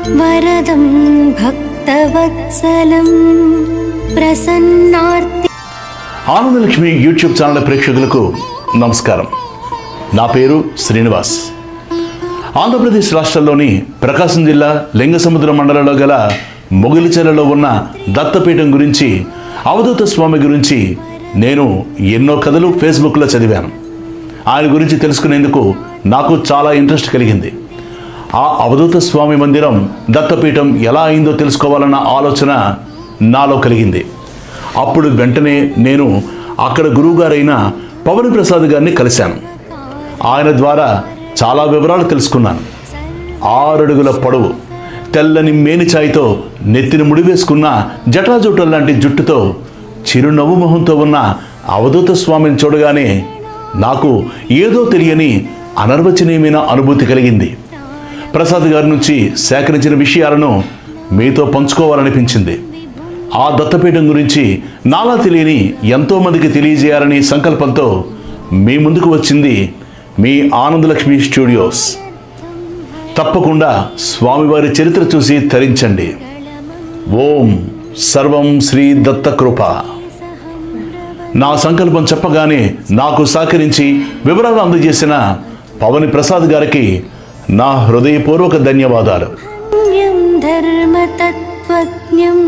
वरदं भक्तवत्सलं प्रसन्नार्ति ఆనందలక్ష్మి యూట్యూబ్ ఛానల్ ప్రేక్షకులకు నమస్కారం నా పేరు శ్రీనివాస్ ఆంధ్రప్రదేశ్ రాష్ట్రంలోని ప్రకాశం జిల్లా లింగసముద్ర మండలంలో గల మొగిలిచెలలో ఉన్న దత్తపీఠం గురించి అవధూత స్వామి గురించి నేను ఎన్నో కథలు ఫేస్బుక్లో చదివాను ఆయన గురించి తెలుసుకునేందుకు నాకు చాలా ఇంట్రెస్ట్ కలిగింది ఆ అవధూత స్వామి మందిరం దత్తపీఠం ఎలా అయిందో తెలుసుకోవాలన్న ఆలోచన నాలో కలిగింది అప్పుడు వెంటనే నేను అక్కడ గురువుగారైన పవన్ ప్రసాద్ గారిని కలిశాను ఆయన ద్వారా చాలా వివరాలు తెలుసుకున్నాను ఆరడుగుల పొడవు తెల్లని మేనిచాయితో నెత్తిని ముడివేసుకున్న జటాజుటం లాంటి జుట్టుతో చిరునవ్వు మొహంతో ఉన్న అవధూత స్వామిని చూడగానే నాకు ఏదో తెలియని అనర్వచనీయమైన అనుభూతి కలిగింది ప్రసాద్ గారి నుంచి సేకరించిన విషయాలను మీతో పంచుకోవాలనిపించింది ఆ దత్తపీఠం గురించి నాలా తెలియని ఎంతో మందికి తెలియజేయాలని సంకల్పంతో మీ ముందుకు వచ్చింది మీ ఆనందలక్ష్మి స్టూడియోస్ తప్పకుండా స్వామివారి చరిత్ర చూసి తరించండి ఓం సర్వం శ్రీ దత్త కృప నా సంకల్పం చెప్పగానే నాకు సహకరించి వివరాలు అందజేసిన పవని ప్రసాద్ గారికి నా హృదయపూర్వక ధన్యవాదాలు पुण्यं धर्मतत्त्वज्ञं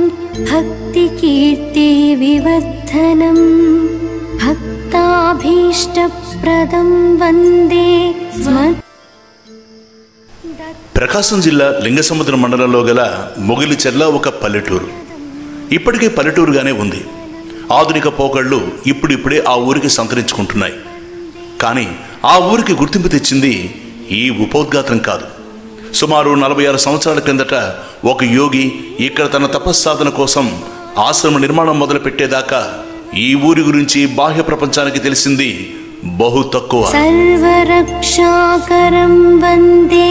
भक्तिकीर्तिविवर्धनं भक्ताभीष्टप्रदं वन्दे स्म ప్రకాశం జిల్లా లింగసముద్ర మండలంలో గల మొగిలిచెర్ల ఒక పల్లెటూరు ఇప్పటికే పల్లెటూరుగానే ఉంది ఆధునిక పోకళ్ళు ఇప్పుడిప్పుడే ఆ ఊరికి సంతరించుకుంటున్నాయి కానీ ఆ ఊరికి గుర్తింపు తెచ్చింది ఈ ఉపోద్ఘాతం కాదు సుమారు నలభై ఆరు సంవత్సరాల కిందట ఒక యోగి ఇక్కడ తన తపస్సాధన కోసం ఆశ్రమ నిర్మాణం మొదలుపెట్టేదాకా ఈ ఊరి గురించి బాహ్య ప్రపంచానికి తెలిసింది బహు తక్కువ सर्वरक्षाकरं वन्दे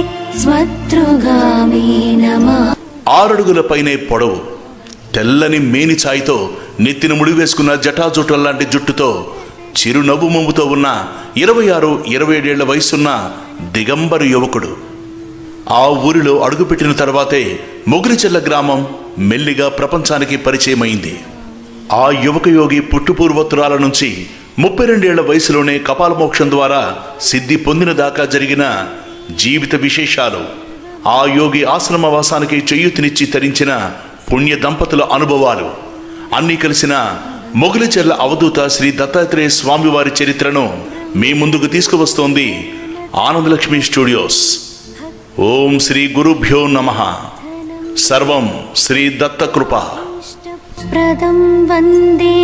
स्वतृगामी नमः ఆరడుగుల పైనే పొడవు తెల్లని మేని ఛాయితో నెత్తిన ముడివేసుకున్న జటాజుటం లాంటి జుట్టుతో చిరునవ్వు మొమ్ముతో ఉన్న ఇరవై ఆరు ఇరవై ఏడేళ్ల వయసున్న దిగంబరు యువకుడు ఆ ఊరిలో అడుగుపెట్టిన తర్వాతే మొగిలిచెల్ల గ్రామం మెల్లిగా ప్రపంచానికి పరిచయమైంది ఆ యువక యోగి పుట్టుపూర్వోత్తరాల నుంచి ముప్పై రెండేళ్ల వయసులోనే కపాలమోక్షం ద్వారా సిద్ధి పొందిన దాకా జరిగిన జీవిత విశేషాలు ఆ యోగి ఆశ్రమవాసానికి చెయ్యుతినిచ్చి తరించిన పుణ్య దంపతుల అనుభవాలు అన్నీ కలిసిన మొగిలిచెర్ల అవధూత శ్రీ దత్తాత్రేయ స్వామివారి చరిత్రను మీ ముందుకు తీసుకువస్తోంది ఆనందలక్ష్మి స్టూడియోస్ ఓం శ్రీ గురుభ్యో నమ సర్వం శ్రీ దత్త కృప प्रदं वन्दे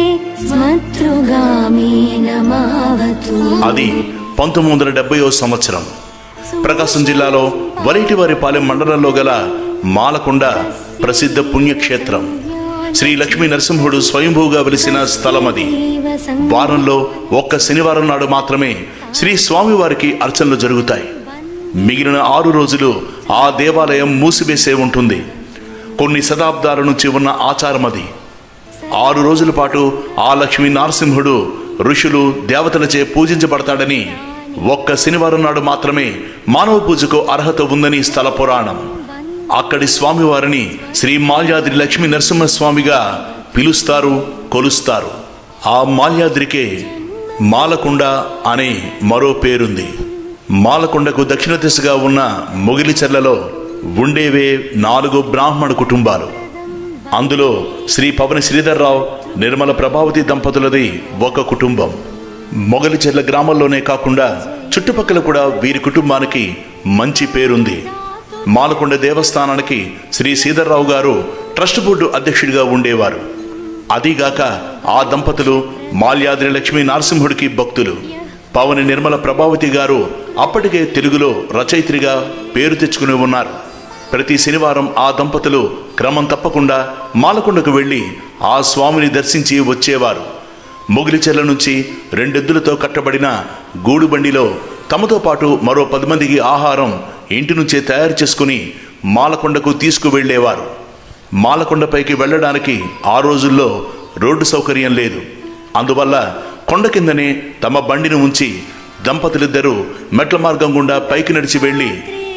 स्वतृगामी नमावतु అది పంతొమ్మిది వందల డెబ్బైవ సంవత్సరం ప్రకాశం జిల్లాలో వరైటివారిపాలెం మండలంలో గల మాలకొండ ప్రసిద్ధ పుణ్యక్షేత్రం శ్రీ లక్ష్మీ నరసింహుడు స్వయంభూగా వెలిసిన స్థలం అది వారంలో ఒక్క శనివారం నాడు మాత్రమే శ్రీ స్వామివారికి అర్చనలు జరుగుతాయి మిగిలిన ఆరు రోజులు ఆ దేవాలయం మూసివేసే ఉంటుంది కొన్ని శతాబ్దాల నుంచి ఉన్న ఆచారం అది ఆరు రోజుల పాటు ఆ లక్ష్మీ నరసింహుడు ఋషులు దేవతలచే పూజించబడతాడని ఒక్క శనివారం నాడు మాత్రమే మానవ పూజకు అర్హత ఉందని స్థల పురాణం అక్కడి స్వామివారిని శ్రీ మాల్యాద్రి లక్ష్మీ నరసింహస్వామిగా పిలుస్తారు కొలుస్తారు ఆ మాల్యాద్రికే మాలకొండ అనే మరో పేరుంది మాలకొండకు దక్షిణ దిశగా ఉన్న మొగిలిచెర్లలో ఉండేవే నాలుగు బ్రాహ్మణ కుటుంబాలు అందులో శ్రీ పవన శ్రీధర్రావు నిర్మల ప్రభావతి దంపతులది ఒక కుటుంబం మొగలిచెర్ల గ్రామంలోనే కాకుండా చుట్టుపక్కల కూడా వీరి కుటుంబానికి మంచి పేరుంది మాలకొండ దేవస్థానానికి శ్రీ శ్రీధర్రావు గారు ట్రస్ట్ బోర్డు అధ్యక్షుడిగా ఉండేవారు అదీగాక ఆ దంపతులు మాల్యాద్రి లక్ష్మీ నరసింహుడికి భక్తులు పవని నిర్మల ప్రభావతి గారు అప్పటికే తెలుగులో రచయిత్రిగా పేరు తెచ్చుకుని ఉన్నారు ప్రతి శనివారం ఆ దంపతులు క్రమం తప్పకుండా మాలకొండకు వెళ్ళి ఆ స్వామిని దర్శించి వచ్చేవారు మొగిలిచెర్ల నుంచి రెండెద్దులతో కట్టబడిన గూడుబండిలో తమతో పాటు మరో పది మందికి ఆహారం ఇంటి నుంచే తయారు చేసుకుని మాలకొండకు తీసుకువెళ్ళేవారు మాలకొండపైకి వెళ్ళడానికి ఆ రోజుల్లో రోడ్డు సౌకర్యం లేదు అందువల్ల కొండ కిందనే తమ బండిని ఉంచి దంపతులిద్దరూ మెట్ల మార్గం గుండా పైకి నడిచి వెళ్ళి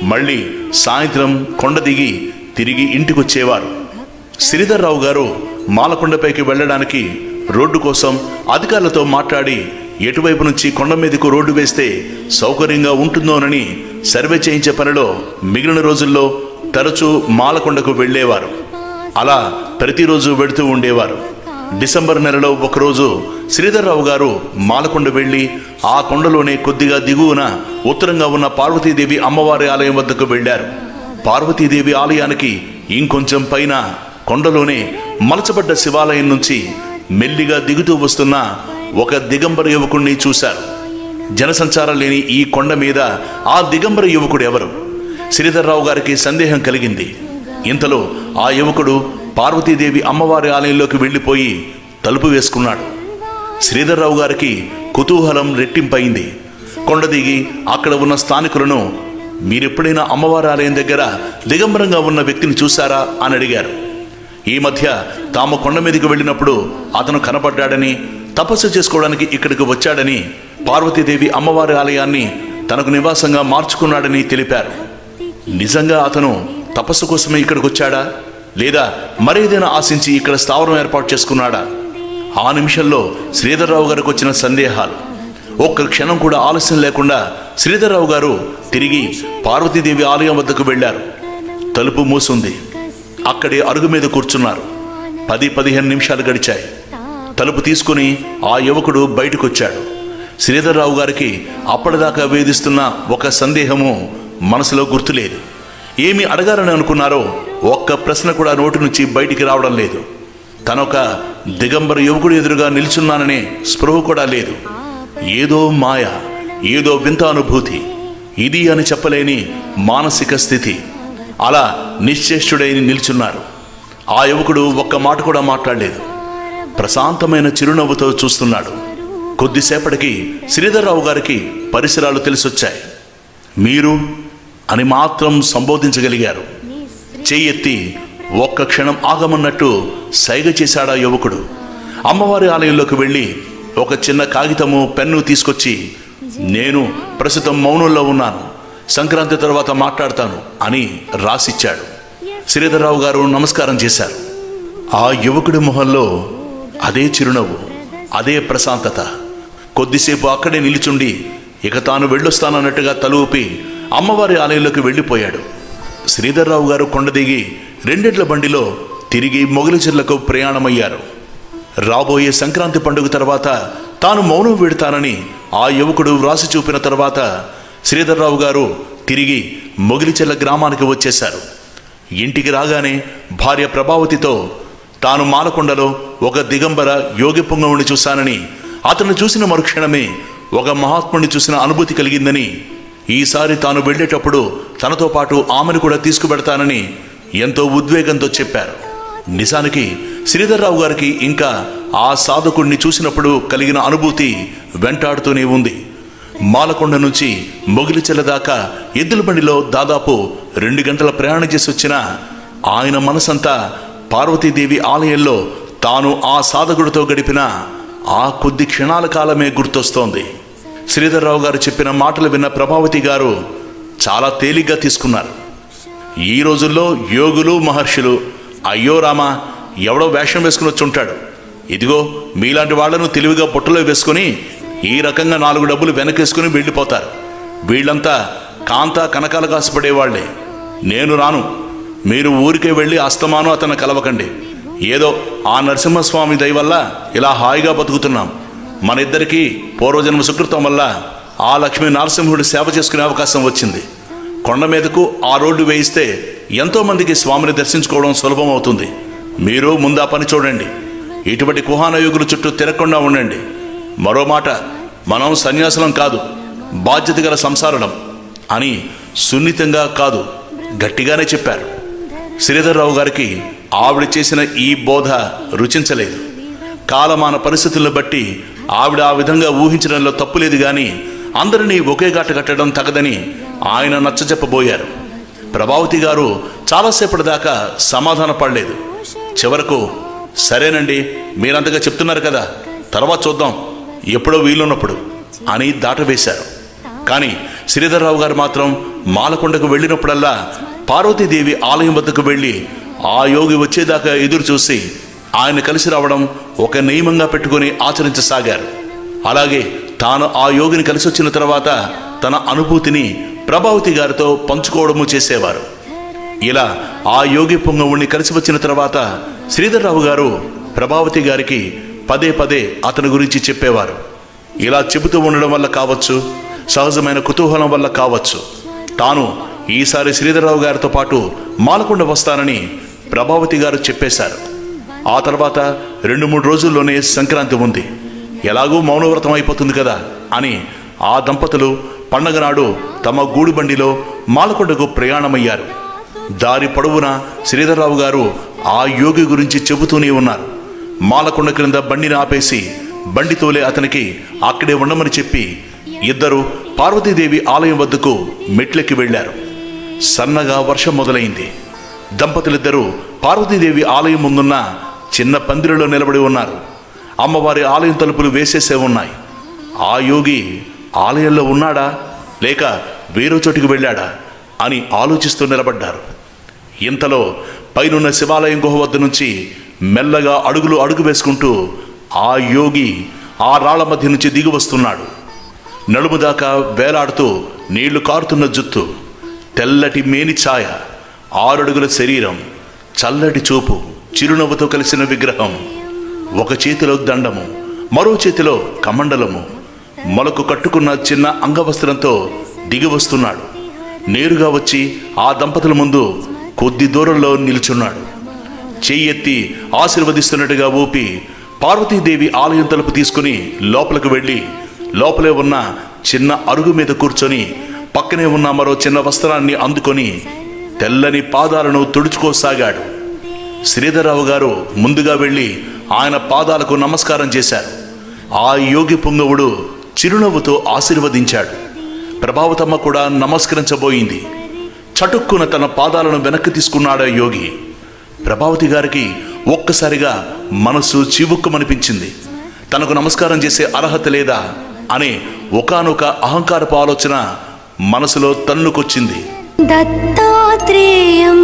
మళ్ళీ సాయంత్రం కొండ దిగి తిరిగి ఇంటికొచ్చేవారు శ్రీధర్రావు గారు మాలకొండపైకి వెళ్ళడానికి రోడ్డు కోసం అధికారులతో మాట్లాడి ఎటువైపు నుంచి కొండ మీదకు రోడ్డు వేస్తే సౌకర్యంగా ఉంటుందోనని సర్వే చేయించే పనిలో మిగిలిన రోజుల్లో తరచూ మాలకొండకు వెళ్ళేవారు అలా ప్రతిరోజు వెడుతూ ఉండేవారు డిసెంబర్ నెలలో ఒకరోజు శ్రీధర్రావు గారు మాలకొండ వెళ్ళి ఆ కొండలోనే కొద్దిగా దిగువన ఉత్తరంగా ఉన్న పార్వతీదేవి అమ్మవారి ఆలయం వద్దకు వెళ్ళారు పార్వతీదేవి ఆలయానికి ఇంకొంచెం పైన కొండలోనే మలచబడ్డ శివాలయం నుంచి మెల్లిగా దిగుతూ వస్తున్న ఒక దిగంబర యువకుణ్ణి చూశారు జనసంచారం లేని ఈ కొండ మీద ఆ దిగంబర యువకుడు ఎవరు శ్రీధర్రావు గారికి సందేహం కలిగింది ఇంతలో ఆ యువకుడు పార్వతీదేవి అమ్మవారి ఆలయంలోకి వెళ్ళిపోయి తలుపు వేసుకున్నాడు శ్రీధర్రావు గారికి కుతూహలం రెట్టింపయింది కొండ దిగి అక్కడ ఉన్న స్థానికులను మీరెప్పుడైనా అమ్మవారి ఆలయం దగ్గర దిగంబరంగా ఉన్న వ్యక్తిని చూశారా అని అడిగారు ఈ మధ్య తాము కొండ మీదకి వెళ్ళినప్పుడు అతను కనపడ్డాడని తపస్సు చేసుకోవడానికి ఇక్కడికి వచ్చాడని పార్వతీదేవి అమ్మవారి ఆలయాన్ని తనకు నివాసంగా మార్చుకున్నాడని తెలిపారు నిజంగా అతను తపస్సు కోసమే ఇక్కడికి వచ్చాడా లేదా మరేదైనా ఆశించి ఇక్కడ స్థావరం ఏర్పాటు చేసుకున్నాడా ఆ నిమిషంలో శ్రీధర్రావు గారికి వచ్చిన సందేహాలు ఒక్క క్షణం కూడా ఆలస్యం లేకుండా శ్రీధర్రావు గారు తిరిగి పార్వతీదేవి ఆలయం వద్దకు వెళ్ళారు తలుపు మూసుంది అక్కడే అరుగు మీద కూర్చున్నారు పది పదిహేను నిమిషాలు గడిచాయి తలుపు తీసుకుని ఆ యువకుడు బయటకొచ్చాడు శ్రీధర్రావు గారికి అప్పటిదాకా వేధిస్తున్న ఒక సందేహము మనసులో గుర్తులేదు ఏమి అడగాలని అనుకున్నారో ఒక్క ప్రశ్న కూడా నోటి నుంచి బయటికి రావడం లేదు తనొక దిగంబర యువకుడు ఎదురుగా నిల్చున్నాననే స్పృహ కూడా లేదు ఏదో మాయ ఏదో వింత అనుభూతి ఇది అని చెప్పలేని మానసిక స్థితి అలా నిశ్చేష్టుడై నిల్చున్నారు ఆ యువకుడు ఒక్క మాట కూడా మాట్లాడలేదు ప్రశాంతమైన చిరునవ్వుతో చూస్తున్నాడు కొద్దిసేపటికి శ్రీధర్రావు గారికి పరిసరాలు తెలిసొచ్చాయి మీరు అని మాత్రం సంబోధించగలిగారు చెయ్యెత్తి ఒక్క క్షణం ఆగమన్నట్టు సైగ చేశాడా యువకుడు అమ్మవారి ఆలయంలోకి వెళ్ళి ఒక చిన్న కాగితము పెన్ను తీసుకొచ్చి నేను ప్రస్తుతం మౌనంలో ఉన్నాను సంక్రాంతి తర్వాత మాట్లాడతాను అని రాసిచ్చాడు శ్రీధర్రావు గారు నమస్కారం చేశారు ఆ యువకుడి మొహంలో అదే చిరునవ్వు అదే ప్రశాంతత కొద్దిసేపు అక్కడే నిలిచుండి ఇక తాను వెళ్ళొస్తానన్నట్టుగా తల ఊపి అమ్మవారి ఆలయంలోకి వెళ్ళిపోయాడు శ్రీధర్రావు గారు కొండ దిగి రెండెడ్ల బండిలో తిరిగి మొగలిచెర్లకు ప్రయాణమయ్యారు రాబోయే సంక్రాంతి పండుగ తర్వాత తాను మౌనం విడతానని ఆ యువకుడు వ్రాసి చూపిన తర్వాత శ్రీధర్రావు గారు తిరిగి మొగిలిచెల్ల గ్రామానికి వచ్చేశారు ఇంటికి రాగానే భార్య ప్రభావతితో తాను మాలకొండలో ఒక దిగంబర యోగి పొంగవుని చూశానని అతను చూసిన మరుక్షణమే ఒక మహాత్ముని చూసిన అనుభూతి కలిగిందని ఈసారి తాను వెళ్ళేటప్పుడు తనతో పాటు ఆమెను కూడా తీసుకుపెడతానని ఎంతో ఉద్వేగంతో చెప్పారు నిజానికి శ్రీధర్రావు గారికి ఇంకా ఆ సాధకుడిని చూసినప్పుడు కలిగిన అనుభూతి వెంటాడుతూనే ఉంది మాలకొండ నుంచి మొగిలిచెల దాకా ఎద్దుల బండిలో దాదాపు రెండు గంటల ప్రయాణం చేసి వచ్చిన ఆయన మనసంతా పార్వతీదేవి ఆలయంలో తాను ఆ సాధకుడితో గడిపిన ఆ కొద్ది క్షణాల కాలమే గుర్తొస్తోంది శ్రీధర్రావు గారు చెప్పిన మాటలు విన్న ప్రభావతి గారు చాలా తేలిగ్గా తీసుకున్నారు ఈ రోజుల్లో యోగులు మహర్షులు అయ్యో రామా ఎవడో వేషం వేసుకుని వచ్చి ఉంటాడు ఇదిగో మీలాంటి వాళ్లను తెలివిగా బుట్టలో వేసుకుని ఈ రకంగా నాలుగు డబ్బులు వెనకేసుకుని వెళ్ళిపోతారు వీళ్ళంతా కాంత కనకాల కాసుపడేవాళ్లే నేను రాను మీరు ఊరికే వెళ్ళి అస్తమానం అతను కలవకండి ఏదో ఆ నరసింహస్వామి దయ వల్ల ఇలా హాయిగా బతుకుతున్నాం మన ఇద్దరికీ పూర్వజన్మ సుకృతం వల్ల ఆ లక్ష్మీ నరసింహుడి సేవ చేసుకునే అవకాశం వచ్చింది కొండ మీదకు ఆ రోడ్డు వేయిస్తే ఎంతో మందికి స్వామిని దర్శించుకోవడం సులభం అవుతుంది మీరు ముందా పని చూడండి ఇటువంటి కుహాన యుగుల చుట్టూ తిరగకుండా ఉండండి మరో మాట మనం సన్యాసులం కాదు బాధ్యత గల సంసారణం అని సున్నితంగా కాదు గట్టిగానే చెప్పారు శ్రీధర్రావు గారికి ఆవిడ చేసిన ఈ బోధ రుచించలేదు కాలమాన పరిస్థితులను బట్టి ఆవిడ ఆ విధంగా ఊహించడంలో తప్పులేదు కానీ అందరినీ ఒకే గాట కట్టడం తగదని ఆయన నచ్చజెప్పబోయారు ప్రభావతి గారు చాలాసేపటి దాకా సమాధాన పడలేదు చివరకు సరేనండి మీరంతగా చెప్తున్నారు కదా తర్వాత చూద్దాం ఎప్పుడో వీలున్నప్పుడు అని దాటవేశారు కానీ శ్రీధర్రావు గారు మాత్రం మాలకొండకు వెళ్ళినప్పుడల్లా పార్వతీదేవి ఆలయం వద్దకు వెళ్ళి ఆ యోగి వచ్చేదాకా ఎదురు చూసి ఆయన కలిసి రావడం ఒక నియమంగా పెట్టుకుని ఆచరించసాగారు అలాగే తాను ఆ యోగిని కలిసి వచ్చిన తర్వాత తన అనుభూతిని ప్రభావతి గారితో పంచుకోవడము చేసేవారు ఇలా ఆ యోగి పొంగవుణ్ణి కలిసి వచ్చిన తర్వాత శ్రీధర్రావు గారు ప్రభావతి గారికి పదే పదే అతని గురించి చెప్పేవారు ఇలా చెబుతూ ఉండడం వల్ల కావచ్చు సహజమైన కుతూహలం వల్ల కావచ్చు తాను ఈసారి శ్రీధర్రావు గారితో పాటు మాలకొండ వస్తానని ప్రభావతి గారు చెప్పేశారు ఆ తర్వాత రెండు మూడు రోజుల్లోనే సంక్రాంతి ఉంది ఎలాగూ మౌనవ్రతం అయిపోతుంది కదా అని ఆ దంపతులు పండగ నాడు తమ గూడు బండిలో మాలకొండకు ప్రయాణమయ్యారు దారి పొడవునా శ్రీధర్రావు గారు ఆ యోగి గురించి చెబుతూనే ఉన్నారు మాలకొండ క్రింద బండిని ఆపేసి బండి తోలే అతనికి అక్కడే ఉండమని చెప్పి ఇద్దరు పార్వతీదేవి ఆలయం వద్దకు మెట్లెక్కి వెళ్ళారు సన్నగా వర్షం మొదలైంది దంపతులిద్దరూ పార్వతీదేవి ఆలయం ముందున్న చిన్న పందిరిలో నిలబడి ఉన్నారు అమ్మవారి ఆలయం తలుపులు వేసేసే ఉన్నాయి ఆ యోగి ఆలయంలో ఉన్నాడా లేక వేరే చోటికి వెళ్ళాడా అని ఆలోచిస్తూ నిలబడ్డారు ఇంతలో పైనున్న శివాలయం గుహ వద్ద నుంచి మెల్లగా అడుగులు అడుగు వేసుకుంటూ ఆ యోగి ఆ రాళ్ల మధ్య నుంచి దిగి వస్తున్నాడు నడుము దాకా వేలాడుతూ నీళ్లు కారుతున్న జుత్తు తెల్లటి మేని ఛాయ ఆరడుగుల శరీరం చల్లటి చూపు చిరునవ్వుతో కలిసిన విగ్రహం ఒక చేతిలో దండము మరో చేతిలో కమండలము మొలకు కట్టుకున్న చిన్న అంగవస్త్రంతో దిగి వస్తున్నాడు నేరుగా వచ్చి ఆ దంపతుల ముందు కొద్ది దూరంలో నిల్చున్నాడు చెయ్యెత్తి ఆశీర్వదిస్తున్నట్టుగా ఊపి పార్వతీదేవి ఆలయం తలుపు తీసుకుని లోపలికి వెళ్ళి లోపలే ఉన్న చిన్న అరుగు మీద కూర్చొని పక్కనే ఉన్న మరో చిన్న వస్త్రాన్ని అందుకొని తెల్లని పాదాలను తుడుచుకోసాగాడు శ్రీధరరావు గారు ముందుగా వెళ్ళి ఆయన పాదాలకు నమస్కారం చేశారు ఆ యోగి పుంగవుడు చిరునవ్వుతో ఆశీర్వదించాడు ప్రభావతమ్మ కూడా నమస్కరించబోయింది చటుక్కున తన పాదాలను వెనక్కి తీసుకున్నాడు ఆ యోగి ప్రభావతి గారికి ఒక్కసారిగా మనసు చివుక్కుమనిపించింది తనకు నమస్కారం చేసే అర్హత లేదా అనే ఒకానొక అహంకారపు ఆలోచన మనసులో తన్నుకొచ్చింది दत्तात्रेयं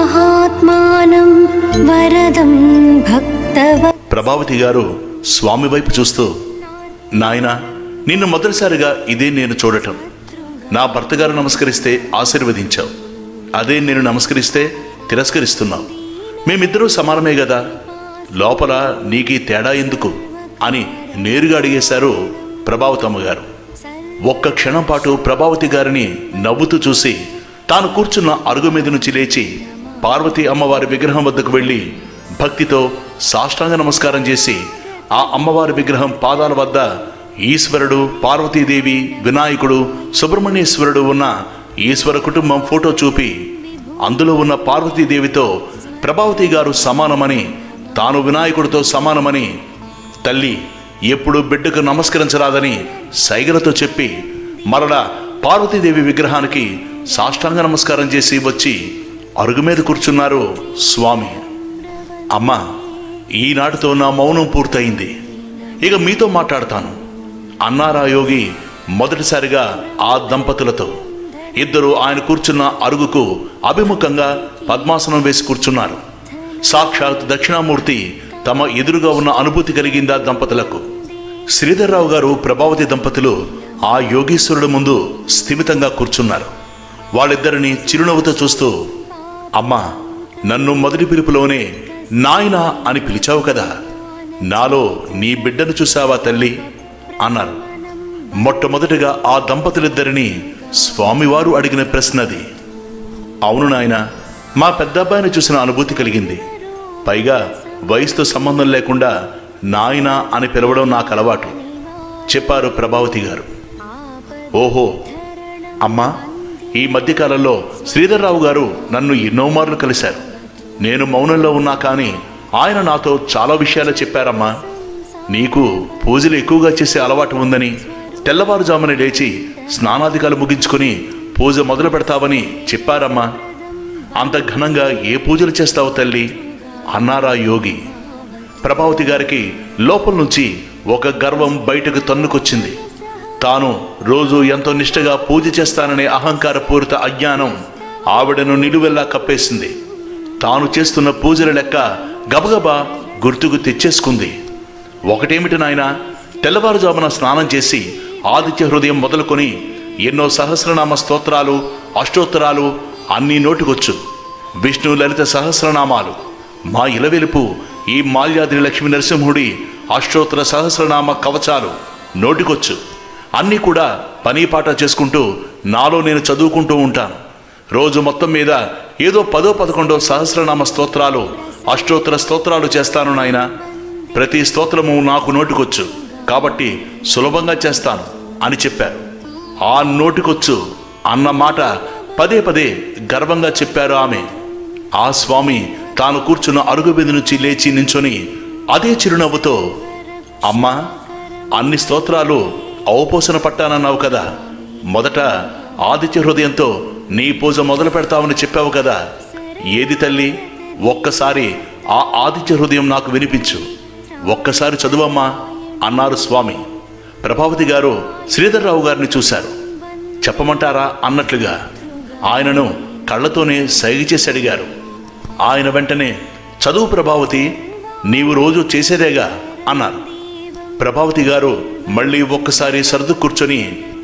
महात्मानं वरदं भक्तव ప్రభావతి గారు స్వామి వైపు చూస్తూ నాయనా నిన్ను మొదటిసారిగా ఇదే నేను చూడటం నా భర్త గారు నమస్కరిస్తే ఆశీర్వదించావు అదే నేను నమస్కరిస్తే తిరస్కరిస్తున్నావు మేమిద్దరూ సమానమే కదా లోపల నీకీ తేడా ఎందుకు అని నేరుగా అడిగేశారు ప్రభావతమ్మ గారు ఒక్క క్షణం పాటు ప్రభావతి గారిని నవ్వుతూ చూసి తాను కూర్చున్న అరుగు మీద నుంచి లేచి పార్వతీ అమ్మవారి విగ్రహం వద్దకు వెళ్ళి భక్తితో సాష్టాంగ నమస్కారం చేసి ఆ అమ్మవారి విగ్రహం పాదాల వద్ద ఈశ్వరుడు పార్వతీదేవి వినాయకుడు సుబ్రహ్మణ్యేశ్వరుడు ఉన్న ఈశ్వర కుటుంబం ఫోటో చూపి అందులో ఉన్న పార్వతీదేవితో ప్రభావతి గారు సమానమని తాను వినాయకుడితో సమానమని తల్లి ఎప్పుడు బిడ్డకు నమస్కరించరాదని సైగలతో చెప్పి మరలా పార్వతీదేవి విగ్రహానికి సాష్టాంగ నమస్కారం చేసి వచ్చి అరుగు మీద కూర్చున్నారు స్వామి అమ్మా ఈనాటితో నా మౌనం పూర్తయింది ఇక మీతో మాట్లాడతాను అన్నారా యోగి మొదటిసారిగా ఆ దంపతులతో ఇద్దరు ఆయన కూర్చున్న అరుగుకు అభిముఖంగా పద్మాసనం వేసి కూర్చున్నారు సాక్షాత్ దక్షిణామూర్తి తమ ఎదురుగా ఉన్న అనుభూతి కలిగిందా దంపతులకు శ్రీధర్రావు గారు ప్రభావతి దంపతులు ఆ యోగీశ్వరుడు ముందు స్థిమితంగా కూర్చున్నారు వాళ్ళిద్దరిని చిరునవ్వుతో చూస్తూ అమ్మా నన్ను మొదటి పిలుపులోనే నాయనా అని పిలిచావు కదా నాలో నీ బిడ్డను చూసావా తల్లి అన్నారు మొట్టమొదటిగా ఆ దంపతులిద్దరిని స్వామివారు అడిగిన ప్రశ్నది అవును నాయన మా పెద్దబ్బాయిని చూసిన అనుభూతి కలిగింది పైగా వయసుతో సంబంధం లేకుండా నాయన అని పిలవడం నాకు అలవాటు చెప్పారు ప్రభావతి గారు ఓహో అమ్మా ఈ మధ్యకాలంలో శ్రీధర్రావు గారు నన్ను ఎన్నో మార్లు కలిశారు నేను మౌనంలో ఉన్నా కానీ ఆయన నాతో చాలా విషయాలు చెప్పారమ్మా నీకు పూజలు ఎక్కువగా చేసే అలవాటు ఉందని తెల్లవారుజామున లేచి స్నానాధికాలు ముగించుకొని పూజ మొదలు పెడతావని చెప్పారమ్మా అంత ఘనంగా ఏ పూజలు చేస్తావు తల్లి అన్నారా యోగి ప్రభావతి గారికి లోపల నుంచి ఒక గర్వం బయటకు తన్నుకొచ్చింది తాను రోజు ఎంతో నిష్ఠగా పూజ చేస్తాననే అహంకారపూరిత అజ్ఞానం ఆవిడను నిలువెల్లా కప్పేసింది తాను చేస్తున్న పూజల లెక్క గబగబా గుర్తుకు తెచ్చేసుకుంది ఒకటేమిటి నాయన తెల్లవారుజామున స్నానం చేసి ఆదిత్య హృదయం మొదలుకొని ఎన్నో సహస్రనామ స్తోత్రాలు అష్టోత్తరాలు అన్నీ నోటికొచ్చు విష్ణు లలిత సహస్రనామాలు మా ఇలవెలుపు ఈ మాల్యాద్రి లక్ష్మీ నరసింహుడి అష్టోత్తర సహస్రనామ కవచాలు నోటికొచ్చు అన్నీ కూడా పని పాట చేసుకుంటూ నాలో నేను చదువుకుంటూ ఉంటాను రోజు మొత్తం మీద ఏదో పదో పదకొండో సహస్రనామ స్తోత్రాలు అష్టోత్తర స్తోత్రాలు చేస్తాను నాయన ప్రతి స్తోత్రము నాకు నోటికొచ్చు కాబట్టి సులభంగా చేస్తాను అని చెప్పారు ఆ నోటికొచ్చు అన్న మాట పదే పదే గర్వంగా చెప్పారు ఆమె ఆ స్వామి తాను కూర్చున్న అరుగు మీద నుంచి లేచి నించొని అదే చిరునవ్వుతో అమ్మా అన్ని స్తోత్రాలు అవపోసన పట్టానన్నావు కదా మొదట ఆదిత్య హృదయంతో నీ పూజ మొదలు పెడతావని చెప్పావు కదా ఏది తల్లి ఒక్కసారి ఆ ఆదిత్య హృదయం నాకు వినిపించు ఒక్కసారి చదువమ్మా అన్నారు స్వామి ప్రభావతి గారు శ్రీధర్రావు గారిని చూశారు చెప్పమంటారా అన్నట్లుగా ఆయనను కళ్ళతోనే సైగ చేసి అడిగారు ఆయన వెంటనే చదువు ప్రభావతి నీవు రోజు చేసేదేగా అన్నారు ప్రభావతి గారు మళ్ళీ ఒక్కసారి సర్దు కూర్చొని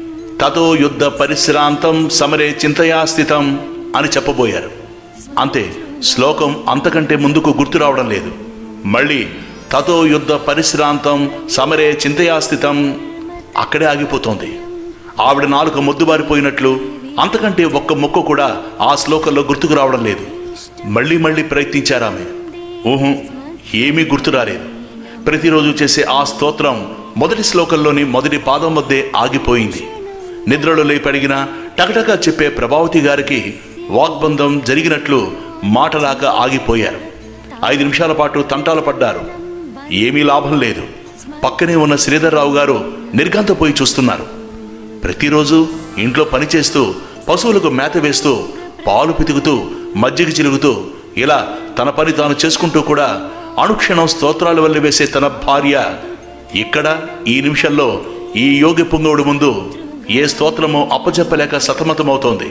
తతో యుద్ధ పరిశ్రాంతం సమరే చింతయా స్థితం అని చెప్పబోయారు అంతే శ్లోకం అంతకంటే ముందుకు గుర్తు రావడం లేదు మళ్ళీ తతో యుద్ధ పరిశ్రాంతం సమరే చింతయా స్థితం అక్కడే ఆగిపోతోంది ఆవిడ నాలుక మొద్దుబారిపోయినట్లు అంతకంటే ఒక్క మొక్క కూడా ఆ శ్లోకంలో గుర్తుకు రావడం లేదు మళ్ళీ మళ్ళీ ప్రయత్నించారామె ఊహు ఏమీ గుర్తు రాలేదు ప్రతిరోజు చేసే ఆ స్తోత్రం మొదటి శ్లోకంలోని మొదటి పాదం వద్దే ఆగిపోయింది నిద్రలో లేపడిగిన టకటకా చెప్పే ప్రభావతి గారికి వాగ్బంధం జరిగినట్లు మాటలాగా ఆగిపోయారు ఐదు నిమిషాల పాటు తంటాలు పడ్డారు ఏమీ లాభం లేదు పక్కనే ఉన్న శ్రీధర్రావు గారు నిర్ఘాంతపోయి చూస్తున్నారు ప్రతిరోజు ఇంట్లో పని చేస్తూ పశువులకు మేత వేస్తూ పాలు పితుకుతూ మజ్జిగ చిలుగుతూ ఇలా తన పని తాను చేసుకుంటూ కూడా అనుక్షణం స్తోత్రాల వల్ల వేసే తన భార్య ఇక్కడ ఈ నిమిషంలో ఈ యోగి పుంగవుడి ముందు ఏ స్తోత్రమో అప్పచెప్పలేక సతమతమవుతోంది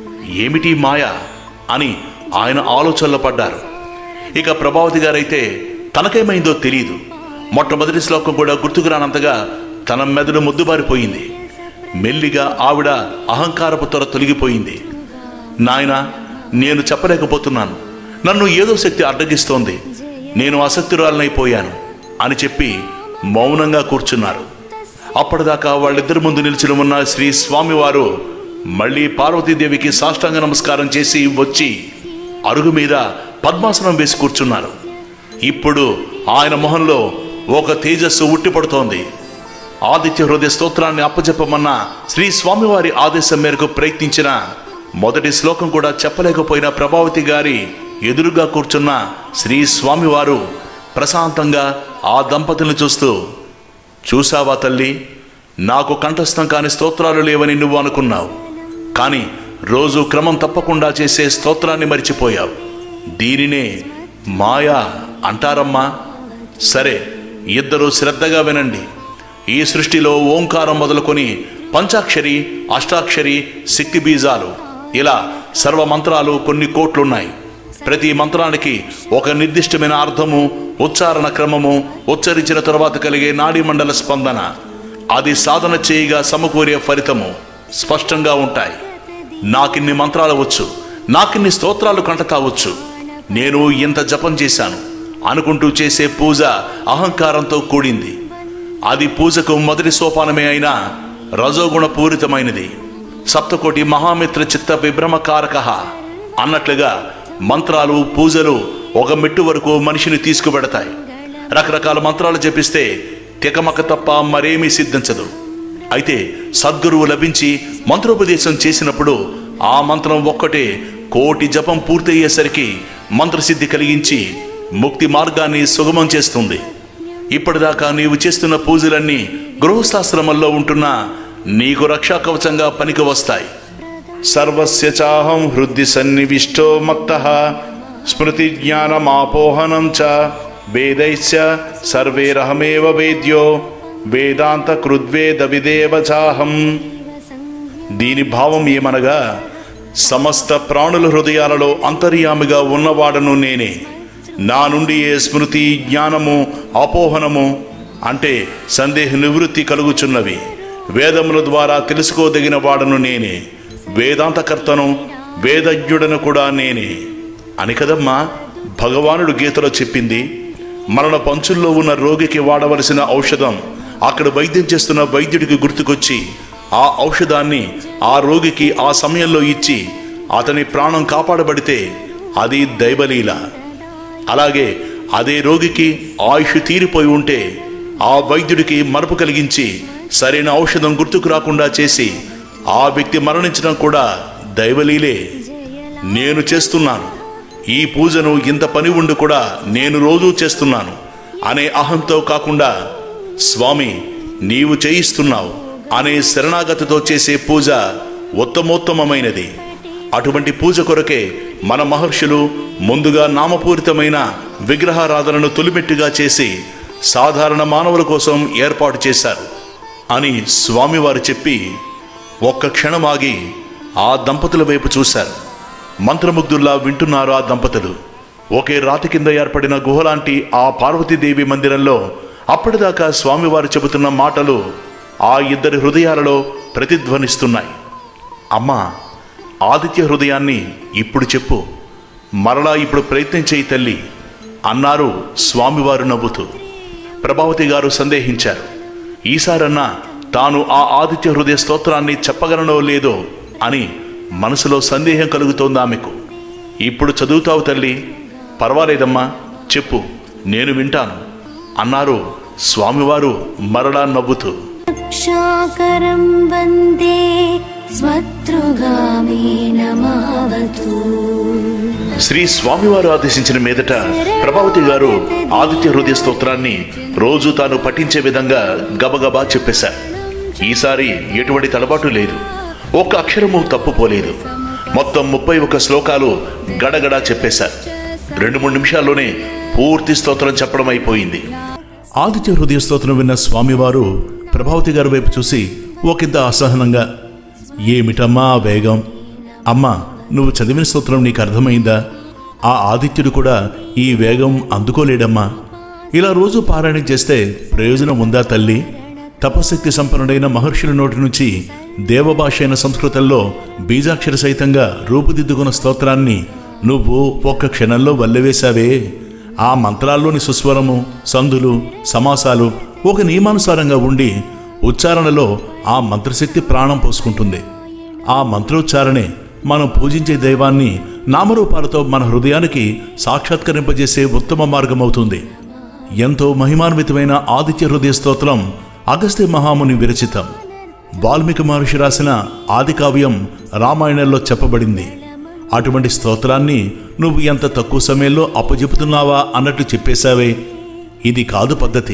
ఏమిటి మాయ అని ఆయన ఆలోచనలో పడ్డారు ఇక ప్రభావతి గారైతే తనకేమైందో తెలియదు మొట్టమొదటి శ్లోకం కూడా గుర్తుకు రానంతగా తన మెదడు ముద్దుబారిపోయింది మెల్లిగా ఆవిడ అహంకారపు త్వర తొలగిపోయింది నాయన నేను చెప్పలేకపోతున్నాను నన్ను ఏదో శక్తి అడ్డగిస్తోంది నేను అసక్తురాలనైపోయాను అని చెప్పి మౌనంగా కూర్చున్నారు అప్పటిదాకా వాళ్ళిద్దరి ముందు నిలిచిన ఉన్న శ్రీ స్వామివారు మళ్ళీ పార్వతీదేవికి సాష్టాంగ నమస్కారం చేసి వచ్చి అరుగు మీద పద్మాసనం వేసి కూర్చున్నారు ఇప్పుడు ఆయన మొహంలో ఒక తేజస్సు ఉట్టిపడుతోంది ఆదిత్య హృదయ స్తోత్రాన్ని అప్పచెప్పమన్న శ్రీ స్వామివారి ఆదేశం మేరకు ప్రయత్నించిన మొదటి శ్లోకం కూడా చెప్పలేకపోయిన ప్రభావతి గారి ఎదురుగా కూర్చున్న శ్రీ స్వామివారు ప్రశాంతంగా ఆ దంపతులను చూస్తూ చూసావా తల్లి నాకు కంఠస్థం కాని స్తోత్రాలు లేవని నువ్వు అనుకున్నావు కానీ రోజు క్రమం తప్పకుండా చేసే స్తోత్రాన్ని మరిచిపోయావు దీనినే మాయా అంటారమ్మా సరే ఇద్దరు శ్రద్ధగా వినండి ఈ సృష్టిలో ఓంకారం మొదలుకొని పంచాక్షరి అష్టాక్షరి శక్తి బీజాలు ఇలా సర్వ మంత్రాలు కొన్ని కోట్లున్నాయి ప్రతి మంత్రానికి ఒక నిర్దిష్టమైన అర్థము ఉచ్చారణ క్రమము ఉచ్చరించిన తరువాత కలిగే నాడీ మండల స్పందన అది సాధన చేయగా సమకూరే ఫలితము స్పష్టంగా ఉంటాయి నాకిన్ని మంత్రాలు వచ్చు నాకిన్ని స్తోత్రాలు కంటతావచ్చు నేను ఇంత జపం చేశాను అనుకుంటూ చేసే పూజ అహంకారంతో కూడింది అది పూజకు మొదటి సోపానమే అయినా రజోగుణ పూరితమైనది సప్తకోటి మహామిత్ర చిత్త విభ్రమకారక అన్నట్లుగా మంత్రాలు పూజలు ఒక మెట్టు వరకు మనిషిని తీసుకువెడతాయి రకరకాల మంత్రాలు జపిస్తే తికమక తప్ప మరేమీ సిద్ధించదు అయితే సద్గురువు లభించి మంత్రోపదేశం చేసినప్పుడు ఆ మంత్రం ఒక్కటే కోటి జపం పూర్తయ్యేసరికి మంత్రసిద్ధి కలిగించి ముక్తి మార్గాన్ని సుగమం చేస్తుంది ఇప్పటిదాకా నీవు చేస్తున్న పూజలన్నీ గృహస్థాశ్రమంలో ఉంటున్న నీకు రక్షా కవచంగా పనికి వస్తాయి సర్వస్య చాహం హృది సన్నివిష్టో మత్త స్మృతి జ్ఞానమాపోహనం చ వేదైశ్చ సర్వేరహమేవ వేద్యో వేదాంత కృద్వేద విదేవచాహం దీని భావం ఏమనగా సమస్త ప్రాణుల హృదయాలలో అంతర్యామిగా ఉన్నవాడను నేనే నా నుండి ఏ స్మృతి జ్ఞానము అపోహనము అంటే సందేహ నివృత్తి కలుగుచున్నవి వేదముల ద్వారా తెలుసుకోదగిన వాడను నేనే వేదాంతకర్తను వేదజ్ఞుడను కూడా నేనే అని కదమ్మా భగవానుడు గీతలో చెప్పింది మరణ పంచుల్లో ఉన్న రోగికి వాడవలసిన ఔషధం అక్కడ వైద్యం చేస్తున్న వైద్యుడికి గుర్తుకొచ్చి ఆ ఔషధాన్ని ఆ రోగికి ఆ సమయంలో ఇచ్చి అతని ప్రాణం కాపాడబడితే అది దైవలీల అలాగే అదే రోగికి ఆయుష్ తీరిపోయి ఉంటే ఆ వైద్యుడికి మరపు కలిగించి సరైన ఔషధం గుర్తుకు రాకుండా చేసి ఆ వ్యక్తి మరణించడం కూడా దైవలీలే నేను చేస్తున్నాను ఈ పూజను ఇంత పని ఉండి కూడా నేను రోజూ చేస్తున్నాను అనే అహంతో కాకుండా స్వామి నీవు చేయిస్తున్నావు అనే శరణాగతితో చేసే పూజ ఉత్తమోత్తమమైనది అటువంటి పూజ కొరకే మన మహర్షులు ముందుగా నామపూరితమైన విగ్రహారాధనను తొలిమెట్టుగా చేసి సాధారణ మానవుల కోసం ఏర్పాటు చేశారు అని స్వామివారు చెప్పి ఒక్క క్షణం ఆగి ఆ దంపతుల వైపు చూశారు మంత్రముగ్ధుల్లా వింటున్నారు ఆ దంపతులు ఒకే రాతి కింద ఏర్పడిన గుహలాంటి ఆ పార్వతీదేవి మందిరంలో అప్పటిదాకా స్వామివారు చెబుతున్న మాటలు ఆ ఇద్దరి హృదయాలలో ప్రతిధ్వనిస్తున్నాయి అమ్మా ఆదిత్య హృదయాన్ని ఇప్పుడు చెప్పు మరలా ఇప్పుడు ప్రయత్నం చేయి తల్లి అన్నారు స్వామివారు నవ్వుతూ ప్రభావతి గారు సందేహించారు ఈసారన్నా తాను ఆ ఆదిత్య హృదయ స్తోత్రాన్ని చెప్పగలనో లేదో అని మనసులో సందేహం కలుగుతోంది ఆమెకు ఇప్పుడు చదువుతావు తల్లి పర్వాలేదమ్మా చెప్పు నేను వింటాను అన్నారు స్వామివారు మరలా నవ్వుతూ రక్షాకరం వందే స్వతృగామి నమావతు శ్రీ స్వామివారు ఆదేశించిన మీదట ప్రభావతి గారు ఆదిత్య హృదయ స్తోత్రాన్ని రోజు తాను పఠించే విధంగా గబగబా చెప్పేశారు ఈసారి ఎటువంటి తలబాటు లేదు ఒక్క అక్షరము తప్పుపోలేదు మొత్తం ముప్పై ఒక్క శ్లోకాలు గడగడా చెప్పేశారు రెండు మూడు నిమిషాల్లోనే పూర్తి స్తోత్రం చెప్పడం అయిపోయింది ఆదిత్య హృదయ స్తోత్రం విన్న స్వామివారు ప్రభావతి గారి వైపు చూసి ఒకంత అసహనంగా ఏమిటమ్మా ఆ వేగం అమ్మా నువ్వు చదివిన స్తోత్రం నీకు అర్థమైందా ఆ ఆదిత్యుడు కూడా ఈ వేగం అందుకోలేడమ్మా ఇలా రోజు పారాయణం చేస్తే ప్రయోజనం ఉందా తల్లి తపశక్తి సంపన్నుడైన మహర్షుల నోటి నుంచి దేవభాష అయిన సంస్కృతంలో బీజాక్షర సహితంగా రూపుదిద్దుకున్న స్తోత్రాన్ని నువ్వు ఒక్క క్షణంలో వల్లెవేశావే ఆ మంత్రాల్లోని సుస్వరము సందులు సమాసాలు ఒక నియమానుసారంగా ఉండి ఉచ్చారణలో ఆ మంత్రశక్తి ప్రాణం పోసుకుంటుంది ఆ మంత్రోచ్చారణే మనం పూజించే దైవాన్ని నామరూపాలతో మన హృదయానికి సాక్షాత్కరింపజేసే ఉత్తమ మార్గమవుతుంది ఎంతో మహిమాన్వితమైన ఆదిత్య హృదయ స్తోత్రం అగస్త్య మహాముని విరచితం వాల్మీకి మహర్షి రాసిన ఆది కావ్యం రామాయణంలో చెప్పబడింది అటువంటి స్తోత్రాన్ని నువ్వు ఎంత తక్కువ సమయంలో అప్పచెపుతున్నావా అన్నట్టు చెప్పేశావే ఇది కాదు పద్ధతి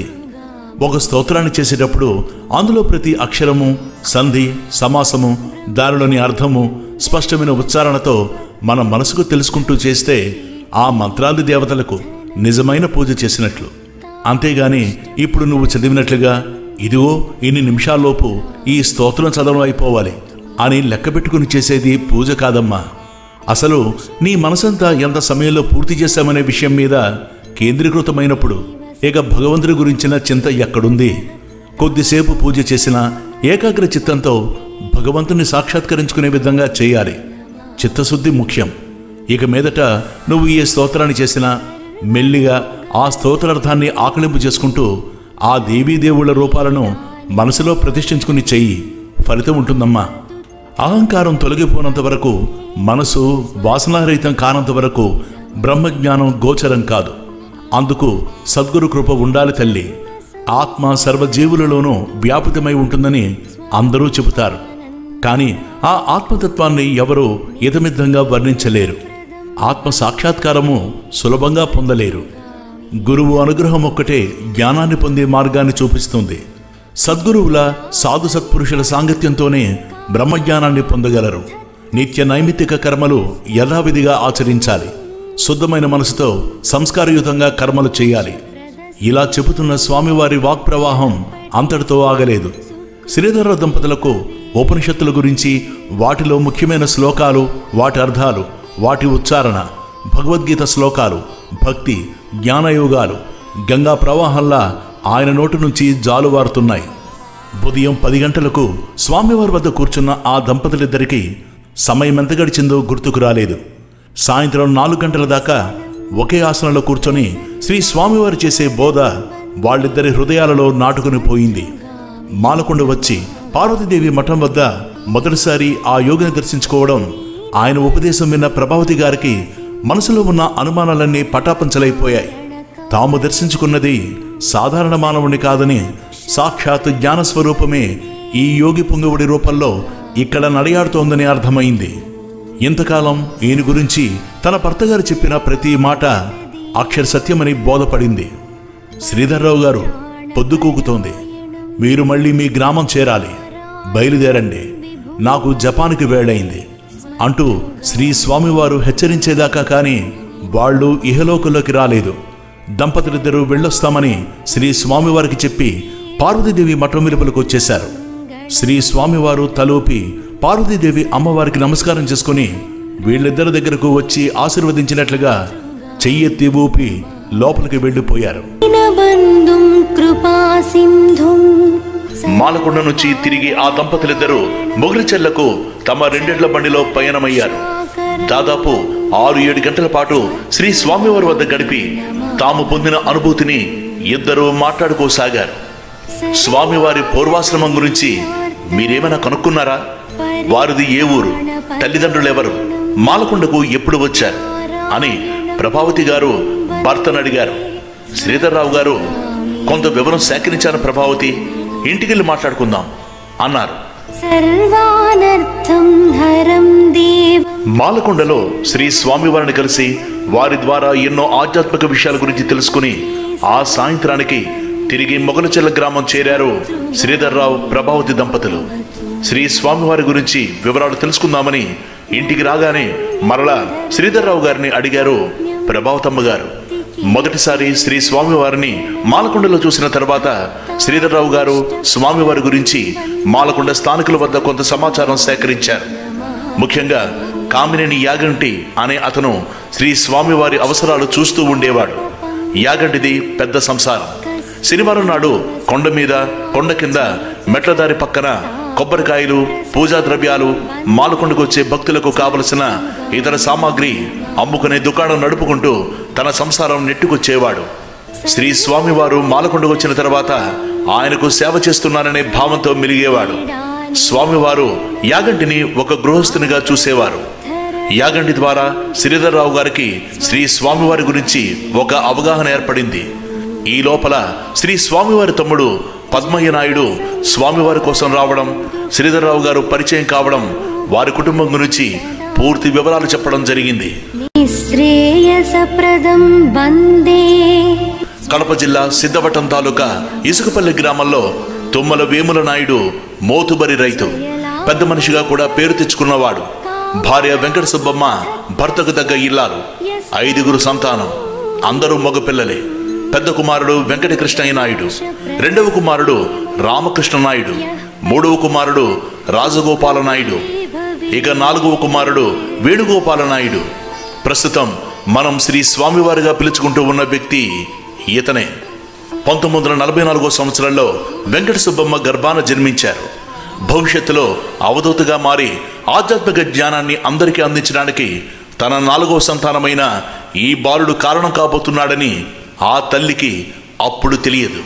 ఒక స్తోత్రాన్ని చేసేటప్పుడు అందులో ప్రతి అక్షరము సంధి సమాసము దానిలోని అర్థము స్పష్టమైన ఉచ్చారణతో మన మనసుకు తెలుసుకుంటూ చేస్తే ఆ మంత్రాది దేవతలకు నిజమైన పూజ చేసినట్లు అంతేగాని ఇప్పుడు నువ్వు చదివినట్లుగా ఇదిగో ఇన్ని నిమిషాల్లోపు ఈ స్తోత్రం చదవడం అయిపోవాలి అని లెక్కబెట్టుకుని చేసేది పూజ కాదమ్మా అసలు నీ మనసంతా ఎంత సమయంలో పూర్తి చేశామనే విషయం మీద కేంద్రీకృతమైనప్పుడు ఇక భగవంతుడి గురించిన చింత ఎక్కడుంది కొద్దిసేపు పూజ చేసిన ఏకాగ్ర చిత్తంతో భగవంతుని సాక్షాత్కరించుకునే విధంగా చేయాలి చిత్తశుద్ధి ముఖ్యం ఇక మీదట నువ్వు ఏ స్తోత్రాన్ని చేసినా మెల్లిగా ఆ స్తోత్రార్థాన్ని ఆకలింపు చేసుకుంటూ ఆ దేవీదేవుళ్ళ రూపాలను మనసులో ప్రతిష్ఠించుకుని చెయ్యి ఫలితం ఉంటుందమ్మా అహంకారం తొలగిపోనంత వరకు మనసు వాసనారహితం కానంత వరకు బ్రహ్మజ్ఞానం గోచరం కాదు అందుకు సద్గురు కృప ఉండాలి తల్లి ఆత్మ సర్వజీవులలోనూ వ్యాపితమై ఉంటుందని అందరూ చెబుతారు కానీ ఆ ఆత్మతత్వాన్ని ఎవరూ ఇతమిద్ధంగా వర్ణించలేరు ఆత్మ సాక్షాత్కారము సులభంగా పొందలేరు గురువు అనుగ్రహం ఒక్కటే జ్ఞానాన్ని పొందే మార్గాన్ని చూపిస్తుంది సద్గురువుల సాధు సత్పురుషుల సాంగత్యంతోనే బ్రహ్మజ్ఞానాన్ని పొందగలరు నిత్య నైమిత్తిక కర్మలు యథావిధిగా ఆచరించాలి శుద్ధమైన మనసుతో సంస్కారయుతంగా కర్మలు చేయాలి ఇలా చెబుతున్న స్వామివారి వాక్ ప్రవాహం అంతటితో ఆగలేదు శ్రీధర దంపతులకు ఉపనిషత్తుల గురించి వాటిలో ముఖ్యమైన శ్లోకాలు వాటి అర్థాలు వాటి ఉచ్చారణ భగవద్గీత శ్లోకాలు భక్తి జ్ఞానయోగాలు గంగా ప్రవాహంలా ఆయన నోటి నుంచి జాలువారుతున్నాయి ఉదయం పది గంటలకు స్వామివారి వద్ద కూర్చున్న ఆ దంపతులిద్దరికీ సమయం ఎంత గడిచిందో గుర్తుకు రాలేదు సాయంత్రం నాలుగు గంటల దాకా ఒకే ఆసనంలో కూర్చొని శ్రీ స్వామివారు చేసే బోధ వాళ్ళిద్దరి హృదయాలలో నాటుకుని పోయింది మాలకొండ వచ్చి పార్వతీదేవి మఠం వద్ద మొదటిసారి ఆ యోగిని దర్శించుకోవడం ఆయన ఉపదేశం విన్న ప్రభావతి గారికి మనసులో ఉన్న అనుమానాలన్నీ పటాపంచలైపోయాయి తాము దర్శించుకున్నది సాధారణ మానవుని కాదని సాక్షాత్ జ్ఞానస్వరూపమే ఈ యోగి పొంగవుడి రూపంలో ఇక్కడ నడయాడుతోందని అర్థమైంది ఇంతకాలం ఈయన గురించి తన భర్తగారు చెప్పిన ప్రతి మాట అక్షర సత్యమని బోధపడింది శ్రీధర్రావు గారు పొద్దుకూకుతోంది మీరు మళ్ళీ మీ గ్రామం చేరాలి బయలుదేరండి నాకు జపాన్కి వేళయింది అంటూ శ్రీ స్వామివారు హెచ్చరించేదాకా కానీ వాళ్ళు ఇహలోకంలోకి రాలేదు దంపతులిద్దరూ వెళ్ళొస్తామని శ్రీ స్వామివారికి చెప్పి పార్వతీదేవి మఠం వెలుపలకు వచ్చేశారు శ్రీ స్వామివారు తలూపి పార్వతీదేవి అమ్మవారికి నమస్కారం చేసుకుని వీళ్ళిద్దరి దగ్గరకు వచ్చి ఆశీర్వదించినట్లుగా చెయ్యెత్తి ఊపి లోపలికి వెళ్ళిపోయారు బంధుం కృపాసింధుం మాలకొండ నుంచి తిరిగి ఆ దంపతులిద్దరూ మొగలిచెర్లకు తమ రెండేళ్ల బండిలో పయనమయ్యారు దాదాపు ఆరు ఏడు గంటల పాటు శ్రీ స్వామివారి వద్ద గడిపి తాము పొందిన అనుభూతిని ఇద్దరూ మాట్లాడుకోసాగారు స్వామివారి పూర్వాశ్రమం గురించి మీరేమైనా కనుక్కున్నారా వారిది ఏ ఊరు తల్లిదండ్రులెవరు మాలకొండకు ఎప్పుడు వచ్చారు అని ప్రభావతి గారు భర్తను అడిగారు శ్రీధర్రావు గారు కొంత వివరం సేకరించాను ప్రభావతి ఇంటికెళ్ళి మాట్లాడుకుందాం అన్నారు సర్వానర్థం హరం దేవ మాలకొండలో శ్రీ స్వామివారిని కలిసి వారి ద్వారా ఎన్నో ఆధ్యాత్మిక విషయాల గురించి తెలుసుకుని ఆ సాయంత్రానికి తిరిగి మొగలచెల్ల గ్రామం చేరారు శ్రీధర్రావు ప్రభావతి దంపతులు శ్రీ స్వామివారి గురించి వివరాలు తెలుసుకుందామని ఇంటికి రాగానే మరలా శ్రీధర్రావు గారిని అడిగారు ప్రభావతమ్మ గారు మొదటిసారి శ్రీ స్వామివారిని మాలకొండలో చూసిన తర్వాత శ్రీధర్రావు గారు స్వామివారి గురించి మాలకొండ స్థానికుల వద్ద కొంత సమాచారం సేకరించారు ముఖ్యంగా కామినేని యాగంటి అనే అతను శ్రీ స్వామివారి అవసరాలు చూస్తూ ఉండేవాడు యాగంటిది పెద్ద సంసారం శనివారం నాడు కొండ మీద కొండ కింద మెట్లదారి పక్కన కొబ్బరికాయలు పూజా ద్రవ్యాలు మాలకొండకు వచ్చే భక్తులకు కావలసిన ఇతర సామాగ్రి అమ్ముకునే దుకాణం నడుపుకుంటూ తన సంసారం నెట్టుకొచ్చేవాడు శ్రీ స్వామివారు మాలకొండకు వచ్చిన తర్వాత ఆయనకు సేవ చేస్తున్నాననే భావంతో మెలిగేవాడు స్వామివారు యాగంటిని ఒక గృహస్థునిగా చూసేవారు యాగంటి ద్వారా శ్రీధర్రావు గారికి శ్రీ స్వామివారి గురించి ఒక అవగాహన ఏర్పడింది ఈ లోపల శ్రీ స్వామివారి తమ్ముడు పద్మయ్య నాయుడు స్వామివారి కోసం రావడం శ్రీధర్రావు గారు పరిచయం కావడం వారి కుటుంబం గురించి పూర్తి వివరాలు చెప్పడం జరిగింది నిశ్రేయసప్రదం వందే కడప జిల్లా సిద్ధవటం తాలూకా ఇసుకపల్లి గ్రామంలో తుమ్మల వేముల నాయుడు మోతుబరి రైతు పెద్ద మనిషిగా కూడా పేరు తెచ్చుకున్నవాడు భార్య వెంకట సుబ్బమ్మ భర్తకు దగ్గ ఇల్లాలు ఐదుగురు సంతానం అందరూ మగపిల్లలే పెద్ద కుమారుడు వెంకట కృష్ణయ్య నాయుడు రెండవ కుమారుడు రామకృష్ణ నాయుడు మూడవ కుమారుడు రాజగోపాల నాయుడు ఇక నాలుగవ కుమారుడు వేణుగోపాల నాయుడు ప్రస్తుతం మనం శ్రీ స్వామివారిగా పిలుచుకుంటూ ఉన్న వ్యక్తి ఇతనే పంతొమ్మిది వందల నలభై నాలుగో సంవత్సరంలో వెంకట సుబ్బమ్మ గర్భాన జన్మించారు భవిష్యత్తులో అవధూతగా మారి ఆధ్యాత్మిక జ్ఞానాన్ని అందరికీ అందించడానికి తన నాలుగో సంతానమైన ఈ బాలుడు కారణం కాబోతున్నాడని ఆ తల్లికి అప్పుడు తెలియదు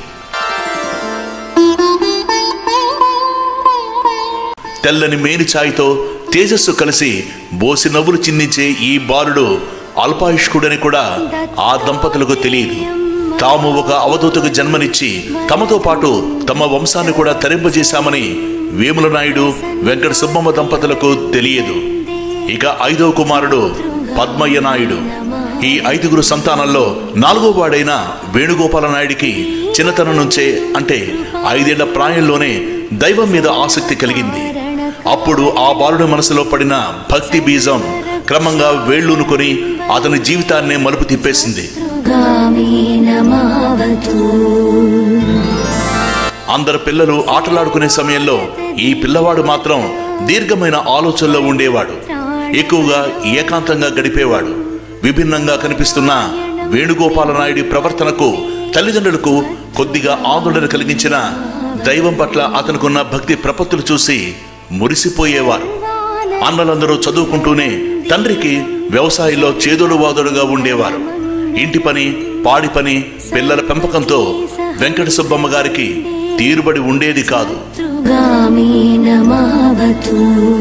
తెల్లని మేని ఛాయితో తేజస్సు కలిసి బోసి నవ్వులు చిందించే ఈ బాలుడు అల్పాయుష్కుడని కూడా ఆ దంపతులకు తెలియదు తాము ఒక అవధూతకు జన్మనిచ్చి తమతో పాటు తమ వంశాన్ని కూడా తరింపజేశామని వేముల నాయుడు వెంకట సుబ్బమ్మ దంపతులకు తెలియదు ఇక ఐదవ కుమారుడు పద్మయ్య నాయుడు ఈ ఐదుగురు సంతానంలో నాలుగో వాడైన వేణుగోపాల నాయుడికి చిన్నతనం నుంచే అంటే ఐదేళ్ల ప్రాయంలోనే దైవం మీద ఆసక్తి కలిగింది అప్పుడు ఆ బాలుడి మనసులో పడిన భక్తి బీజం క్రమంగా వేళ్ళూనుకొని అతని జీవితాన్నే మలుపు తిప్పేసింది గామే నమావతు అందరు పిల్లలు ఆటలాడుకునే సమయంలో ఈ పిల్లవాడు మాత్రం దీర్ఘమైన ఆలోచనలో ఉండేవాడు ఎక్కువగా ఏకాంతంగా గడిపేవాడు విభిన్నంగా కనిపిస్తున్న వేణుగోపాల నాయుడి ప్రవర్తనకు తల్లిదండ్రులకు కొద్దిగా ఆందోళన కలిగించిన దైవం పట్ల అతనుకున్న భక్తి ప్రపత్తులు చూసి మురిసిపోయేవారు అన్నలందరూ చదువుకుంటూనే తండ్రికి వ్యవసాయంలో చేదోడు వాదోడుగా ఉండేవారు ఇంటి పని పాడి పని పిల్లల పెంపకంతో వెంకట సుబ్బమ్మ గారికి తీరుబడి ఉండేది కాదు ృగామి నమావతు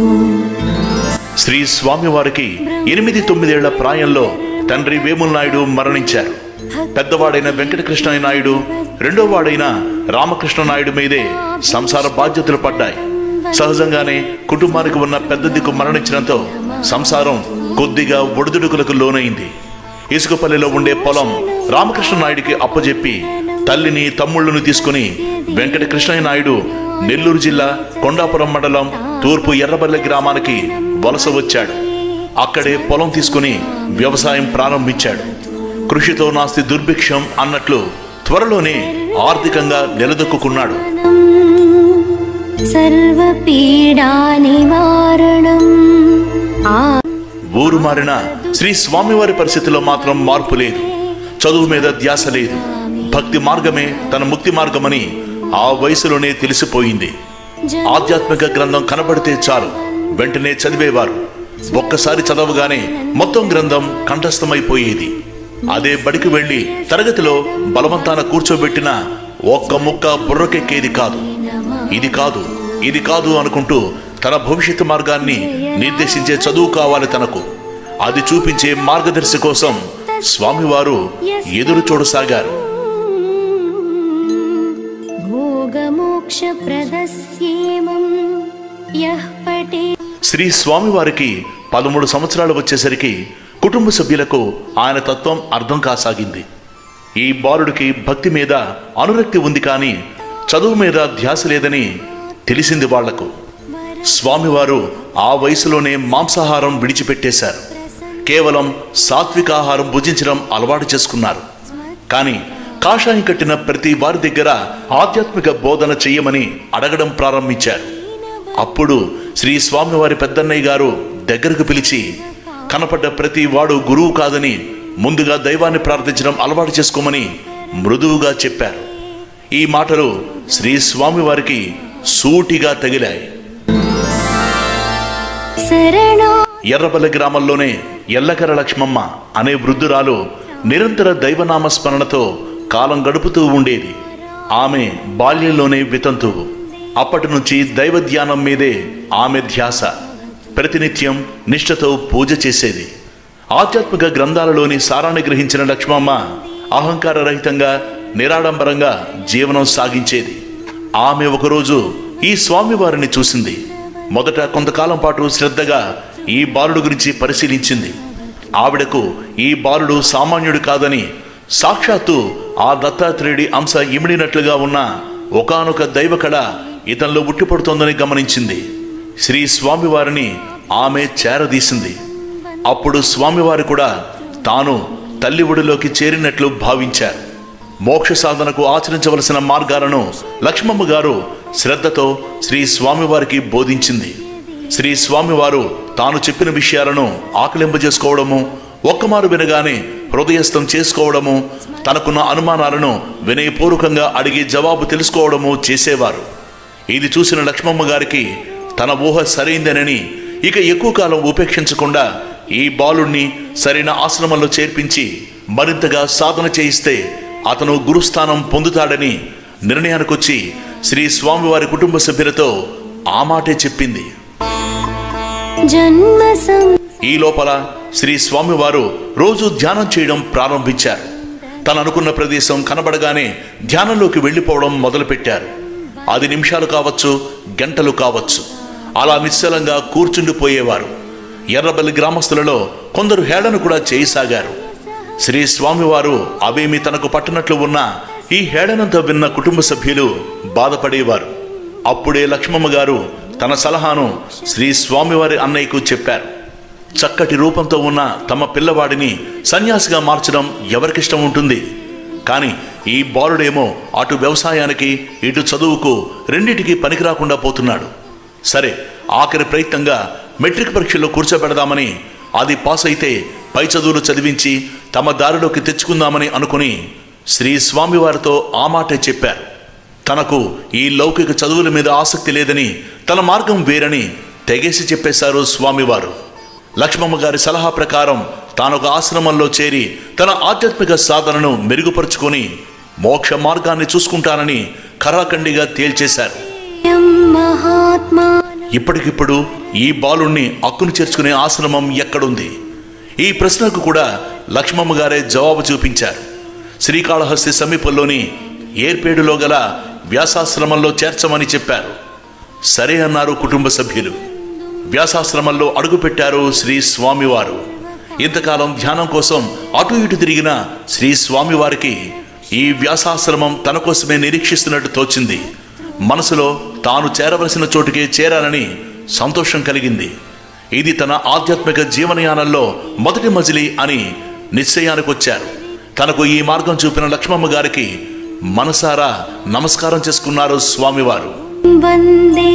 శ్రీ స్వామివారికి ఎనిమిది తొమ్మిదేళ్ల ప్రాయంలో తండ్రి వేముల నాయుడు మరణించారు పెద్దవాడైన వెంకటకృష్ణ నాయుడు రెండో వాడైన రామకృష్ణ నాయుడు మీదే సంసార బాధ్యతలు పడ్డాయి సహజంగానే కుటుంబానికి ఉన్న పెద్ద దిక్కు మరణించడంతో సంసారం కొద్దిగా ఒడిదుడుకులకు లోనైంది ఇసుకపల్లిలో ఉండే పొలం రామకృష్ణ నాయుడికి అప్పజెప్పి తల్లిని తమ్ముళ్ళను తీసుకుని వెంకటకృష్ణయ్య నాయుడు నెల్లూరు జిల్లా కొండాపురం మండలం తూర్పు ఎర్రబల్లె గ్రామానికి వలస వచ్చాడు అక్కడే పొలం తీసుకుని వ్యవసాయం ప్రారంభించాడు కృషితో నాస్తి దుర్భిక్షం అన్నట్లు త్వరలోనే ఆర్థికంగా నిలదొక్కున్నాడు సర్వపీడా నివారణం ఆ ఊరు మారిన శ్రీ స్వామివారి పరిస్థితిలో మాత్రం మార్పు లేదు చదువు మీద ధ్యాస లేదు భక్తి మార్గమే తన ముక్తి మార్గమని ఆ వయసులోనే తెలిసిపోయింది ఆధ్యాత్మిక గ్రంథం కనబడితే చాలు వెంటనే చదివేవారు ఒక్కసారి చదవగానే మొత్తం గ్రంథం కంఠస్థమైపోయేది అదే బడికి వెళ్లి తరగతిలో బలవంతాన కూర్చోబెట్టిన ఒక్క ముక్క బుర్రకెక్కేది కాదు ఇది కాదు ఇది కాదు అనుకుంటూ తన భవిష్యత్తు మార్గాన్ని నిర్దేశించే చదువు కావాలి తనకు అది చూపించే మార్గదర్శి కోసం స్వామివారు ఎదురు చూడసాగారు భోగమోక్షప్రదస్యేమం యః పఠే శ్రీ స్వామివారికి పదమూడు సంవత్సరాలు వచ్చేసరికి కుటుంబ సభ్యులకు ఆయన తత్వం అర్థం కాసాగింది ఈ బాలుడికి భక్తి మీద అనురక్తి ఉంది కానీ చదువు మీద ధ్యాస లేదని తెలిసింది వాళ్లకు స్వామివారు ఆ వయసులోనే మాంసాహారం విడిచిపెట్టేశారు కేవలం సాత్వికాహారం భుజించడం అలవాటు చేసుకున్నారు కానీ కాషాయం కట్టిన ప్రతి వారి దగ్గర ఆధ్యాత్మిక బోధన చెయ్యమని అడగడం ప్రారంభించారు అప్పుడు శ్రీ స్వామివారి పెద్దన్నయ్య గారు దగ్గరకు పిలిచి కనపడ్డ ప్రతి వాడు గురువు కాదని ముందుగా దైవాన్ని ప్రార్థించడం అలవాటు చేసుకోమని మృదువుగా చెప్పారు ఈ మాటలు శ్రీ స్వామివారికి సూటిగా తగిలాయి శరణా ఎర్రబల్లి గ్రామంలోనే ఎల్లకర లక్ష్మమ్మ అనే వృద్ధురాలు నిరంతర దైవనామ స్మరణతో కాలం గడుపుతూ ఉండేది ఆమె బాల్యంలోనే వితంతువు అప్పటి నుంచి దైవ ధ్యానం మీదే ఆమె ధ్యాస ప్రతినిత్యం నిష్ఠతో పూజ చేసేది ఆధ్యాత్మిక గ్రంథాలలోని సారాన్ని గ్రహించిన లక్ష్మమ్మ అహంకార రహితంగా నిరాడంబరంగా జీవనం సాగించేది ఆమె ఒకరోజు ఈ స్వామివారిని చూసింది మొదట కొంతకాలం పాటు శ్రద్ధగా ఈ బాలుడు గురించి పరిశీలించింది ఆవిడకు ఈ బాలుడు సామాన్యుడు కాదని సాక్షాత్తు ఆ దత్తాత్రేయుడి అంశ ఇమిడినట్లుగా ఉన్న ఒకానొక దైవ కళ ఇతనిలో ఉట్టిపడుతోందని గమనించింది శ్రీ స్వామివారిని ఆమె చేరదీసింది అప్పుడు స్వామివారు కూడా తాను తల్లి ఒడిలోకి చేరినట్లు భావించారు మోక్ష సాధనకు ఆచరించవలసిన మార్గాలను లక్ష్మమ్మ గారు శ్రద్ధతో శ్రీ స్వామివారికి బోధించింది శ్రీ స్వామివారు తాను చెప్పిన విషయాలను ఆకలింపజేసుకోవడము ఒక్కమారు వినగానే హృదయస్థం చేసుకోవడము తనకున్న అనుమానాలను వినయపూర్వకంగా అడిగి జవాబు తెలుసుకోవడము చేసేవారు ఇది చూసిన లక్ష్మమ్మ గారికి తన ఊహ సరైందనని ఇక ఎక్కువ కాలం ఉపేక్షించకుండా ఈ బాలుణ్ణి సరైన ఆశ్రమంలో చేర్పించి మరింతగా సాధన చేయిస్తే అతను గురుస్థానం పొందుతాడని నిర్ణయానికొచ్చి శ్రీ స్వామివారి కుటుంబ సభ్యులతో ఆ మాటే చెప్పింది జన్మ సం ఈ లోపల శ్రీ స్వామివారు రోజు ధ్యానం చేయడం ప్రారంభించారు తను అనుకున్న ప్రదేశం కనబడగానే ధ్యానంలోకి వెళ్ళిపోవడం మొదలుపెట్టారు అది నిమిషాలు కావచ్చు గంటలు కావచ్చు అలా నిశ్చలంగా కూర్చుండిపోయేవారు ఎర్రబల్లి గ్రామస్తులలో కొందరు హేళన కూడా చేయసాగారు శ్రీ స్వామివారు అవేమి తనకు పట్టనట్లు ఉన్న ఈ హేళనంతో విన్న కుటుంబ సభ్యులు బాధపడేవారు అప్పుడే లక్ష్మమ్మ గారు తన సలహాను శ్రీ స్వామివారి అన్నయ్యకు చెప్పారు చక్కటి రూపంతో ఉన్న తమ పిల్లవాడిని సన్యాసిగా మార్చడం ఎవరికిష్టం ఉంటుంది కానీ ఈ బాలుడేమో అటు వ్యవసాయానికి ఇటు చదువుకు రెండిటికి పనికి రాకుండా పోతున్నాడు సరే ఆఖరి ప్రయత్నంగా మెట్రిక్ పరీక్షలో కూర్చోబెడదామని అది పాస్ అయితే పై చదువులు చదివించి తమ దారిలోకి తెచ్చుకుందామని అనుకుని శ్రీ స్వామివారితో ఆ మాటే చెప్పారు తనకు ఈ లౌకిక చదువుల మీద ఆసక్తి లేదని తన మార్గం వేరని తెగేసి చెప్పేశారు స్వామివారు లక్ష్మమ్మ గారి సలహా ప్రకారం తానొక ఆశ్రమంలో చేరి తన ఆధ్యాత్మిక సాధనను మెరుగుపరుచుకొని మోక్ష మార్గాన్ని చూసుకుంటానని ఖరాఖండిగా తేల్చేశారు యం మహాత్మా ఇప్పటికిప్పుడు ఈ బాలుణ్ణి అక్కును చేర్చుకునే ఆశ్రమం ఎక్కడుంది ఈ ప్రశ్నకు కూడా లక్ష్మమ్మ గారే జవాబు చూపించారు శ్రీకాళహస్తి సమీపంలోని ఏర్పేడులో గల వ్యాసాశ్రమంలో చేర్చమని చెప్పారు సరే అన్నారు కుటుంబ సభ్యులు వ్యాసాశ్రమంలో అడుగుపెట్టారు శ్రీ స్వామివారు ఇంతకాలం ధ్యానం కోసం అటు ఇటు తిరిగిన శ్రీ స్వామివారికి ఈ వ్యాసాశ్రమం తన కోసమే నిరీక్షిస్తున్నట్టు తోచింది మనసులో తాను చేరవలసిన చోటుకే చేరాలని సంతోషం కలిగింది ఇది తన ఆధ్యాత్మిక జీవనయానంలో మొదటి మజిలీ అని నిశ్చయానికి వచ్చారు తనకు ఈ మార్గం చూపిన లక్ష్మమ్మ గారికి మనసారా నమస్కారం చేసుకున్నారు స్వామివారు వందే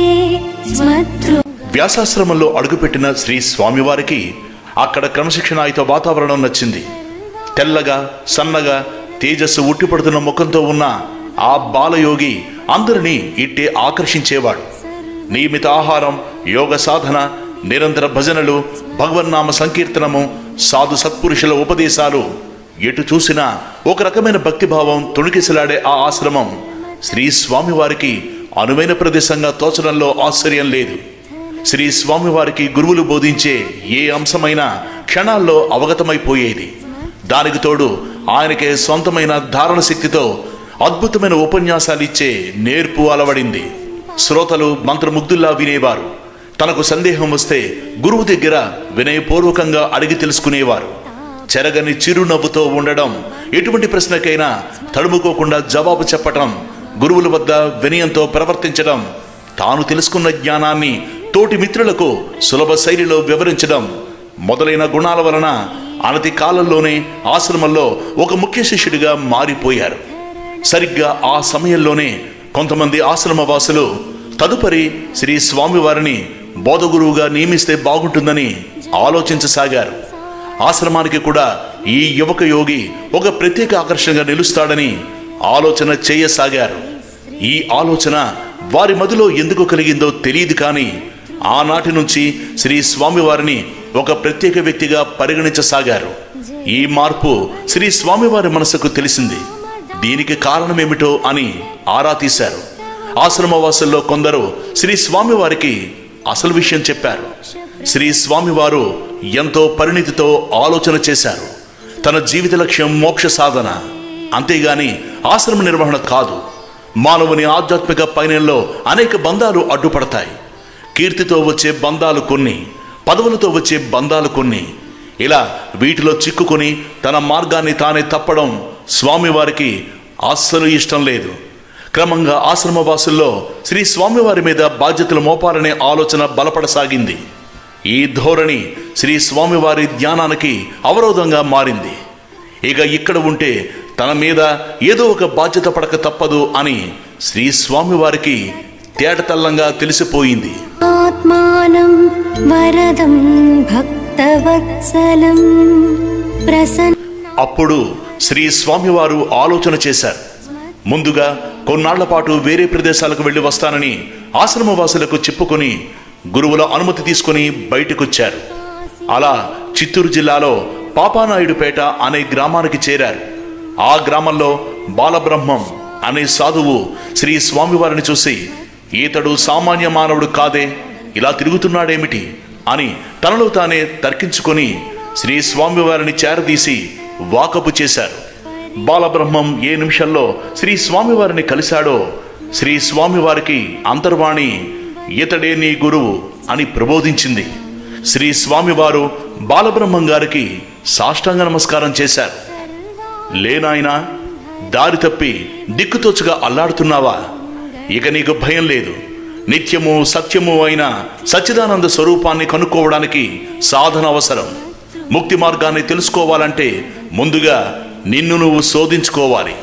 స్మతృ వ్యాసాశ్రమంలో అడుగుపెట్టిన శ్రీ స్వామివారికి అక్కడ క్రమశిక్షణాయుత వాతావరణం నచ్చింది తెల్లగా సన్నగా తేజస్సు ఉట్టిపడుతున్న ముఖంతో ఉన్న ఆ బాలయోగి అందరినీ ఇట్టే ఆకర్షించేవాడు నియమిత ఆహారం యోగ సాధన నిరంతర భజనలు భగవన్నామ సంకీర్తనము సాధు సత్పురుషుల ఉపదేశాలు ఎటు చూసినా ఒక రకమైన భక్తిభావం తొణికిసలాడే ఆ ఆశ్రమం శ్రీ స్వామివారికి అనువైన ప్రదేశంగా తోచడంలో ఆశ్చర్యం లేదు శ్రీ స్వామివారికి గురువులు బోధించే ఏ అంశమైనా క్షణాల్లో అవగతమైపోయేది దానికి తోడు ఆయనకే సొంతమైన ధారణ శక్తితో అద్భుతమైన ఉపన్యాసాలు ఇచ్చే నేర్పు అలవడింది శ్రోతలు మంత్రముగ్ధుల్లా వినేవారు తనకు సందేహం వస్తే గురువు దగ్గర వినయపూర్వకంగా అడిగి తెలుసుకునేవారు చెరగని చిరునవ్వుతో ఉండడం ఎటువంటి ప్రశ్నకైనా తడుముకోకుండా జవాబు చెప్పటం గురువుల వద్ద వినయంతో ప్రవర్తించడం తాను తెలుసుకున్న జ్ఞానాన్ని తోటి మిత్రులకు సులభ శైలిలో వివరించడం మొదలైన గుణాల వలన అనతి కాలంలోనే ఆశ్రమంలో ఒక ముఖ్య శిష్యుడిగా మారిపోయారు సరిగ్గా ఆ సమయంలోనే కొంతమంది ఆశ్రమవాసులు తదుపరి శ్రీ స్వామివారిని బోధగురువుగా నియమిస్తే బాగుంటుందని ఆలోచించసాగారు ఆశ్రమానికి కూడా ఈ యువక యోగి ఒక ప్రత్యేక ఆకర్షణగా నిలుస్తాడని ఆలోచన చేయసాగారు ఈ ఆలోచన వారి మదిలో ఎందుకు కలిగిందో తెలియదు కానీ ఆనాటి నుంచి శ్రీ స్వామివారిని ఒక ప్రత్యేక వ్యక్తిగా పరిగణించసాగారు ఈ మార్పు శ్రీ స్వామివారి మనసుకు తెలిసింది దీనికి కారణమేమిటో అని ఆరా తీశారు ఆశ్రమవాసుల్లో కొందరు శ్రీ స్వామివారికి అసలు విషయం చెప్పారు శ్రీ స్వామివారు ఎంతో పరిణితితో ఆలోచన చేశారు తన జీవిత లక్ష్యం మోక్ష సాధన అంతేగాని ఆశ్రమ నిర్వహణ కాదు మానవుని ఆధ్యాత్మిక పయనంలో అనేక బంధాలు అడ్డుపడతాయి కీర్తితో వచ్చే బంధాలు కొన్ని పదవులతో వచ్చే బంధాలు కొన్ని ఇలా వీటిలో చిక్కుకొని తన మార్గాన్ని తానే తప్పడం స్వామివారికి అస్సలు ఇష్టం లేదు క్రమంగా ఆశ్రమవాసుల్లో శ్రీ స్వామివారి మీద బాధ్యతలు మోపాలనే ఆలోచన బలపడసాగింది ఈ ధోరణి శ్రీ స్వామివారి ధ్యానానికి అవరోధంగా మారింది ఇక ఇక్కడ ఉంటే తన మీద ఏదో ఒక బాధ్యత పడక తప్పదు అని శ్రీ స్వామివారికి తేటతల్లంగా తెలిసిపోయింది ఆత్మానం వరదం భక్తవత్సలం ప్రసన్న అప్పుడు శ్రీ స్వామివారు ఆలోచన చేశారు ముందుగా కొన్నాళ్ల పాటు వేరే ప్రదేశాలకు వెళ్ళి వస్తానని ఆశ్రమవాసులకు చెప్పుకొని గురువుల అనుమతి తీసుకొని బయటకొచ్చారు అలా చిత్తూరు జిల్లాలో పాపానాయుడుపేట అనే గ్రామానికి చేరారు ఆ గ్రామంలో బాలబ్రహ్మం అనే సాధువు శ్రీ స్వామివారిని చూసి ఈతడు సామాన్య మానవుడు కాదే ఇలా తిరుగుతున్నాడేమిటి అని తనలో తానే తర్కించుకొని శ్రీ స్వామివారిని చేరదీసి వాకపు చేశారు బాలబ్రహ్మం ఏ నిమిషంలో శ్రీ స్వామివారిని కలిశాడో శ్రీ స్వామివారికి అంతర్వాణి ఇతడే నీ గురువు అని ప్రబోధించింది శ్రీ స్వామివారు బాలబ్రహ్మం గారికి సాష్టాంగ నమస్కారం చేశారు లేనాయనా దారి తప్పి దిక్కుతోచుగా అల్లాడుతున్నావా ఇక నీకు భయం లేదు నిత్యము సత్యము అయిన సచ్చిదానంద స్వరూపాన్ని కనుక్కోవడానికి సాధన అవసరం ముక్తి మార్గాన్ని తెలుసుకోవాలంటే ముందుగా నిన్ను నువ్వు శోధించుకోవాలి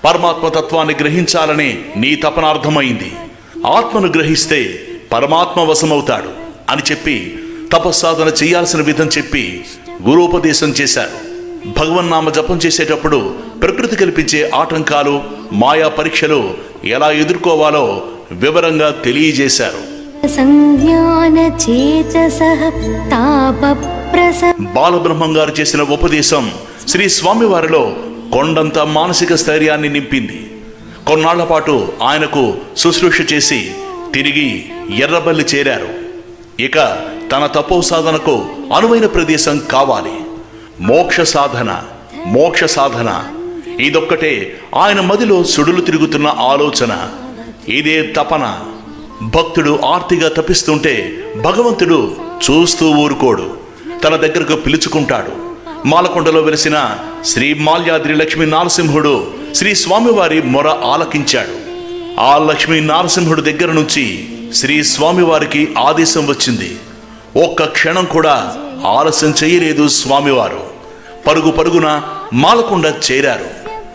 పరమాత్మ తత్వాన్ని గ్రహించాలని నీ తపన అర్థమైంది ఆత్మను గ్రహిస్తే పరమాత్మ వశమవుతాడు అని చెప్పి తపస్సాధన చేయాల్సిన విధం చెప్పి గురూపదేశం చేశారు భగవన్నామ జపం చేసేటప్పుడు ప్రకృతి కల్పించే ఆటంకాలు మాయా పరీక్షలు ఎలా ఎదుర్కోవాలో వివరంగా తెలియజేశారు సంజ్ఞాన చేతసః తాప ప్రస బాలబ్రహ్మం గారు చేసిన ఉపదేశం శ్రీ స్వామివారిలో కొండంత మానసిక స్థైర్యాన్ని నింపింది కొన్నాళ్ల పాటు ఆయనకు శుశ్రూష చేసి తిరిగి ఎర్రబల్లి చేరారు ఇక తన తపో సాధనకు అనువైన ప్రదేశం కావాలి మోక్ష సాధన మోక్ష సాధన ఇదొక్కటే ఆయన మదిలో సుడులు తిరుగుతున్న ఆలోచన ఇదే తపన భక్తుడు ఆర్తిగా తపిస్తుంటే భగవంతుడు చూస్తూ ఊరుకోడు తన దగ్గరకు పిలుచుకుంటాడు మాలకొండలో వెలిసిన శ్రీ మాల్యాద్రి లక్ష్మీ నారసింహుడు శ్రీ స్వామివారి మొర ఆలకించాడు ఆ లక్ష్మీ నారసింహుడు దగ్గర నుంచి శ్రీ స్వామివారికి ఆదేశం వచ్చింది ఒక్క క్షణం కూడా ఆలస్యం చేయలేదు స్వామివారు పరుగు పరుగున మాలకొండ చేరారు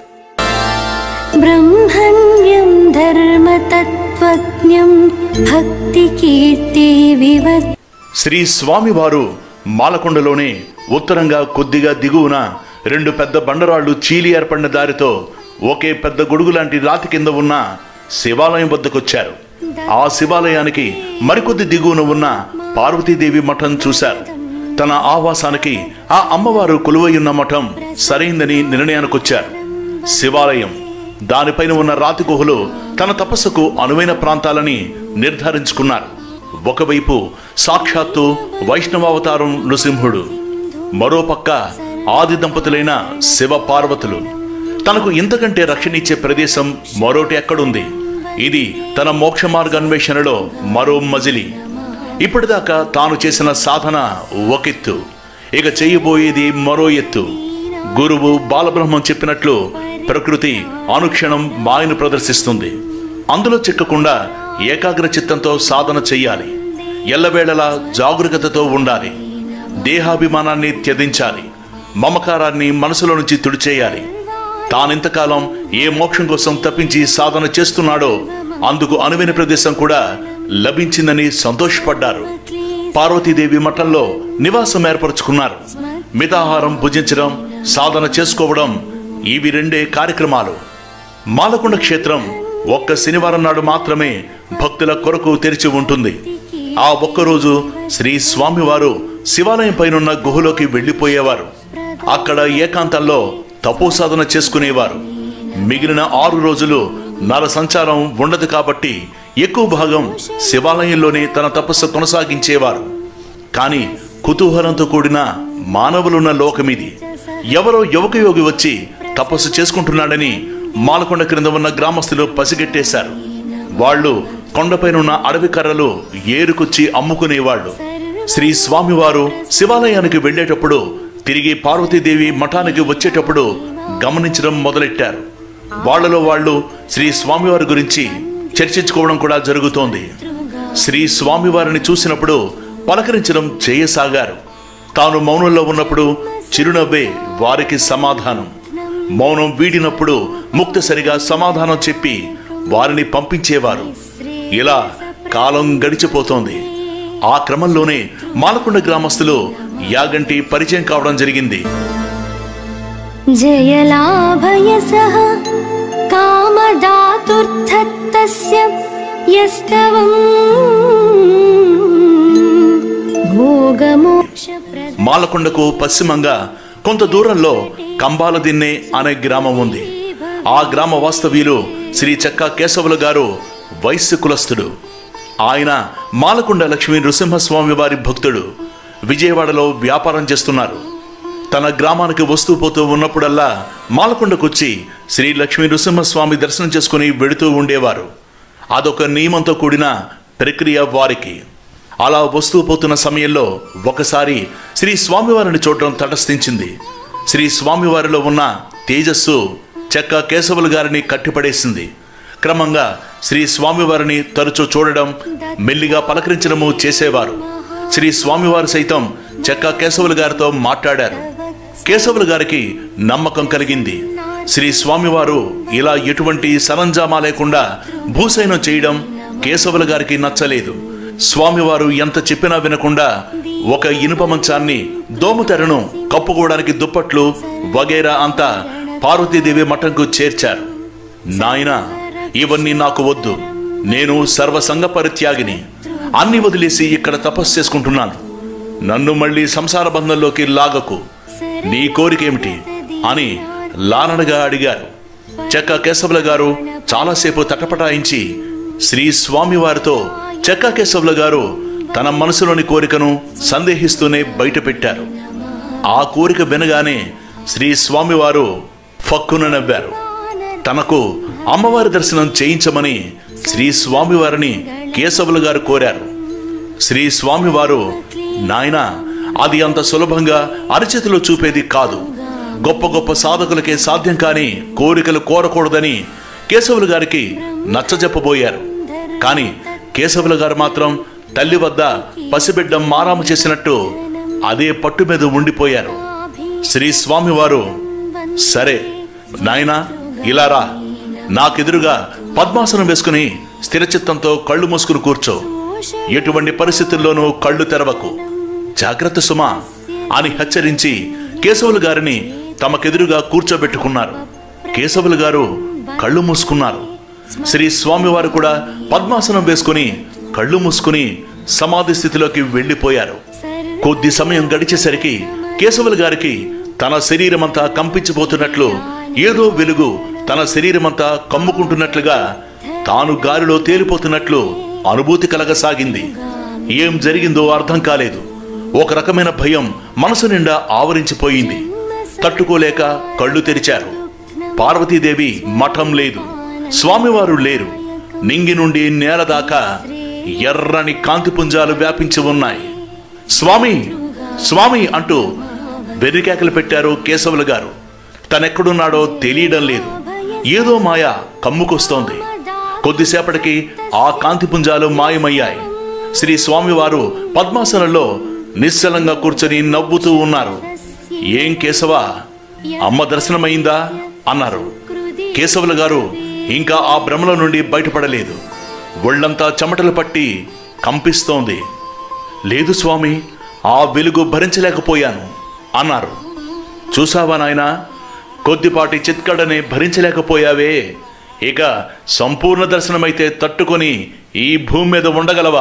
బ్రహ్మణ్యం ధర్మతత్వజ్ఞం భక్తి కీర్తి వివత్ శ్రీ స్వామివారు మాలకొండలోనే ఉత్తరంగా కొద్దిగా దిగువన రెండు పెద్ద బండరాళ్లు చీలి ఏర్పడిన దారితో ఒకే పెద్ద గొడుగు లాంటి రాతి కింద ఉన్న శివాలయం వద్దకొచ్చారు ఆ శివాలయానికి మరికొద్ది దిగువన ఉన్న పార్వతీదేవి మఠం చూశారు తన ఆవాసానికి ఆ అమ్మవారు కొలువై ఉన్న మఠం సరైందని నిర్ణయానికొచ్చారు శివాలయం దానిపైన ఉన్న రాతి గుహలు తన తపస్సుకు అనువైన ప్రాంతాలని నిర్ధారించుకున్నారు ఒకవైపు సాక్షాత్తు వైష్ణవావతారం నృసింహుడు మరోపక్క ఆది దంపతులైన శివ పార్వతులు తనకు ఇంతకంటే రక్షణ ఇచ్చే ప్రదేశం మరోటి ఎక్కడుంది ఇది తన మోక్ష మార్గ అన్వేషణలో మరో మజిలి ఇప్పటిదాకా తాను చేసిన సాధన ఒకెత్తు ఇక చేయబోయేది మరో ఎత్తు గురువు బాలబ్రహ్మం చెప్పినట్లు ప్రకృతి అనుక్షణం మాయను ప్రదర్శిస్తుంది అందులో చిక్కకుండా ఏకాగ్ర చిత్తంతో సాధన చెయ్యాలి ఎల్లవేళలా జాగరూకతతో ఉండాలి దేహాభిమానాన్ని త్యజించాలి మమకారాన్ని మనసులో నుంచి తుడిచేయాలి తానెంతకాలం ఏ మోక్షం కోసం తప్పించి సాధన చేస్తున్నాడో అందుకు అనువైన ప్రదేశం కూడా లభించిందని సంతోషపడ్డారు పార్వతీదేవి మఠంలో నివాసం ఏర్పరచుకున్నారు మితాహారం భుజించడం సాధన చేసుకోవడం ఇవి రెండే కార్యక్రమాలు మాలకొండ క్షేత్రం ఒక్క శనివారం నాడు మాత్రమే భక్తుల కొరకు తెరిచి ఉంటుంది ఆ ఒక్కరోజు శ్రీ స్వామివారు శివాలయం పైనున్న గుహలోకి వెళ్లిపోయేవారు అక్కడ ఏకాంతంలో తపోసాధన చేసుకునేవారు మిగిలిన ఆరు రోజులు నర సంచారం ఉండదు కాబట్టి ఎక్కువ భాగం శివాలయంలోనే తన తపస్సు కొనసాగించేవారు కానీ కుతూహలంతో కూడిన మానవులున్న లోకమిది ఎవరో యువక యోగి వచ్చి తపస్సు చేసుకుంటున్నాడని మాలకొండ క్రింద ఉన్న గ్రామస్తులు పసిగట్టేశారు వాళ్ళు కొండపైన ఉన్న అడవి కర్రలు ఏరుకొచ్చి అమ్ముకునేవాళ్ళు శ్రీ స్వామివారు శివాలయానికి వెళ్ళేటప్పుడు తిరిగి పార్వతీదేవి మఠానికి వచ్చేటప్పుడు గమనించడం మొదలెట్టారు వాళ్ళలో వాళ్ళు శ్రీ స్వామివారి గురించి చర్చించుకోవడం కూడా జరుగుతోంది శ్రీ స్వామివారిని చూసినప్పుడు పలకరించడం చేయసాగారు తాను మౌనంలో ఉన్నప్పుడు చిరునవ్వే వారికి సమాధానం మౌనం వీడినప్పుడు ముక్తసరిగా సమాధానం చెప్పి వారిని పంపించేవారు ఇలా కాలం గడిచిపోతోంది ఆ క్రమంలోనే మాలకొండ గ్రామస్తులు యాగంటి పరిచయం కావడం జరిగింది जयलाभयसः कामदातुर्थत्तस्य यस्तवम् भोगमोक्षप्रद మాలకొండకు పశ్చిమంగా కొంత దూరంలో కంబాల దిన్నె అనే గ్రామం ఉంది ఆ గ్రామ వాస్తవ్యులు శ్రీ చెక్క కేశవులు గారు వైశ్య కులస్థుడు ఆయన మాలకొండ లక్ష్మీ నృసింహస్వామి వారి భక్తుడు విజయవాడలో వ్యాపారం చేస్తున్నారు తన గ్రామానికి వస్తూ పోతూ ఉన్నప్పుడల్లా మాలకొండకొచ్చి శ్రీ లక్ష్మీ నృసింహస్వామి దర్శనం చేసుకుని వెడుతూ ఉండేవారు అదొక నియమంతో కూడిన ప్రక్రియ వారికి అలా వస్తూ పోతున్న సమయంలో ఒకసారి శ్రీ స్వామివారిని చూడడం తటస్థించింది శ్రీ స్వామివారిలో ఉన్న తేజస్సు చెక్క కేశవులు గారిని కట్టిపడేసింది క్రమంగా శ్రీ స్వామివారిని తరచూ చూడడం మెల్లిగా పలకరించడము చేసేవారు శ్రీ స్వామివారు సైతం చెక్క కేశవులు గారితో మాట్లాడారు కేశవులు గారికి నమ్మకం కలిగింది శ్రీ స్వామివారు ఇలా ఎటువంటి సరంజామా లేకుండా భూసైనం చేయడం కేశవుల గారికి నచ్చలేదు స్వామివారు ఎంత చెప్పినా వినకుండా ఒక ఇనుప మంచాన్ని దోమతెరను కప్పుకోవడానికి దుప్పట్లు వగైరా అంతా పార్వతీదేవి మఠంకు చేర్చారు నాయనా ఇవన్నీ నాకు వద్దు నేను సర్వసంగ పరిత్యాగిని అన్ని వదిలేసి ఇక్కడ తపస్సు చేసుకుంటున్నాను నన్ను మళ్ళీ సంసార బంధంలోకి లాగకు నీ కోరికేమిటి అని లాలనగా అడిగారు చెక్క కేశవుల గారు చాలాసేపు తటపటాయించి శ్రీ స్వామివారితో చెక్క కేశవుల గారు తన మనసులోని కోరికను సందేహిస్తూనే బయట పెట్టారు ఆ కోరిక వినగానే శ్రీ స్వామివారు ఫక్కున నవ్వారు తనకు అమ్మవారి దర్శనం చేయించమని శ్రీ స్వామివారిని కేశవులు గారు కోరారు శ్రీ స్వామివారు నాయనా అది అంత సులభంగా అరచేతిలో చూపేది కాదు గొప్ప గొప్ప సాధకులకే సాధ్యం కాని కోరికలు కోరకూడదని కేశవులు గారికి నచ్చజెప్పబోయారు కానీ కేశవులు గారు మాత్రం తల్లి వద్ద పసిబిడ్డ మారాము చేసినట్టు అదే పట్టు మీద ఉండిపోయారు శ్రీ స్వామివారు సరే నాయనా ఇలా రా నాకెదురుగా పద్మాసనం వేసుకుని స్థిరచిత్తంతో కళ్ళు మూసుకుని కూర్చో ఎటువంటి పరిస్థితుల్లోనూ కళ్ళు తెరవకు జాగ్రత్త సుమా అని హెచ్చరించి కేశవులు గారిని తమకెదురుగా కూర్చోబెట్టుకున్నారు కేశవులు గారు కళ్ళు మూసుకున్నారు శ్రీ స్వామివారు కూడా పద్మాసనం వేసుకుని కళ్ళు మూసుకుని సమాధి స్థితిలోకి వెళ్ళిపోయారు కొద్ది సమయం గడిచేసరికి కేశవులు గారికి తన శరీరమంతా కంపించిపోతున్నట్లు ఏదో వెలుగు తన శరీరమంతా కమ్ముకుంటున్నట్లుగా తాను గాలిలో తేలిపోతున్నట్లు అనుభూతి కలగసాగింది ఏం జరిగిందో అర్థం కాలేదు ఒక రకమైన భయం మనసు నిండా ఆవరించిపోయింది తట్టుకోలేక కళ్ళు తెరిచారు పార్వతీదేవి మఠం లేదు స్వామివారు లేరు నింగి నుండి నేల దాకా ఎర్రని కాంతిపుంజాలు వ్యాపించి ఉన్నాయి స్వామి స్వామి అంటూ బెర్రికేకలు పెట్టారు కేశవులు గారు తనెక్కడున్నాడో తెలియడం లేదు ఏదో మాయ కమ్ముకొస్తోంది కొద్దిసేపటికి ఆ కాంతిపుంజాలు మాయమయ్యాయి శ్రీ స్వామివారు పద్మాసనంలో నిశ్చలంగా కూర్చొని నవ్వుతూ ఉన్నారు ఏం కేశవ అమ్మ దర్శనమైందా అన్నారు కేశవులు గారు ఇంకా ఆ భ్రమల నుండి బయటపడలేదు ఒళ్ళంతా చెమటలు పట్టి కంపిస్తోంది లేదు స్వామి ఆ వెలుగు భరించలేకపోయాను అన్నారు చూసావా నాయనా కొద్దిపాటి చిత్కడని భరించలేకపోయావే ఇక సంపూర్ణ దర్శనమైతే తట్టుకొని ఈ భూమి మీద ఉండగలవా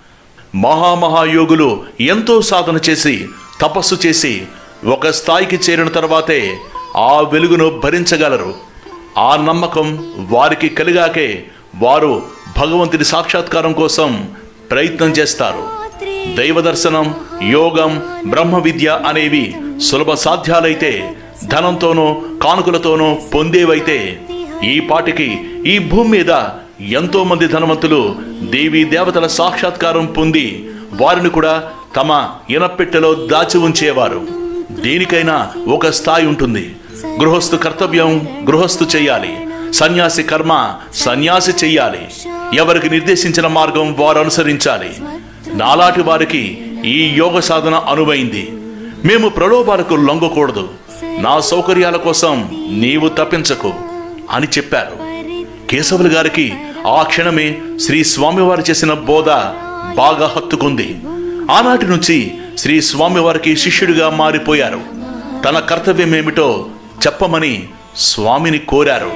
మహామహాయోగులు ఎంతో సాధన చేసి తపస్సు చేసి ఒక స్థాయికి చేరిన తర్వాతే ఆ వెలుగును భరించగలరు ఆ నమ్మకం వారికి కలిగాకే వారు భగవంతుడి సాక్షాత్కారం కోసం ప్రయత్నం చేస్తారు దైవ దర్శనం యోగం బ్రహ్మ విద్య అనేవి సులభ సాధ్యాలైతే ధనంతోనో కానుకలతోనో పొందేవైతే ఈ పాటికి ఈ భూమి మీద ఎంతో మంది ధనవంతులు దేవీ దేవతల సాక్షాత్కారం పొంది వారిని కూడా తమ ఇనపెట్టెలో దాచి ఉంచేవారు దేనికైనా ఒక స్థాయి ఉంటుంది గృహస్థు కర్తవ్యం గృహస్థు చెయ్యాలి సన్యాసి కర్మ సన్యాసి చెయ్యాలి ఎవరికి నిర్దేశించిన మార్గం వారు అనుసరించాలి నాలాటి వారికి ఈ యోగ సాధన అనువైంది మేము ప్రలోభాలకు లొంగకూడదు నా సౌకర్యాల కోసం నీవు తప్పించకు అని చెప్పారు కేశవులు గారికి ఆ క్షణమే శ్రీ స్వామివారు చేసిన బోధ బాగా హత్తుకుంది ఆనాటి నుంచి శ్రీ స్వామివారికి శిష్యుడిగా మారిపోయారు తన కర్తవ్యమేమిటో చెప్పమని స్వామిని కోరారు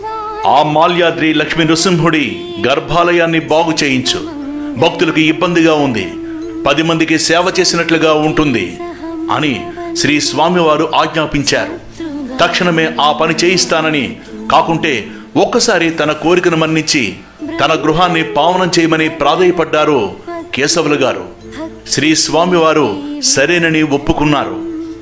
ఆ మాల్యాద్రి లక్ష్మీ నృసింహుడి గర్భాలయాన్ని బాగు చేయించు భక్తులకు ఇబ్బందిగా ఉంది పది మందికి సేవ చేసినట్లుగా ఉంటుంది అని శ్రీ స్వామివారు ఆజ్ఞాపించారు తక్షణమే ఆ పని చేయిస్తానని కాకుంటే ఒక్కసారి తన కోరికను మన్నించి తన గృహాన్ని పావనం చేయమని ప్రాధేయపడ్డారు కేశవులు గారు శ్రీ స్వామివారు సరేనని ఒప్పుకున్నారు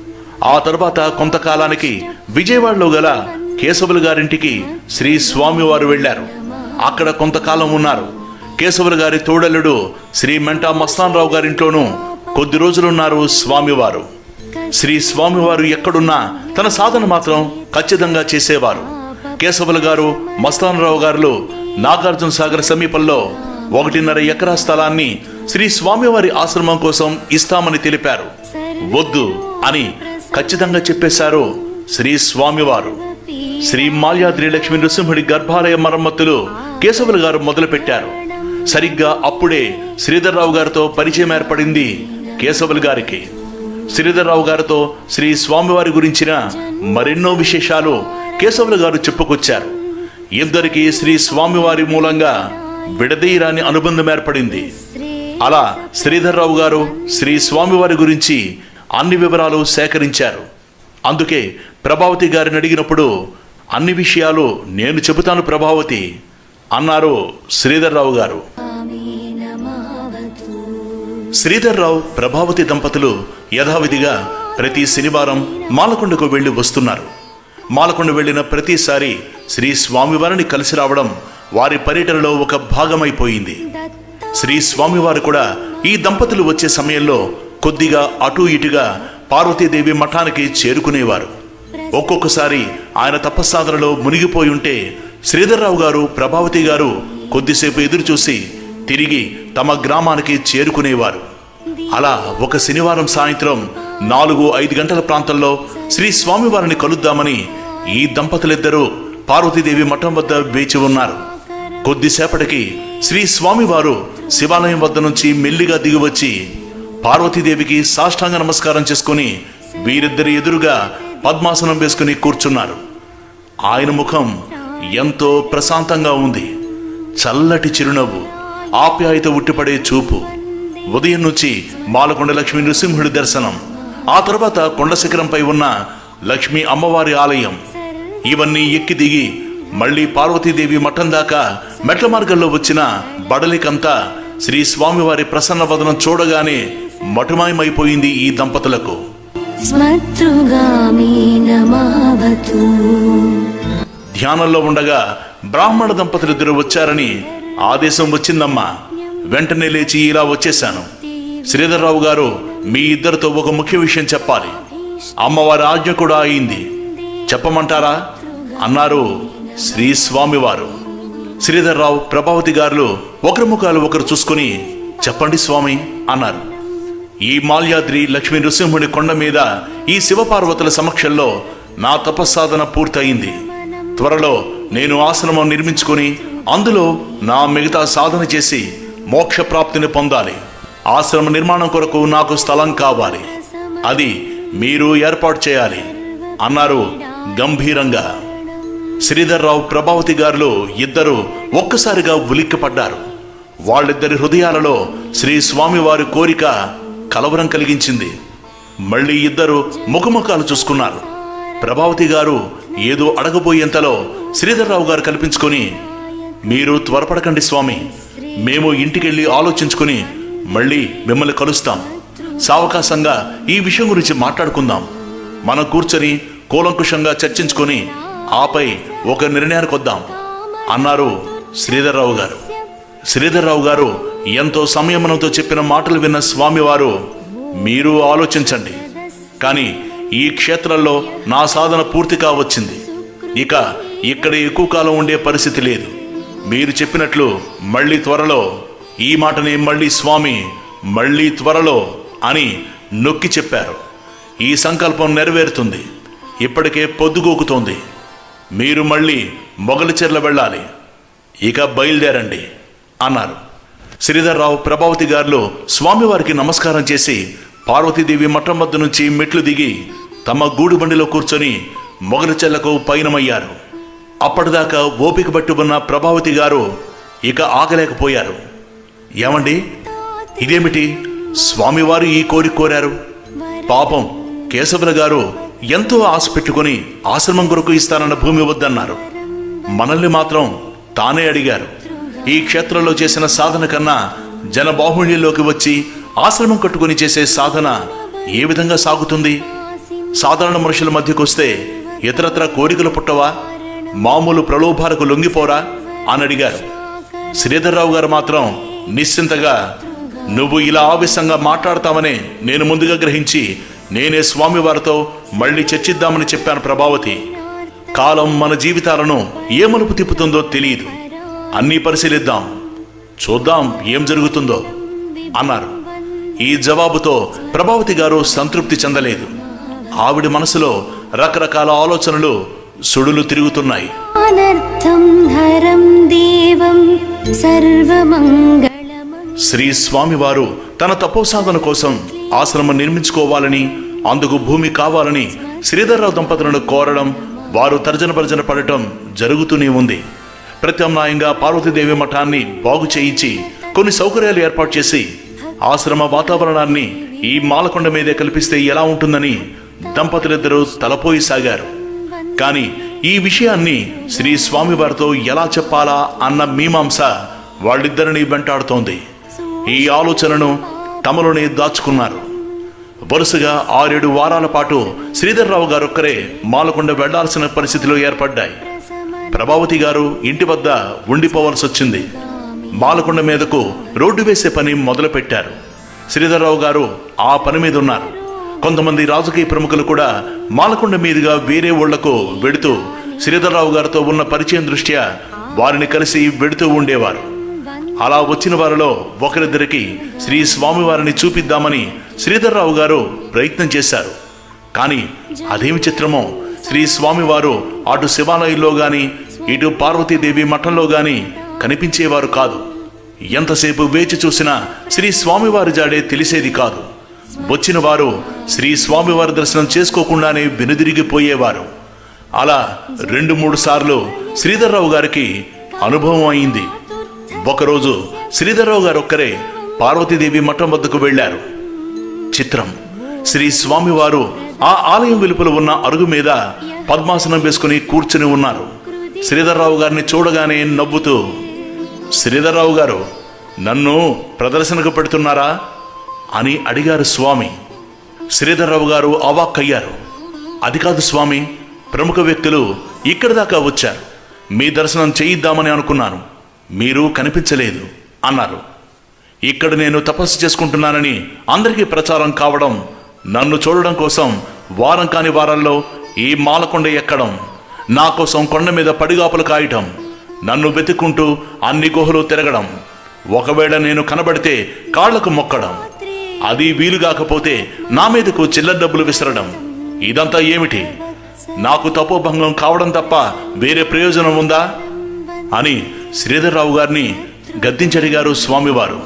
ఆ తర్వాత కొంతకాలానికి విజయవాడలో గల కేశవులు గారింటికి శ్రీ స్వామివారు వెళ్ళారు అక్కడ కొంతకాలం ఉన్నారు కేశవులు గారి తోడల్లుడు శ్రీ మెంటా మస్తానరావు గారింట్లోనూ కొద్ది రోజులున్నారు స్వామివారు శ్రీ స్వామివారు ఎక్కడున్నా తన సాధన మాత్రం ఖచ్చితంగా చేసేవారు కేశవులు గారు మస్తానరావు గారులు నాగార్జున సాగర్ సమీపంలో ఒకటిన్నర ఎకరా స్థలాన్ని శ్రీ స్వామివారి ఆశ్రమం కోసం ఇస్తామని తెలిపారు వద్దు అని ఖచ్చితంగా చెప్పేశారు శ్రీ స్వామివారు శ్రీ మాల్యాద్రి లక్ష్మీ నృసింహుడి గర్భాలయ మరమ్మతులు కేశవులు గారు మొదలుపెట్టారు సరిగ్గా అప్పుడే శ్రీధర్రావు గారితో పరిచయం ఏర్పడింది కేశవులు గారికి శ్రీధర్రావు గారితో శ్రీ స్వామివారి గురించిన మరెన్నో విశేషాలు కేశవులు గారు చెప్పుకొచ్చారు ఇద్దరికి శ్రీ స్వామివారి మూలంగా విడదీయరాని అనుబంధం ఏర్పడింది అలా శ్రీధర్రావు గారు శ్రీ స్వామివారి గురించి అన్ని వివరాలు సేకరించారు అందుకే ప్రభావతి గారిని అడిగినప్పుడు అన్ని విషయాలు నేను చెబుతాను ప్రభావతి అన్నారు శ్రీధర్రావు గారు శ్రీధర్రావు ప్రభావతి దంపతులు యథావిధిగా ప్రతి శనివారం మాలకొండకు వెళ్లి వస్తున్నారు మాలకొండ వెళ్లిన ప్రతిసారి శ్రీ స్వామివారిని కలిసి రావడం వారి పర్యటనలో ఒక భాగమైపోయింది శ్రీ స్వామివారు కూడా ఈ దంపతులు వచ్చే సమయంలో కొద్దిగా అటు ఇటుగా పార్వతీదేవి మఠానికి చేరుకునేవారు ఒక్కొక్కసారి ఆయన తపస్సాధనలో మునిగిపోయి ఉంటే శ్రీధర్రావు గారు ప్రభావతి గారు కొద్దిసేపు ఎదురు చూసి తిరిగి తమ గ్రామానికి చేరుకునేవారు అలా ఒక శనివారం సాయంత్రం నాలుగు ఐదు గంటల ప్రాంతంలో శ్రీ స్వామివారిని కలుద్దామని ఈ దంపతులిద్దరూ పార్వతీదేవి మఠం వద్ద వేచి ఉన్నారు కొద్దిసేపటికి శ్రీ స్వామివారు శివాలయం వద్ద నుంచి మెల్లిగా దిగివచ్చి పార్వతీదేవికి సాష్టాంగ నమస్కారం చేసుకుని వీరిద్దరి ఎదురుగా పద్మాసనం వేసుకుని కూర్చున్నారు ఆయన ముఖం ఎంతో ప్రశాంతంగా ఉంది చల్లటి చిరునవ్వు ఆప్యాయత ఉట్టిపడే చూపు ఉదయం నుంచి మాలకొండ లక్ష్మీ నృసింహుడి దర్శనం ఆ తర్వాత కొండ శిఖరంపై ఉన్న లక్ష్మీ అమ్మవారి ఆలయం ఇవన్నీ ఎక్కి దిగి మళ్ళీ పార్వతీదేవి మఠం దాకా మెట్ల మార్గంలో వచ్చిన బడలికంతా శ్రీ స్వామివారి ప్రసన్న వదనం చూడగానే మటుమాయమైపోయింది ఈ దంపతులకు స్మతృగామి నమావతు ధ్యానంలో ఉండగా బ్రాహ్మణ దంపతులిద్దరు వచ్చారని ఆదేశం వచ్చిందమ్మా వెంటనే లేచి ఇలా వచ్చేశాను శ్రీధర్రావు గారు మీ ఇద్దరితో ఒక ముఖ్య విషయం చెప్పాలి అమ్మవారి ఆజ్ఞ కూడా అయింది చెప్పమంటారా అన్నారు శ్రీ స్వామివారు శ్రీధర్రావు ప్రభావతి గారులు ఒకరి ముఖాలు ఒకరు చూసుకుని చెప్పండి స్వామి అన్నారు ఈ మాల్యాద్రి లక్ష్మీ నృసింహుడి కొండ మీద ఈ శివపార్వతుల సమక్షంలో నా తపస్సాధన పూర్తయింది త్వరలో నేను ఆశ్రమం నిర్మించుకొని అందులో నా మిగతా సాధన చేసి మోక్ష ప్రాప్తిని పొందాలి ఆశ్రమ నిర్మాణం కొరకు నాకు స్థలం కావాలి అది మీరు ఏర్పాటు చేయాలి అన్నారు గంభీరంగా శ్రీధర్రావు ప్రభావతి గారులు ఇద్దరు ఒక్కసారిగా ఉలిక్కిపడ్డారు వాళ్ళిద్దరి హృదయాలలో శ్రీ స్వామివారి కోరిక కలవరం కలిగించింది మళ్ళీ ఇద్దరు ముఖముఖాలు చూసుకున్నారు ప్రభావతి గారు ఏదో అడగబోయేంతలో శ్రీధర్రావు గారు కల్పించుకొని మీరు త్వరపడకండి స్వామి మేము ఇంటికెళ్ళి ఆలోచించుకుని మళ్ళీ మిమ్మల్ని కలుస్తాం సావకాశంగా ఈ విషయం గురించి మాట్లాడుకుందాం మనం కూర్చొని కూలంకుషంగా చర్చించుకొని ఆపై ఒక నిర్ణయానికి వద్దాం అన్నారు శ్రీధర్రావు గారు శ్రీధర్రావు గారు ఎంతో సంయమనంతో చెప్పిన మాటలు విన్న స్వామివారు మీరు ఆలోచించండి కానీ ఈ క్షేత్రంలో నా సాధన పూర్తి కావచ్చింది ఇక ఇక్కడ ఎక్కువ కాలం ఉండే పరిస్థితి లేదు మీరు చెప్పినట్లు మళ్ళీ త్వరలో ఈ మాటని మళ్ళీ స్వామి మళ్ళీ త్వరలో అని నొక్కి చెప్పారు ఈ సంకల్పం నెరవేరుతుంది ఇప్పటికే పొద్దుగోకుతోంది మీరు మళ్ళీ మొగలిచెర్ల వెళ్ళాలి ఇక బయలుదేరండి అన్నారు శ్రీధర్రావు ప్రభావతి గారులు స్వామివారికి నమస్కారం చేసి పార్వతీదేవి మఠం వద్ద నుంచి మెట్లు దిగి తమ గూడు బండిలో కూర్చొని మొగలిచెల్లకు పయనమయ్యారు అప్పటిదాకా ఓపిక పట్టి ఉన్న ప్రభావతి గారు ఇక ఆగలేకపోయారు ఏమండి ఇదేమిటి స్వామివారు ఈ కోరిక కోరారు పాపం కేశవుల గారు ఎంతో ఆశ పెట్టుకుని ఆశ్రమం కొరకు ఇస్తానన్న భూమి వద్దన్నారు మనల్ని మాత్రం తానే అడిగారు ఈ క్షేత్రంలో చేసిన సాధన కన్నా జనబాహుళ్యంలోకి వచ్చి ఆశ్రమం కట్టుకుని చేసే సాధన ఏ విధంగా సాగుతుంది సాధారణ మనుషుల మధ్యకు వస్తే ఇతరత్ర కోరికలు పుట్టవా మామూలు ప్రలోభాలకు లొంగిపోరా అని అడిగారు శ్రీధర్రావు గారు మాత్రం నిశ్చింతగా నువ్వు ఇలా ఆవేశంగా మాట్లాడతావనే నేను ముందుగా గ్రహించి నేనే స్వామివారితో మళ్ళీ చర్చిద్దామని చెప్పాను ప్రభావతి కాలం మన జీవితాలను ఏ మలుపు తిప్పుతుందో తెలియదు అన్నీ పరిశీలిద్దాం చూద్దాం ఏం జరుగుతుందో అన్నారు ఈ జవాబుతో ప్రభావతి గారు సంతృప్తి చెందలేదు ఆవిడ మనసులో రకరకాల ఆలోచనలు సుడులు తిరుగుతున్నాయి అనర్థం హరం దేవం సర్వమంగళమం శ్రీ స్వామివారు తన తపోసాధన కోసం ఆశ్రమం నిర్మించుకోవాలని అందుకు భూమి కావాలని శ్రీధర్రావు దంపతులను కోరడం వారు తర్జన భర్జన పడటం జరుగుతూనే ఉంది ప్రత్యామ్నాయంగా పార్వతీదేవి మఠాన్ని బాగు చేయించి కొన్ని సౌకర్యాలు ఏర్పాటు చేసి ఆశ్రమ వాతావరణాన్ని ఈ మాలకొండ మీదే కల్పిస్తే ఎలా ఉంటుందని దంపతులిద్దరూ తలపోయి సాగారు కానీ ఈ విషయాన్ని శ్రీ స్వామివారితో ఎలా చెప్పాలా అన్న మీమాంస వాళ్ళిద్దరిని వెంటాడుతోంది ఈ ఆలోచనను తమలోనే దాచుకున్నారు వరుసగా ఆరేడు వారాల పాటు శ్రీధర్రావు గారు ఒక్కరే మాలకొండ వెళ్లాల్సిన పరిస్థితులు ఏర్పడ్డాయి ప్రభావతి గారు ఇంటి వద్ద ఉండిపోవలసి వచ్చింది మాలకొండ మీదకు రోడ్డు వేసే పని మొదలుపెట్టారు శ్రీధర్రావు గారు ఆ పని మీద ఉన్నారు కొంతమంది రాజకీయ ప్రముఖులు కూడా మాలకొండ మీదుగా వేరే ఊళ్లకు వెడుతూ శ్రీధర్రావు గారితో ఉన్న పరిచయం దృష్ట్యా వారిని కలిసి వెడుతూ ఉండేవారు అలా వచ్చిన వారిలో ఒకరిద్దరికి శ్రీ స్వామివారిని చూపిద్దామని శ్రీధర్రావు గారు ప్రయత్నం చేశారు కానీ అదేమి చిత్రమో శ్రీ స్వామివారు అటు శివాలయంలో గాని ఇటు పార్వతీదేవి మఠంలో గాని కనిపించేవారు కాదు ఎంతసేపు వేచి చూసినా శ్రీ స్వామివారి జాడే తెలిసేది కాదు వచ్చిన వారు శ్రీ స్వామివారి దర్శనం చేసుకోకుండానే వెనుదిరిగిపోయేవారు అలా రెండు మూడు సార్లు శ్రీధర్రావు గారికి అనుభవం అయింది ఒకరోజు శ్రీధర్రావు గారు ఒక్కరే పార్వతీదేవి మఠం వద్దకు వెళ్ళారు చిత్రం శ్రీ స్వామివారు ఆ ఆలయం వెలుపల ఉన్న అరుగు మీద పద్మాసనం వేసుకుని కూర్చుని ఉన్నారు శ్రీధర్రావు గారిని చూడగానే నవ్వుతూ శ్రీధర్రావు గారు నన్ను ప్రదర్శనకు పెడుతున్నారా అని అడిగారు స్వామి శ్రీధర్రావు గారు అవాక్కయ్యారు అది కాదు స్వామి ప్రముఖ వ్యక్తులు ఇక్కడి దాకా వచ్చారు మీ దర్శనం చేయిద్దామని అనుకున్నాను మీరు కనిపించలేదు అన్నారు ఇక్కడ నేను తపస్సు చేసుకుంటున్నానని అందరికీ ప్రచారం కావడం నన్ను చూడడం కోసం వారం కాని వారాల్లో ఈ మాలకొండ ఎక్కడం నా కోసం కొండ మీద పడిగాపులు కాయటం నన్ను వెతుక్కుంటూ అన్ని గుహలు తిరగడం ఒకవేళ నేను కనబడితే కాళ్లకు మొక్కడం అది వీలు కాకపోతే నా మీదకు చిల్లర డబ్బులు విసరడం ఇదంతా ఏమిటి నాకు తపోభంగం కావడం తప్ప వేరే ప్రయోజనం ఉందా అని శ్రీధర్రావు గారిని గద్దించడిగారు స్వామివారు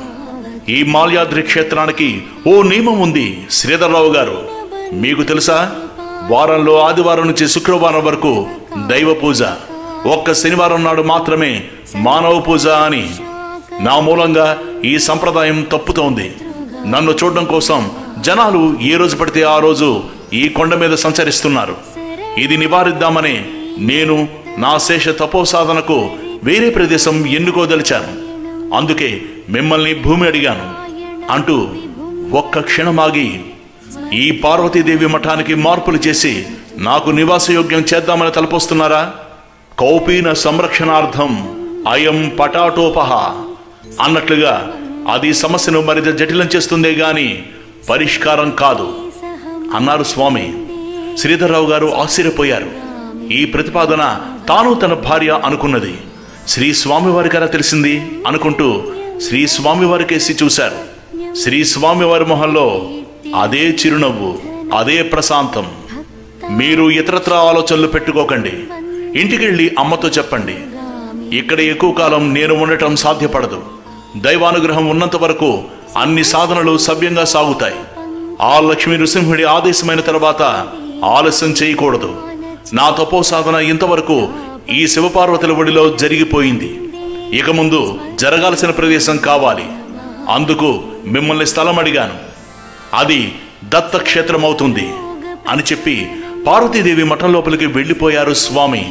ఈ మాల్యాద్రి క్షేత్రానికి ఓ నియమం ఉంది శ్రీధర్రావు గారు మీకు తెలుసా వారంలో ఆదివారం నుంచి శుక్రవారం వరకు దైవ పూజ ఒక్క శనివారం నాడు మాత్రమే మానవ పూజ అని నా మూలంగా ఈ సంప్రదాయం తప్పుతోంది నన్ను చూడడం కోసం జనాలు ఏ రోజు పడితే ఆ రోజు ఈ కొండ మీద సంచరిస్తున్నారు ఇది నివారిద్దామని నేను నా శేష తపోసాధనకు వేరే ప్రదేశం ఎన్నుకోదలిచాను అందుకే మిమ్మల్ని భూమి అడిగాను అంటూ ఒక్క క్షణమాగి ఈ పార్వతీదేవి మఠానికి మార్పులు చేసి నాకు నివాసయోగ్యం చేద్దామని తలపోస్తున్నారా కౌపీన సంరక్షణార్థం అయం పటాటోపహ అన్నట్లుగా అది సమస్యను మరింత జటిలం చేస్తుందే గాని పరిష్కారం కాదు అన్నారు స్వామి శ్రీధర్రావు గారు ఆశ్చర్యపోయారు ఈ ప్రతిపాదన తాను తన భార్య అనుకున్నది శ్రీ స్వామివారికి ఎలా తెలిసింది అనుకుంటూ శ్రీ స్వామివారికేసి చూశారు శ్రీ స్వామివారి మొహంలో అదే చిరునవ్వు అదే ప్రశాంతం మీరు ఇతరత్ర ఆలోచనలు పెట్టుకోకండి ఇంటికెళ్ళి అమ్మతో చెప్పండి ఇక్కడ ఎక్కువ కాలం నేను ఉండటం సాధ్యపడదు దైవానుగ్రహం ఉన్నంత వరకు అన్ని సాధనలు సవ్యంగా సాగుతాయి ఆ లక్ష్మీ నృసింహుడి ఆదేశమైన తర్వాత ఆలస్యం చేయకూడదు నా తపో సాధన ఇంతవరకు ఈ శివపార్వతుల ఒడిలో జరిగిపోయింది ఇక ముందు జరగాల్సిన ప్రదేశం కావాలి అందుకు మిమ్మల్ని స్థలం అడిగాను అది దత్తక్షేత్రమవుతుంది అని చెప్పి పార్వతీదేవి మఠం లోపలికి వెళ్ళిపోయారు స్వామి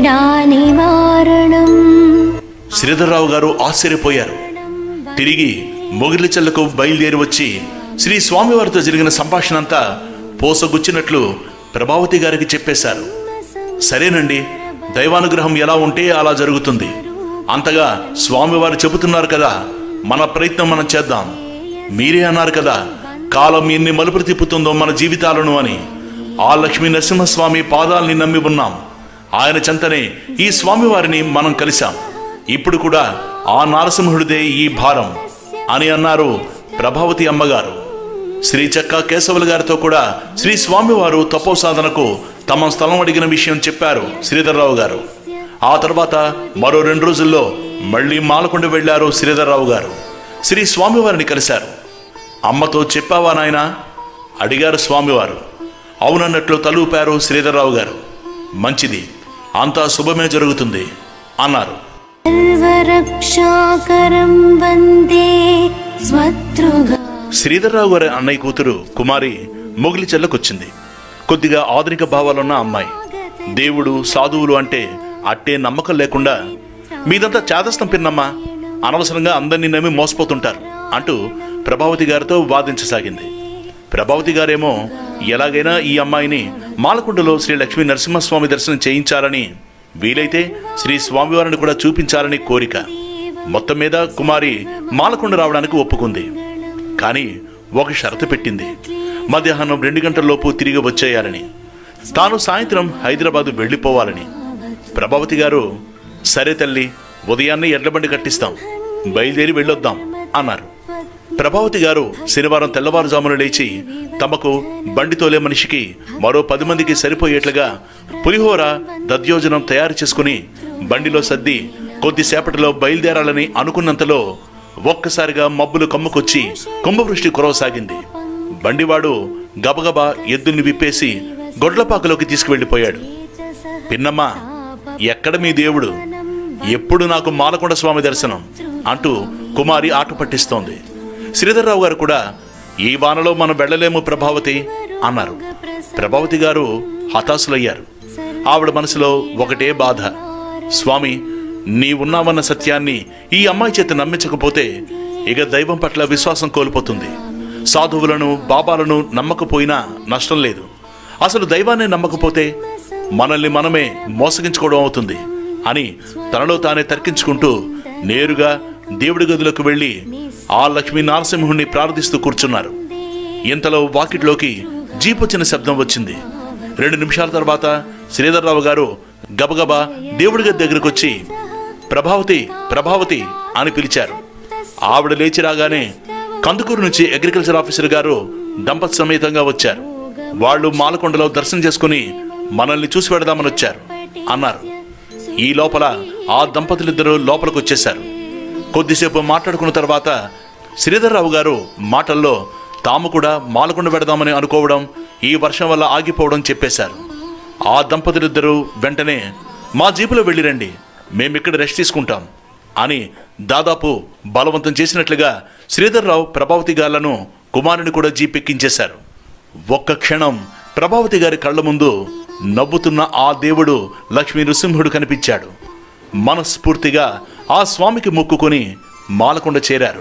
నివారణం శ్రీధర్రావు గారు ఆశ్చర్యపోయారు తిరిగి మొగిలిచెల్లకు బయలుదేరి వచ్చి శ్రీ స్వామివారితో జరిగిన సంభాషణ అంతా పోసగుచ్చినట్లు ప్రభావతి గారికి చెప్పేశారు సరేనండి దైవానుగ్రహం ఎలా ఉంటే అలా జరుగుతుంది అంతగా స్వామివారు చెబుతున్నారు కదా మన ప్రయత్నం మనం చేద్దాం మీరే అన్నారు కదా కాలం ఎన్ని మలుపులు తిప్పుతుందో మన జీవితాలను అని ఆ లక్ష్మీ నరసింహస్వామి పాదాల్ని నమ్మి ఉన్నాం ఆయన చెంతనే ఈ స్వామివారిని మనం కలిశాం ఇప్పుడు కూడా ఆ నారసింహుడిదే ఈ భారం అని అన్నారు ప్రభావతి అమ్మగారు శ్రీ చెక్క కేశవులు గారితో కూడా శ్రీ స్వామివారు తపో సాధనకు తమ స్థలం అడిగిన విషయం చెప్పారు శ్రీధర్రావు గారు ఆ తర్వాత మరో రెండు రోజుల్లో మళ్ళీ మాలకొండ వెళ్ళారు శ్రీధర్రావు గారు శ్రీ స్వామివారిని కలిశారు అమ్మతో చెప్పావా నాయనా అడిగారు స్వామివారు అవునన్నట్లు తలూపారు శ్రీధర్రావు గారు మంచిది అంతా శుభమే జరుగుతుంది అన్నారు सर्वरक्षाकरं वन्दे स्वतृगा శ్రీధర్రావు గారి అన్నయ్య కూతురు కుమారి మొగిలి చెల్లకొచ్చింది కొద్దిగా ఆధునిక భావాలున్న అమ్మాయి దేవుడు సాధువులు అంటే అట్టే నమ్మకం లేకుండా మీదంతా చాదస్తం పిన్నమ్మా అనవసరంగా అందరినీ నమ్మి మోసపోతుంటారు అంటూ ప్రభావతి గారితో వాదించసాగింది ప్రభావతి గారేమో ఎలాగైనా ఈ అమ్మాయిని మాలకొండలో శ్రీ లక్ష్మీ నరసింహస్వామి దర్శనం చేయించాలని వీలైతే శ్రీ స్వామివారిని కూడా చూపించాలని కోరిక మొత్తం మీద కుమారి మాలకొండ రావడానికి ఒప్పుకుంది కానీ ఒక షరతు పెట్టింది మధ్యాహ్నం రెండు గంటలలోపు తిరిగి వచ్చేయాలని తాను సాయంత్రం హైదరాబాద్ వెళ్ళిపోవాలని ప్రభావతి గారు సరే తల్లి ఉదయాన్నే ఎడ్లబండి కట్టిస్తాం బయలుదేరి వెళ్ళొద్దాం అన్నారు ప్రభావతి గారు శనివారం తెల్లవారుజామున లేచి తమకు బండి తోలే మనిషికి మరో పది మందికి సరిపోయేట్లుగా పులిహోర దద్యోజనం తయారు చేసుకుని బండిలో సర్ది కొద్దిసేపటిలో బయలుదేరాలని అనుకున్నంతలో ఒక్కసారిగా మబ్బులు కమ్ముకొచ్చి కుంభవృష్టి కురవసాగింది బండివాడు గబగబా ఎద్దుల్ని విప్పేసి గొడ్లపాకలోకి తీసుకువెళ్ళిపోయాడు పిన్నమ్మ ఎక్కడ మీ దేవుడు ఎప్పుడు నాకు మాలకొండ స్వామి దర్శనం అంటూ కుమారి ఆట పట్టిస్తోంది శ్రీధర్రావు గారు కూడా ఈ వానలో మనం వెళ్ళలేము ప్రభావతి అన్నారు ప్రభావతి గారు హతాశులయ్యారు ఆవిడ మనసులో ఒకటే బాధ స్వామి నీ ఉన్నావన్న సత్యాన్ని ఈ అమ్మాయి చేత నమ్మించకపోతే ఇక దైవం పట్ల విశ్వాసం కోల్పోతుంది సాధువులను బాబాలను నమ్మకపోయినా నష్టం లేదు అసలు దైవాన్ని నమ్మకపోతే మనల్ని మనమే మోసగించుకోవడం అవుతుంది అని తనలో తానే తర్కించుకుంటూ నేరుగా దేవుడి గదిలోకి వెళ్ళి ఆ లక్ష్మీ నారసింహుణ్ణి ప్రార్థిస్తూ కూర్చున్నారు ఇంతలో వాకిట్లోకి జీపొచ్చిన శబ్దం వచ్చింది రెండు నిమిషాల తర్వాత శ్రీధర్రావు గారు గబగబా దేవుడి గది దగ్గరకు వచ్చి ప్రభావతి ప్రభావతి అని పిలిచారు ఆవిడ లేచి రాగానే కందుకూరు నుంచి అగ్రికల్చర్ ఆఫీసర్ గారు దంపతి సమేతంగా వచ్చారు వాళ్ళు మాలకొండలో దర్శనం చేసుకుని మనల్ని చూసి పెడదామని వచ్చారు అన్నారు ఈ లోపల ఆ దంపతులిద్దరూ లోపలికి వచ్చేశారు కొద్దిసేపు మాట్లాడుకున్న తర్వాత శ్రీధర్రావు గారు మాటల్లో తాము కూడా మాలకొండ పెడదామని అనుకోవడం ఈ వర్షం వల్ల ఆగిపోవడం చెప్పేశారు ఆ దంపతులిద్దరూ వెంటనే మా జీపులో వెళ్ళిరండి మేమిక్కడ రెస్ట్ తీసుకుంటాం అని దాదాపు బలవంతం చేసినట్లుగా శ్రీధర్రావు ప్రభావతి గారులను కుమారుని కూడా జీప్ ఎక్కించేశారు ఒక్క క్షణం ప్రభావతి గారి కళ్ళ ముందు నవ్వుతున్న ఆ దేవుడు లక్ష్మీ నృసింహుడు కనిపించాడు మనస్ఫూర్తిగా ఆ స్వామికి మొక్కుకొని మాలకొండ చేరారు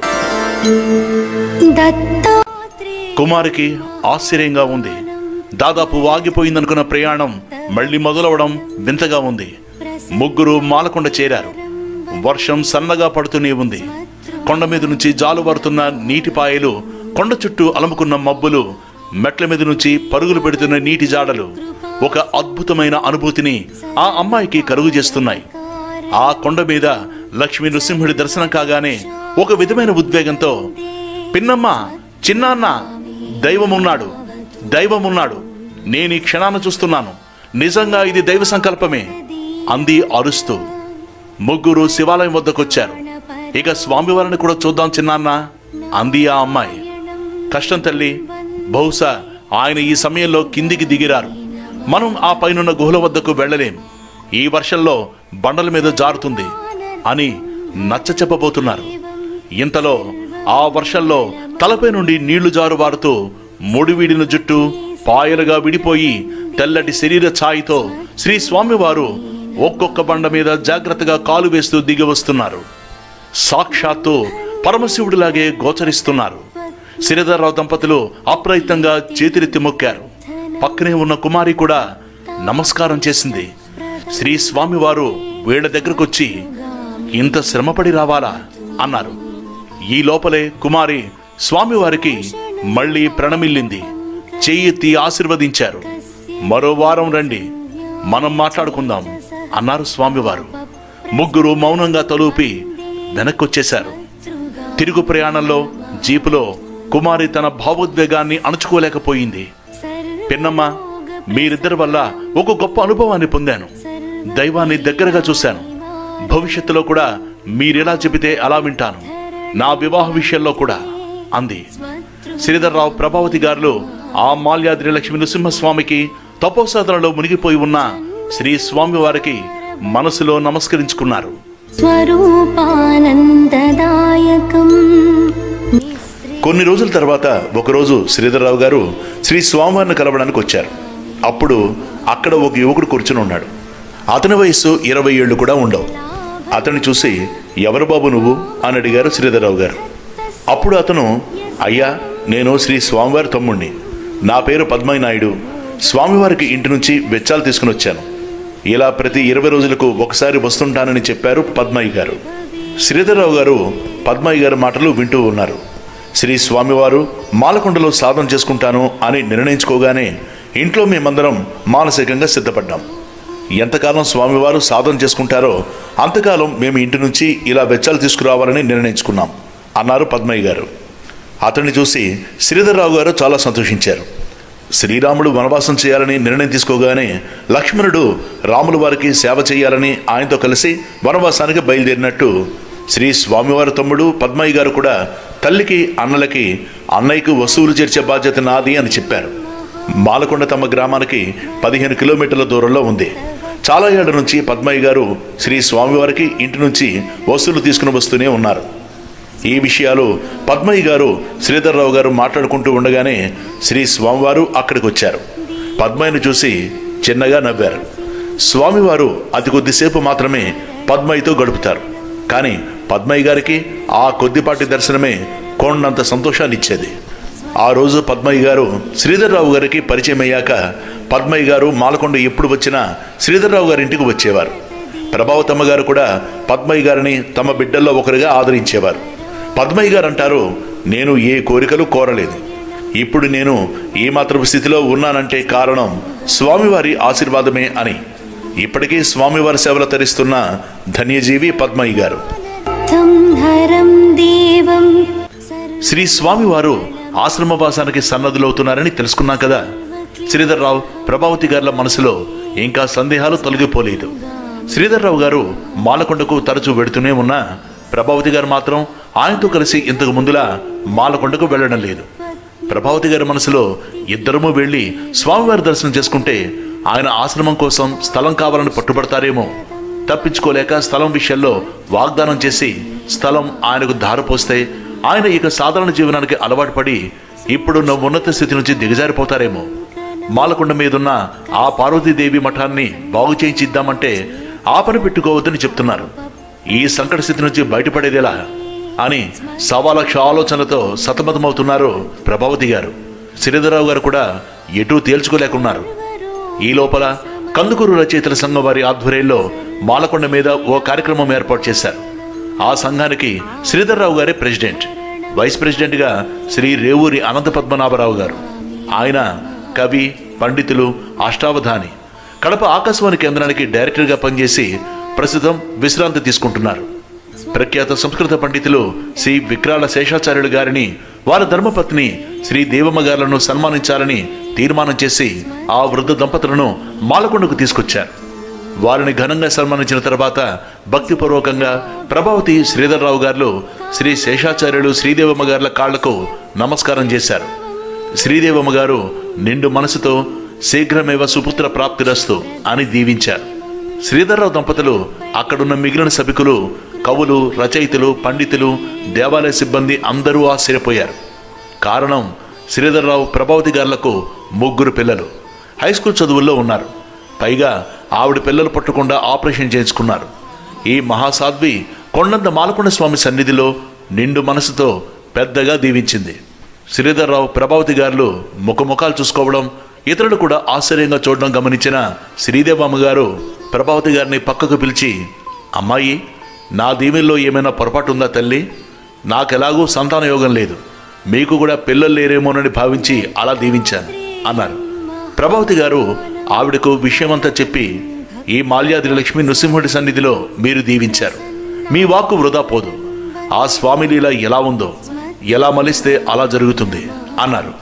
दत्तात्रेय కుమారికి ఆశ్చర్యంగా ఉంది దాదాపు ఆగిపోయిందనుకున్న ప్రయాణం మళ్ళీ మొదలవడం వింతగా ఉంది ముగ్గురు మాలకొండ చేరారు వర్షం సన్నగా పడుతూనే ఉంది కొండ మీద నుంచి జాలువారుతున్న నీటి పాయలు కొండ చుట్టూ అలముకున్న మబ్బులు మెట్ల మీద నుంచి పరుగులు పెడుతున్న నీటి జాడలు ఒక అద్భుతమైన అనుభూతిని ఆ అమ్మాయికి కలుగు చేస్తున్నాయి ఆ కొండ మీద లక్ష్మీ నృసింహుడి దర్శనం కాగానే ఒక విధమైన ఉద్వేగంతో పిన్నమ్మ చిన్నాన్న దైవమున్నాడు దైవమున్నాడు నేను ఈ క్షణాన్ని చూస్తున్నాను నిజంగా ఇది దైవ సంకల్పమే అంది అరుస్తూ ముగ్గురు శివాలయం వద్దకొచ్చారు ఇక స్వామివారిని కూడా చూద్దాం చిన్నాన్న అంది ఆ అమ్మాయి కష్టం తల్లి బహుశా ఆయన ఈ సమయంలో కిందికి దిగిరారు మనం ఆ పైనున్న గుహల వద్దకు వెళ్ళలేం ఈ వర్షంలో బండల మీద జారుతుంది అని నచ్చ చెప్పబోతున్నారు ఇంతలో ఆ వర్షంలో తలపై నుండి నీళ్లు జారువారుతూ ముడివీడిన జుట్టు పాయలుగా విడిపోయి తెల్లటి శరీర ఛాయితో శ్రీ స్వామివారు ఒక్కొక్క బండ మీద జాగ్రత్తగా కాలు వేస్తూ దిగి వస్తున్నారు సాక్షాత్తు పరమశివుడిలాగే గోచరిస్తున్నారు శ్రీధర్రావు దంపతులు అప్రయత్నంగా చేతులెత్తి మొక్కారు పక్కనే ఉన్న కుమారి కూడా నమస్కారం చేసింది శ్రీ స్వామివారు వీళ్ళ దగ్గరకొచ్చి ఇంత శ్రమపడి రావాలా అన్నారు ఈ లోపలే కుమారి స్వామివారికి మళ్ళీ ప్రణమిల్లింది చెయ్యెత్తి ఆశీర్వదించారు మరో వారం రండి మనం మాట్లాడుకుందాం అన్నారు స్వామివారు ముగ్గురు మౌనంగా తలూపి వెనక్కొచ్చేశారు తిరుగు ప్రయాణంలో జీపులో కుమారి తన భావోద్వేగాన్ని అణుచుకోలేకపోయింది పిన్నమ్మ మీరిద్దరి వల్ల ఒక గొప్ప అనుభవాన్ని పొందాను దైవాన్ని దగ్గరగా చూశాను భవిష్యత్తులో కూడా మీరెలా చెబితే అలా వింటాను నా వివాహ విషయంలో కూడా అంది శ్రీధర్రావు ప్రభావతి గారు ఆ మాల్యాద్రి లక్ష్మీ నృసింహస్వామికి తపోసాధనలో మునిగిపోయి ఉన్న శ్రీ స్వామి వారికి మనసులో నమస్కరించుకున్నారు స్వరూపానందదాయకం కొన్ని రోజుల తర్వాత ఒకరోజు శ్రీధర్రావు గారు శ్రీ స్వామివారిని కలవడానికి వచ్చారు అప్పుడు అక్కడ ఒక యువకుడు కూర్చుని ఉన్నాడు అతని వయస్సు ఇరవై ఏళ్ళు కూడా ఉండవు అతన్ని చూసి ఎవరు బాబు నువ్వు అని అడిగారు శ్రీధర్రావు గారు అప్పుడు అతను అయ్యా నేను శ్రీ స్వామివారి తమ్ముణ్ణి నా పేరు పద్మయ్య నాయుడు స్వామివారికి ఇంటి నుంచి వెచ్చాలు తీసుకుని వచ్చాను ఇలా ప్రతి ఇరవై రోజులకు ఒకసారి వస్తుంటానని చెప్పారు పద్మయ్య గారు శ్రీధర్రావు గారు పద్మయ్య గారి మాటలు వింటూ ఉన్నారు శ్రీ స్వామివారు మాలకొండలో సాధన చేసుకుంటాను అని నిర్ణయించుకోగానే ఇంట్లో మేమందరం మానసికంగా సిద్ధపడ్డాం ఎంతకాలం స్వామివారు సాధన చేసుకుంటారో అంతకాలం మేము ఇంటి నుంచి ఇలా వెచ్చాలు తీసుకురావాలని నిర్ణయించుకున్నాం అన్నారు పద్మయ్య గారు అతన్ని చూసి శ్రీధర్రావు గారు చాలా సంతోషించారు శ్రీరాముడు వనవాసం చేయాలని నిర్ణయం తీసుకోగానే లక్ష్మణుడు రాముల వారికి సేవ చేయాలని ఆయనతో కలిసి వనవాసానికి బయలుదేరినట్టు శ్రీ స్వామివారి తమ్ముడు పద్మయ్య గారు కూడా తల్లికి అన్నలకి అన్నయ్యకు వసూలు చేర్చే బాధ్యత నాది అని చెప్పారు మాలకొండ తమ గ్రామానికి పదిహేను కిలోమీటర్ల దూరంలో ఉంది చాలా ఏళ్ల నుంచి పద్మయ్య గారు శ్రీ స్వామివారికి ఇంటి నుంచి వసూలు తీసుకుని వస్తూనే ఉన్నారు ఈ విషయాలు పద్మయ్య గారు శ్రీధర్రావు గారు మాట్లాడుకుంటూ ఉండగానే శ్రీ స్వామివారు అక్కడికి వచ్చారు పద్మయ్యను చూసి చిన్నగా నవ్వారు స్వామివారు అతి కొద్దిసేపు మాత్రమే పద్మయ్యతో గడుపుతారు కానీ పద్మయ్య గారికి ఆ కొద్దిపాటి దర్శనమే కొండంత సంతోషాన్ని ఇచ్చేది ఆ రోజు పద్మయ్య గారు శ్రీధర్రావు గారికి పరిచయం అయ్యాక పద్మయ్య గారు మాలకొండ ఎప్పుడు వచ్చినా శ్రీధర్రావు గారి ఇంటికి వచ్చేవారు ప్రభావతమ్మ గారు కూడా పద్మయ్య గారిని తమ బిడ్డల్లో ఒకరిగా ఆదరించేవారు పద్మయ్య గారు అంటారు నేను ఏ కోరికలు కోరలేదు ఇప్పుడు నేను ఈ మాత్రపు స్థితిలో ఉన్నానంటే కారణం స్వామివారి ఆశీర్వాదమే అని ఇప్పటికీ స్వామివారి సేవలు తరిస్తున్న ధన్యజీవి పద్మయ్య గారు తం హరం దేవం శ్రీ స్వామివారు ఆశ్రమవాసానికి సన్నద్ధులవుతున్నారని తెలుసుకున్నాం కదా శ్రీధర్రావు ప్రభావతి గారుల మనసులో ఇంకా సందేహాలు తొలగిపోలేదు శ్రీధర్రావు గారు మాలకొండకు తరచూ వెడుతూనే ఉన్నా ప్రభావతి గారు మాత్రం ఆయనతో కలిసి ఇంతకు ముందులా మాలకొండకు వెళ్ళడం లేదు ప్రభావతి గారి మనసులో ఇద్దరము వెళ్ళి స్వామివారి దర్శనం చేసుకుంటే ఆయన ఆశ్రమం కోసం స్థలం కావాలని పట్టుబడతారేమో తప్పించుకోలేక స్థలం విషయంలో వాగ్దానం చేసి స్థలం ఆయనకు దారిపోస్తే ఆయన ఇక సాధారణ జీవనానికి అలవాటు పడి ఇప్పుడున్న ఉన్నత స్థితి నుంచి దిగజారిపోతారేమో మాలకొండ మీదున్న ఆ పార్వతీదేవి మఠాన్ని బాగు చేయించిద్దామంటే ఆ పని పెట్టుకోవద్దని చెప్తున్నారు ఈ సంకట స్థితి నుంచి బయటపడేదెలా అని సవా లక్ష ఆలోచనలతో సతమతమవుతున్నారు ప్రభావతి గారు శ్రీధరరావు గారు కూడా ఎటూ తేల్చుకోలేకున్నారు ఈ లోపల కందుకూరు రచయితల సంఘం వారి ఆధ్వర్యంలో మాలకొండ మీద ఓ కార్యక్రమం ఏర్పాటు చేశారు ఆ సంఘానికి శ్రీధర్రావు గారే ప్రెసిడెంట్ వైస్ ప్రెసిడెంట్గా శ్రీ రేవూరి అనంత పద్మనాభరావు గారు ఆయన కవి పండితులు అష్టావధాని కడప ఆకాశవాణి కేంద్రానికి డైరెక్టర్గా పనిచేసి ప్రస్తుతం విశ్రాంతి తీసుకుంటున్నారు ప్రఖ్యాత సంస్కృత పండితులు శ్రీ విక్రాల శేషాచార్యులు గారిని వారి ధర్మపత్ని శ్రీ దేవమ్మ గారులను సన్మానించాలని తీర్మానం చేసి ఆ వృద్ధ దంపతులను మాలకొండకు తీసుకొచ్చారు వారిని ఘనంగా సన్మానించిన తర్వాత భక్తిపూర్వకంగా ప్రభావతి శ్రీధర్రావు గారు శ్రీ శేషాచార్యులు శ్రీదేవమ్మ గారుల కాళ్లకు నమస్కారం చేశారు శ్రీదేవమ్మ గారు నిండు మనసుతో శీఘ్రమేవ సుపుత్ర ప్రాప్తిరస్తు అని దీవించారు శ్రీధర్రావు దంపతులు అక్కడున్న మిగిలిన సభికులు కవులు రచయితలు పండితులు దేవాలయ సిబ్బంది అందరూ ఆశ్చర్యపోయారు కారణం శ్రీధర్రావు ప్రభావతి గారులకు ముగ్గురు పిల్లలు హై స్కూల్ చదువుల్లో ఉన్నారు పైగా ఆవిడ పిల్లలు పట్టకుండా ఆపరేషన్ చేయించుకున్నారు ఈ మహాసాధ్వి కొండంత మాలకొండ స్వామి సన్నిధిలో నిండు మనసుతో పెద్దగా దీవించింది శ్రీధర్రావు ప్రభావతి గారులు ముఖముఖాలు చూసుకోవడం ఇతరులు కూడా ఆశ్చర్యంగా చూడడం గమనించిన శ్రీదేవమ్మ గారు ప్రభావతి గారిని పక్కకు పిలిచి అమ్మాయి నా దీవెల్లో ఏమైనా పొరపాటు ఉందా తల్లి నాకెలాగూ సంతాన యోగం లేదు మీకు కూడా పిల్లలు లేరేమోనని భావించి అలా దీవించాను అన్నారు ప్రభావతి గారు ఆవిడకు విషయమంతా చెప్పి ఈ మాల్యాద్రి లక్ష్మీ నృసింహుడి సన్నిధిలో మీరు దీవించారు మీ వాక్కు వృధా పోదు ఆ స్వామి లీల ఎలా ఉందో ఎలా మలిస్తే అలా జరుగుతుంది అన్నారు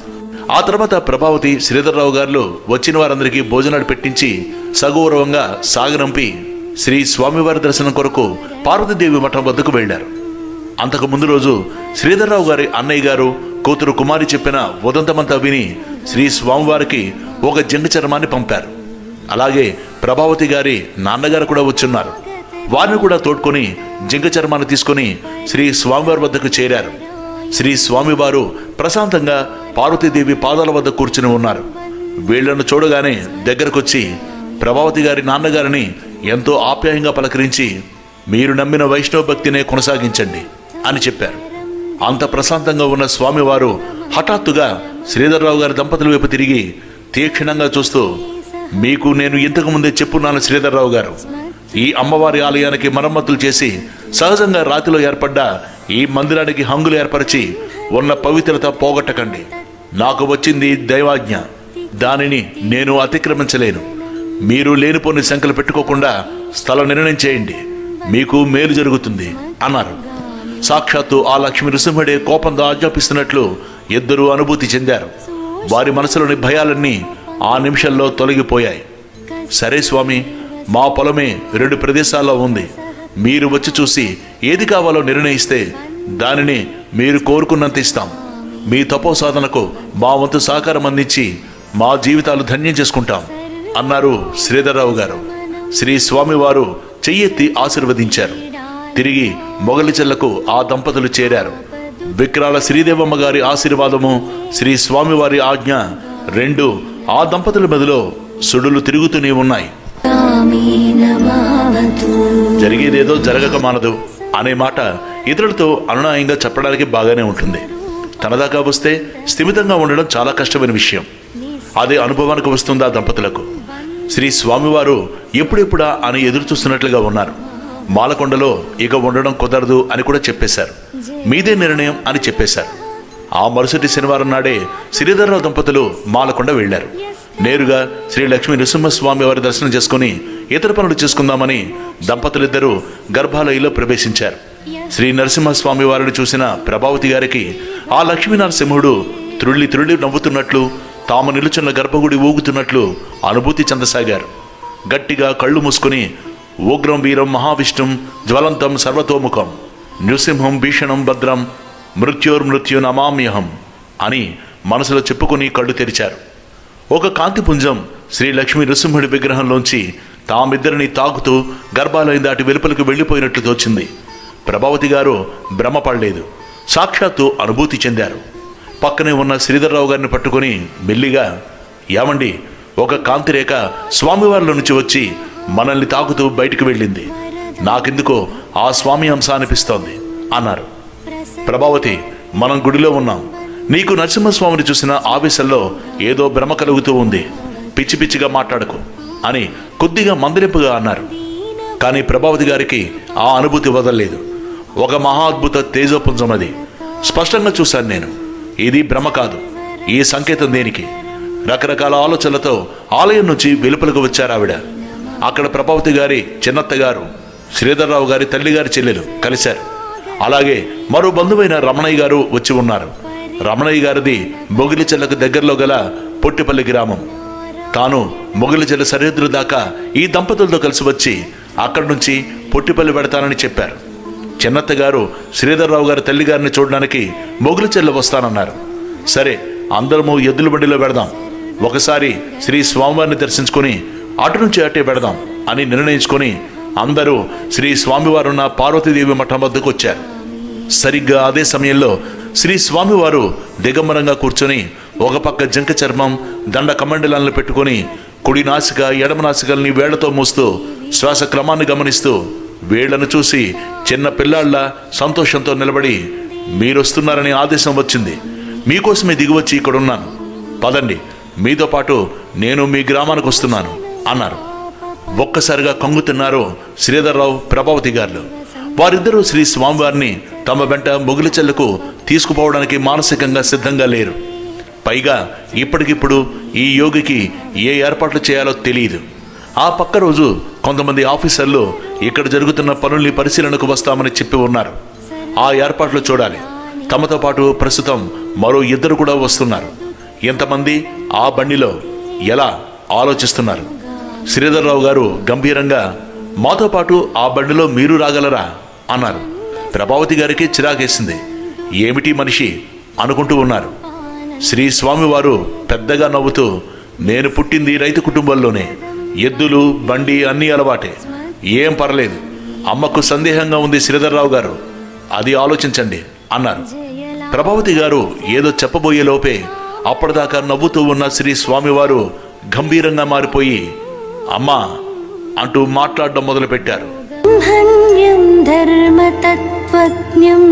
ఆ తర్వాత ప్రభావతి శ్రీధర్రావు గారు వచ్చిన వారందరికీ భోజనాలు పెట్టించి సగౌరవంగా సాగనంపి శ్రీ స్వామివారి దర్శనం కొరకు పార్వతీదేవి మఠం వద్దకు వెళ్లారు అంతకు ముందు రోజు శ్రీధర్రావు గారి అన్నయ్య గారు కూతురు కుమారి చెప్పిన ఉదంతమంతా విని శ్రీ స్వామివారికి ఒక జంగ చర్మాన్ని పంపారు అలాగే ప్రభావతి గారి నాన్నగారు కూడా వచ్చున్నారు వారిని కూడా తోడ్కొని జింక చర్మాన్ని తీసుకొని శ్రీ స్వామివారి వద్దకు చేరారు శ్రీ స్వామివారు ప్రశాంతంగా పార్వతీదేవి పాదాల వద్ద కూర్చుని ఉన్నారు వీళ్లను చూడగానే దగ్గరకొచ్చి ప్రభావతి గారి నాన్నగారిని ఎంతో ఆప్యాయంగా పలకరించి మీరు నమ్మిన వైష్ణవ భక్తినే కొనసాగించండి అని చెప్పారు అంత ప్రశాంతంగా ఉన్న స్వామివారు హఠాత్తుగా శ్రీధర్రావు గారి దంపతుల వైపు తిరిగి తీక్షణంగా చూస్తూ మీకు నేను ఇంతకు ముందే చెప్పున్నాను శ్రీధర్రావు గారు ఈ అమ్మవారి ఆలయానికి మరమ్మతులు చేసి సహజంగా రాతిలో ఏర్పడ్డ ఈ మందిరానికి హంగులు ఏర్పరిచి ఉన్న పవిత్రత పోగొట్టకండి నాకు వచ్చింది దైవాజ్ఞ దానిని నేను అతిక్రమించలేను మీరు లేనిపోని సంఖ్యలు పెట్టుకోకుండా స్థల నిర్ణయం చేయండి మీకు మేలు జరుగుతుంది అన్నారు సాక్షాత్తు ఆ లక్ష్మీ నృసింహుడే కోపంతో ఆజ్ఞాపిస్తున్నట్లు ఇద్దరూ అనుభూతి చెందారు వారి మనసులోని భయాలన్నీ ఆ నిమిషంలో తొలగిపోయాయి సరే స్వామి మా పొలమే రెండు ప్రదేశాల్లో ఉంది మీరు వచ్చి చూసి ఏది కావాలో నిర్ణయిస్తే దానిని మీరు కోరుకున్నంత ఇస్తాం మీ తపో సాధనకు మా వంతు సహకారం అందించి మా జీవితాలు ధన్యం చేసుకుంటాం అన్నారు శ్రీధర్రావు గారు శ్రీ స్వామివారు చెయ్యెత్తి ఆశీర్వదించారు తిరిగి మొగలిచెల్లకు ఆ దంపతులు చేరారు విక్రాల శ్రీదేవమ్మ గారి ఆశీర్వాదము శ్రీ స్వామివారి ఆజ్ఞ రెండు ఆ దంపతుల మెదలో సుడులు తిరుగుతూనే ఉన్నాయి కామేన మావతు జరిగేదేదో జరగక మానదు అనే మాట ఇతరులతో అనునాయంగా చెప్పడానికి బాగానే ఉంటుంది తనదాకా వస్తే స్థిమితంగా ఉండడం చాలా కష్టమైన విషయం అదే అనుభవానికి వస్తుంది ఆ దంపతులకు శ్రీ స్వామివారు ఎప్పుడెప్పుడా అని ఎదురు చూస్తున్నట్లుగా ఉన్నారు మాలకొండలో ఇక ఉండడం కుదరదు అని కూడా చెప్పేశారు మీదే నిర్ణయం అని చెప్పేశారు ఆ మరుసటి శనివారం నాడే శ్రీధర్రావు దంపతులు మాలకొండ వెళ్లారు నేరుగా శ్రీ లక్ష్మీ నృసింహస్వామి వారి దర్శనం చేసుకుని ఇతర పనులు చేసుకుందామని దంపతులిద్దరూ గర్భాలయంలో ప్రవేశించారు శ్రీ నరసింహస్వామి వారిని చూసిన ప్రభావతి గారికి ఆ లక్ష్మీ నరసింహుడు త్రుళ్ళి త్రుళ్ళి నవ్వుతున్నట్లు తాము నిలుచున్న గర్భగుడి ఊగుతున్నట్లు అనుభూతి చెందసాగారు గట్టిగా కళ్ళు మూసుకుని ఉగ్రం వీరం మహావిష్ణుం జ్వలంతం సర్వతోముఖం నృసింహం భీషణం భద్రం మృత్యోర్మృత్యు నమామ్యహం అని మనసులో చెప్పుకుని కళ్ళు తెరిచారు ఒక కాంతిపుంజం శ్రీ లక్ష్మీ నృసింహుడి విగ్రహంలోంచి తామిద్దరిని తాకుతూ గర్భాలయం దాటి వెలుపలకు వెళ్ళిపోయినట్లు తోచింది ప్రభావతి గారు భ్రమపడలేదు సాక్షాత్తు అనుభూతి చెందారు పక్కనే ఉన్న శ్రీధర్రావు గారిని పట్టుకొని మెల్లిగా ఏమండి ఒక కాంతిరేఖ స్వామివారిలో నుంచి వచ్చి మనల్ని తాకుతూ బయటికి వెళ్ళింది నాకెందుకో ఆ స్వామి అంశ అనిపిస్తోంది అన్నారు ప్రభావతి మనం గుడిలో ఉన్నాం నీకు నరసింహస్వామిని చూసిన ఆవేశంలో ఏదో భ్రమ కలుగుతూ ఉంది పిచ్చి పిచ్చిగా మాట్లాడకు అని కొద్దిగా మందలింపుగా అన్నారు కానీ ప్రభావతి గారికి ఆ అనుభూతి వదలలేదు ఒక మహా అద్భుత తేజోపుంజం అది స్పష్టంగా చూశాను నేను ఇది భ్రమ కాదు ఈ సంకేతం దేనికి రకరకాల ఆలోచనలతో ఆలయం నుంచి వెలుపలకు వచ్చారు ఆవిడ అక్కడ ప్రభావతి గారి చిన్నత్త గారు శ్రీధర్రావు గారి తల్లి గారి చెల్లెలు కలిశారు అలాగే మరో బంధువైన రమణయ్య గారు వచ్చి ఉన్నారు రమణయ్య గారిది మొగిలిచెల్లకు దగ్గరలో గల పొట్టిపల్లి గ్రామం తాను మొగిలిచెల్ల సరిహద్దుల దాకా ఈ దంపతులతో కలిసి వచ్చి అక్కడి నుంచి పొట్టిపల్లి పెడతానని చెప్పారు చిన్నత్త గారు శ్రీధర్రావు గారి తల్లి గారిని చూడడానికి మొగులిచెల్ల వస్తానన్నారు సరే అందరము ఎద్దుల బండిలో పెడదాం ఒకసారి శ్రీ స్వామివారిని దర్శించుకొని అటు నుంచి అటే పెడదాం అని నిర్ణయించుకొని అందరూ శ్రీ స్వామివారున్న పార్వతీదేవి మఠం వద్దకు వచ్చారు సరిగ్గా అదే సమయంలో శ్రీ స్వామివారు దిగంబరంగా కూర్చొని ఒక పక్క జంక చర్మం దండ కమండలాలను పెట్టుకొని కుడి నాసిక ఎడమ నాసికల్ని వేళ్లతో మూస్తూ శ్వాస క్రమాన్ని గమనిస్తూ వేళ్లను చూసి చిన్న పిల్లాళ్ళ సంతోషంతో నిలబడి మీరొస్తున్నారని ఆదేశం వచ్చింది మీకోసమే దిగివచ్చి ఇక్కడ ఉన్నాను పదండి మీతో పాటు నేను మీ గ్రామానికి వస్తున్నాను అన్నారు ఒక్కసారిగా కంగుతున్నారు శ్రీధర్రావు ప్రభావతి గారు వారిద్దరూ శ్రీ స్వామివారిని తమ వెంట మొగిలిచెల్లకు తీసుకుపోవడానికి మానసికంగా సిద్ధంగా లేరు పైగా ఇప్పటికిప్పుడు ఈ యోగికి ఏ ఏర్పాట్లు చేయాలో తెలియదు ఆ పక్క రోజు కొంతమంది ఆఫీసర్లు ఇక్కడ జరుగుతున్న పనుల్ని పరిశీలనకు వస్తామని చెప్పి ఉన్నారు ఆ ఏర్పాట్లు చూడాలి తమతో పాటు ప్రస్తుతం మరో ఇద్దరు కూడా వస్తున్నారు ఎంతమంది ఆ బండిలో ఎలా ఆలోచిస్తున్నారు శ్రీధర్రావు గారు గంభీరంగా మాతో పాటు ఆ బండిలో మీరు రాగలరా అన్నారు ప్రభావతి గారికి చిరాకేసింది ఏమిటి మనిషి అనుకుంటూ ఉన్నారు శ్రీ స్వామివారు పెద్దగా నవ్వుతూ నేను పుట్టింది రైతు కుటుంబంలోనే ఎద్దులు బండి అన్నీ అలవాటే ఏం పర్లేదు అమ్మకు సందేహంగా ఉంది శ్రీధర్రావు గారు అది ఆలోచించండి అన్నారు ప్రభావతి గారు ఏదో చెప్పబోయే లోపే అప్పటిదాకా నవ్వుతూ ఉన్న శ్రీ స్వామివారు గంభీరంగా మారిపోయి అమ్మా అంటూ మాట్లాడడం మొదలుపెట్టారు హన్యం ధర్మతత్వజ్ఞం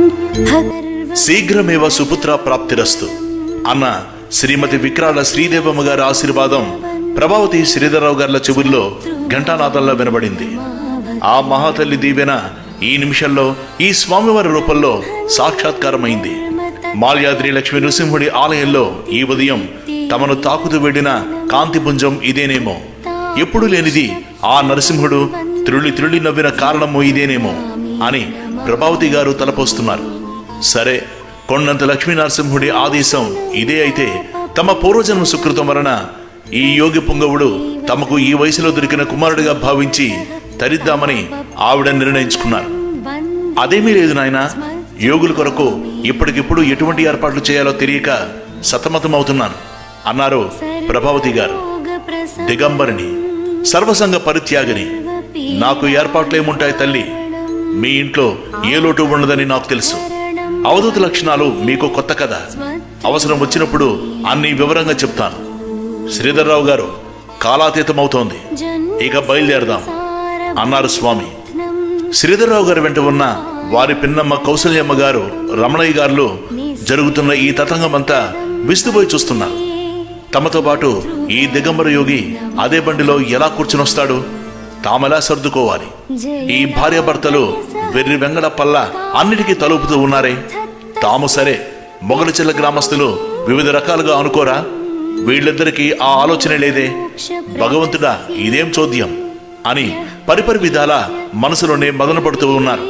భగర్వ శీఘ్రమేవ సుపుత్ర ప్రాప్తిరస్తు అన్న శ్రీమతి విక్రాల శ్రీదేవమ్మ గారి ఆశీర్వాదం ప్రభావతి శ్రీధరరావు గారుల చెవుల్లో ఘంటానాదంలో వినబడింది ఆ మహాతల్లి దీవెన ఈ నిమిషంలో ఈ స్వామివారి రూపంలో సాక్షాత్కారమైంది మాల్యాద్రి లక్ష్మీ నృసింహుడి ఆలయంలో ఈ ఉదయం తమను తాకుతూ వెళ్లిన కాంతిపుంజం ఇదేనేమో ఎప్పుడు లేనిది ఆ నరసింహుడు త్రుళ్ళి త్రుళ్ళి నవ్విన కారణము ఇదేనేమో అని ప్రభావతి గారు తలపోస్తున్నారు సరే కొండంత లక్ష్మీ నరసింహుడి ఆదేశం ఇదే అయితే తమ పూర్వజన్మ సుకృతం వలన ఈ యోగి పుంగవుడు తమకు ఈ వయసులో దొరికిన కుమారుడిగా భావించి తరిద్దామని ఆవిడ నిర్ణయించుకున్నారు అదేమీ లేదు నాయన యోగుల కొరకు ఇప్పటికిప్పుడు ఎటువంటి ఏర్పాట్లు చేయాలో తెలియక సతమతమవుతున్నాను అన్నారు ప్రభావతి గారు దిగంబరిని సర్వసంగ పరిత్యాగిని నాకు ఏర్పాట్లేముంటాయి తల్లి మీ ఇంట్లో ఏ లోటు ఉండదని నాకు తెలుసు అవధూత లక్షణాలు మీకు కొత్త కదా అవసరం వచ్చినప్పుడు అన్ని వివరంగా చెప్తాను శ్రీధర్రావు గారు కాలాతీతమవుతోంది ఇక బయలుదేరదాం అన్నారు స్వామి శ్రీధర్రావు గారి వెంట ఉన్న వారి పిన్నమ్మ కౌసల్యమ్మ గారు రమణయ్య గారు జరుగుతున్న ఈ తతంగమంతా విస్తుపోయి చూస్తున్నారు తమతో పాటు ఈ దిగంబర యోగి అదే బండిలో ఎలా కూర్చునొస్తాడు తామెలా సర్దుకోవాలి ఈ భార్యాభర్తలు వెర్రి వెంగడపల్ల అన్నిటికీ తలుపుతూ ఉన్నారే తాము సరే మొగలిచెల్ల గ్రామస్తులు వివిధ రకాలుగా అనుకోరా వీళ్ళిద్దరికీ ఆ ఆలోచన లేదే భగవంతుడా ఇదేం చోద్యం అని పరిపరి విధాల మనసులోనే మదన పడుతూ ఉన్నారు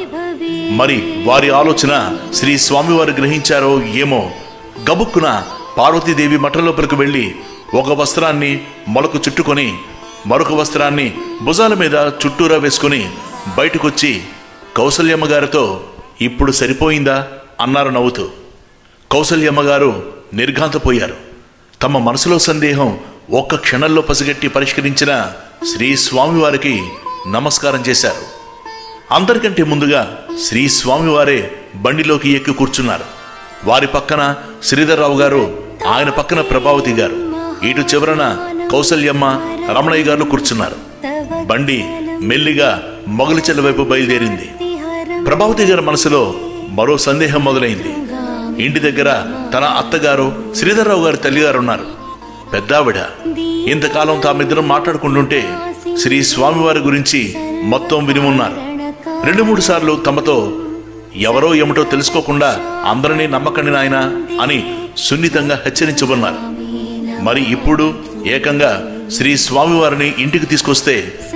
మరి వారి ఆలోచన శ్రీ స్వామివారు గ్రహించారో ఏమో గబుక్కున పార్వతీదేవి మఠం లోపలికి వెళ్ళి ఒక వస్త్రాన్ని మొలకు చుట్టుకొని మరొక వస్త్రాన్ని భుజాల మీద చుట్టూరా వేసుకుని బయటకొచ్చి కౌసల్యమ్మ గారితో ఇప్పుడు సరిపోయిందా అన్నారు నవ్వుతూ కౌసల్యమ్మ గారు నిర్ఘాంతపోయారు తమ మనసులో సందేహం ఒక్క క్షణంలో పసిగట్టి పరిష్కరించిన శ్రీ స్వామివారికి నమస్కారం చేశారు అందరికంటే ముందుగా శ్రీ స్వామివారే బండిలోకి ఎక్కి కూర్చున్నారు వారి పక్కన శ్రీధర్రావు గారు ఆయన పక్కన ప్రభావతి గారు ఇటు చివరన కౌసల్యమ్మ రమణయ్య గారు కూర్చున్నారు బండి మెల్లిగా మొగలిచెల్ల వైపు బయలుదేరింది ప్రభావతి గారి మనసులో మరో సందేహం మొదలైంది ఇంటి దగ్గర తన అత్తగారు శ్రీధర్రావు గారి తల్లిగారు ఉన్నారు పెద్దావిడ ఇంతకాలం తామిద్దరం మాట్లాడుకుంటుంటే శ్రీ స్వామివారి గురించి మొత్తం వినిమున్నారు రెండు మూడు సార్లు తమతో ఎవరో ఏమిటో తెలుసుకోకుండా అందరినీ నమ్మకండి నాయనా అని సున్నితంగా హెచ్చరించబన్నారు మరి ఇప్పుడు ఏకంగా శ్రీ స్వామివారిని ఇంటికి తీసుకొస్తే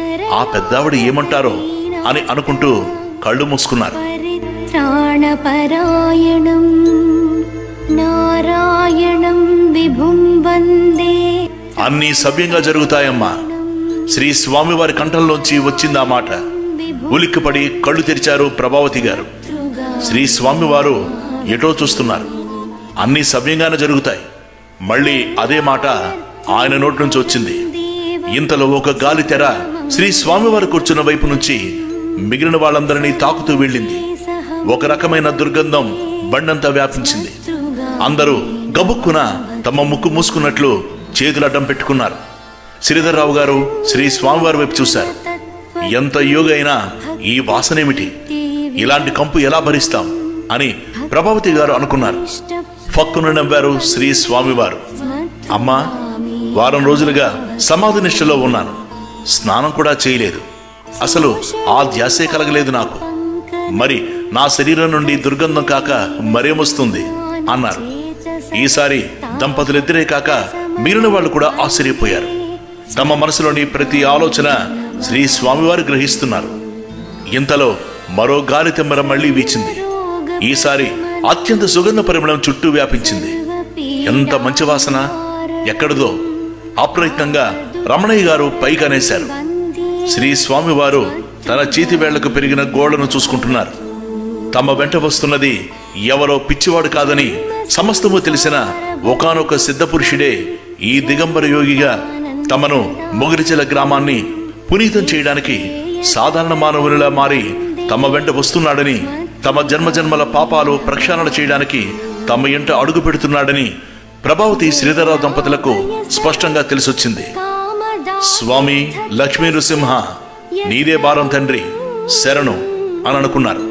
ఆ పెద్దావిడ ఏమంటారో అని అనుకుంటూ కళ్ళు మూసుకున్నారు పరిత్రాణపరాయణం నారాయణం విభుం వందే అన్నీ సవ్యంగా జరుగుతాయమ్మా శ్రీ స్వామివారి కంఠంలోంచి వచ్చిందా మాట ఉలిక్కిపడి కళ్ళు తెరిచారు ప్రభావతి గారు శ్రీ స్వామివారు ఎటో చూస్తున్నారు అన్నీ సవ్యంగానే జరుగుతాయి మళ్ళీ అదే మాట ఆయన నోటి నుంచి వచ్చింది ఇంతలో ఒక గాలి తెర శ్రీ స్వామివారు కూర్చున్న వైపు నుంచి మిగిలిన వాళ్ళందరినీ తాకుతూ వెళ్ళింది ఒక రకమైన దుర్గంధం బండంతా వ్యాపించింది అందరూ గబుక్కున తమ ముక్కు మూసుకున్నట్లు చేతులు అడ్డం పెట్టుకున్నారు శ్రీధర్రావు గారు శ్రీ స్వామివారి వైపు చూశారు ఎంత యోగైనా ఈ వాసనేమిటి ఇలాంటి కంపు ఎలా భరిస్తాం అని ప్రభావతి గారు అనుకున్నారు ఫక్కున నవ్వారు శ్రీ స్వామివారు అమ్మా వారం రోజులుగా సమాధి నిష్టలో ఉన్నాను స్నానం కూడా చేయలేదు అసలు ఆ ధ్యాసే కలగలేదు నాకు మరి నా శరీరం నుండి దుర్గంధం కాక మరేమొస్తుంది అన్నారు ఈసారి దంపతులిద్దరే కాక మిగిలిన వాళ్ళు కూడా ఆశ్చర్యపోయారు తమ మనసులోని ప్రతి ఆలోచన శ్రీ స్వామివారు గ్రహిస్తున్నారు ఇంతలో మరో గాలి తెమ్మర మళ్లీ వీచింది ఈసారి అత్యంత సుగంధ పరిమళం చుట్టూ వ్యాపించింది ఎంత మంచి వాసన ఎక్కడదో అప్రయత్నంగా రమణయ్య గారు పైకనేశారు శ్రీ స్వామివారు తన చేతి వేళ్లకు పెరిగిన గోడను చూసుకుంటున్నారు తమ వెంట వస్తున్నది ఎవరో పిచ్చివాడు కాదని సమస్తము తెలిసిన ఒకానొక సిద్ధపురుషుడే ఈ దిగంబర యోగిగా తమను మొగిరిచెల గ్రామాన్ని పునీతం చేయడానికి సాధారణ మానవునిలా మారి తమ వెంట వస్తున్నాడని తమ జన్మజన్మల పాపాలు ప్రక్షాళన చేయడానికి తమ ఇంట అడుగు పెడుతున్నాడని ప్రభావతి శ్రీధరరావు దంపతులకు స్పష్టంగా తెలిసొచ్చింది స్వామి లక్ష్మీ నృసింహ నీదే భారం తండ్రి శరణు అని అనుకున్నారు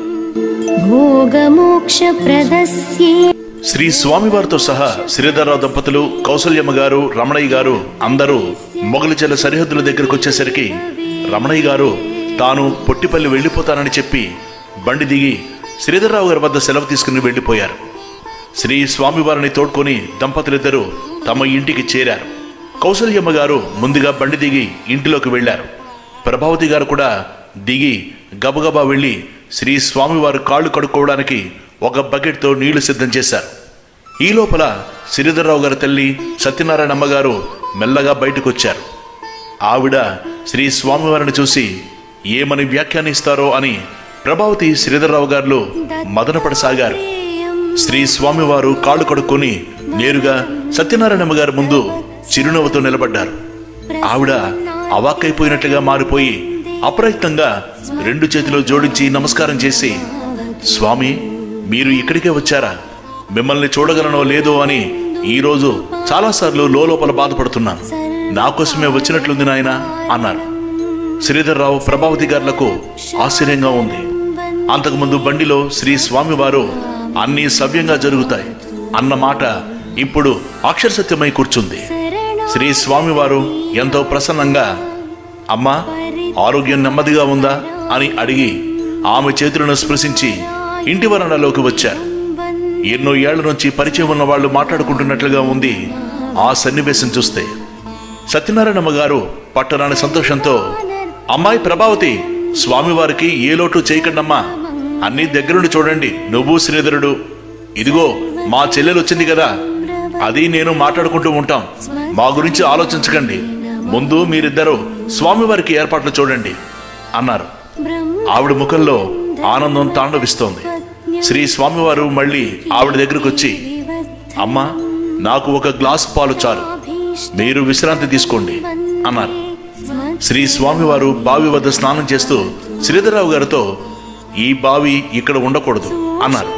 భోగమోక్షప్రదస్యే శ్రీ స్వామివారితో సహా శ్రీధరరావు దంపతులు కౌసల్యమ్మ గారు రమణయ్య గారు అందరూ మొగలిచెల సరిహద్దుల దగ్గరకు వచ్చేసరికి రమణయ్య గారు తాను పొట్టిపల్లి వెళ్ళిపోతానని చెప్పి బండి దిగి శ్రీధరరావు గారి వద్ద సెలవు తీసుకుని వెళ్ళిపోయారు శ్రీ స్వామివారిని తోడ్కొని దంపతులిద్దరూ తమ ఇంటికి చేరారు కౌసల్యమ్మ గారు ముందుగా బండి దిగి ఇంటిలోకి వెళ్ళారు ప్రభావతి గారు కూడా దిగి గబగబా వెళ్ళి శ్రీ స్వామివారు కాళ్ళు కడుక్కోవడానికి ఒక బకెట్తో నీళ్లు సిద్ధం చేశారు ఈ లోపల శ్రీధర్రావు గారి తల్లి సత్యనారాయణ అమ్మగారు మెల్లగా బయటకు వచ్చారు ఆవిడ శ్రీ స్వామివారిని చూసి ఏమని వ్యాఖ్యానిస్తారో అని ప్రభావతి శ్రీధర్రావు గారు మదనపడసాగారు శ్రీ స్వామివారు కాళ్ళు కడుక్కొని నేరుగా సత్యనారాయణమ్మ గారి ముందు చిరునవ్వుతో నిలబడ్డారు ఆవిడ అవాక్కైపోయినట్లుగా మారిపోయి అప్రయత్నంగా రెండు చేతులు జోడించి నమస్కారం చేసి స్వామి మీరు ఇక్కడికే వచ్చారా మిమ్మల్ని చూడగలనో లేదో అని ఈరోజు చాలాసార్లు లోపల బాధపడుతున్నాను నా కోసమే వచ్చినట్లుంది నాయన అన్నారు శ్రీధర్రావు ప్రభావతి గారులకు ఆశ్చర్యంగా ఉంది అంతకుముందు బండిలో శ్రీ స్వామివారు అన్నీ సవ్యంగా జరుగుతాయి అన్న మాట ఇప్పుడు అక్షర సత్యమై కూర్చుంది శ్రీ స్వామివారు ఎంతో ప్రసన్నంగా అమ్మా ఆరోగ్యం నెమ్మదిగా ఉందా అని అడిగి ఆమె చేతులను స్పృశించి ఇంటి వరండాలోకి వచ్చారు ఎన్నో ఏళ్ల నుంచి పరిచయం ఉన్న వాళ్ళు మాట్లాడుకుంటున్నట్లుగా ఉంది ఆ సన్నివేశం చూస్తే సత్యనారాయణమ్మ గారు పట్టరాని సంతోషంతో అమ్మాయి ప్రభావతి స్వామివారికి ఏ లోటు చేయకండమ్మా అన్ని దగ్గరుండి చూడండి నువ్వు శ్రీధరుడు ఇదిగో మా చెల్లెలు వచ్చింది కదా అది నేను మాట్లాడుకుంటూ ఉంటాం మా గురించి ఆలోచించకండి ముందు మీరిద్దరూ స్వామివారికి ఏర్పాట్లు చూడండి అన్నారు ఆవిడ ముఖంలో ఆనందం తాండవిస్తోంది శ్రీ స్వామివారు మళ్ళీ ఆవిడ దగ్గరకు వచ్చి అమ్మా నాకు ఒక గ్లాస్ పాలు చాలు మీరు విశ్రాంతి తీసుకోండి అన్నారు శ్రీ స్వామివారు బావి వద్ద స్నానం చేస్తూ శ్రీధరరావు గారితో ఈ బావి ఇక్కడ ఉండకూడదు అన్నారు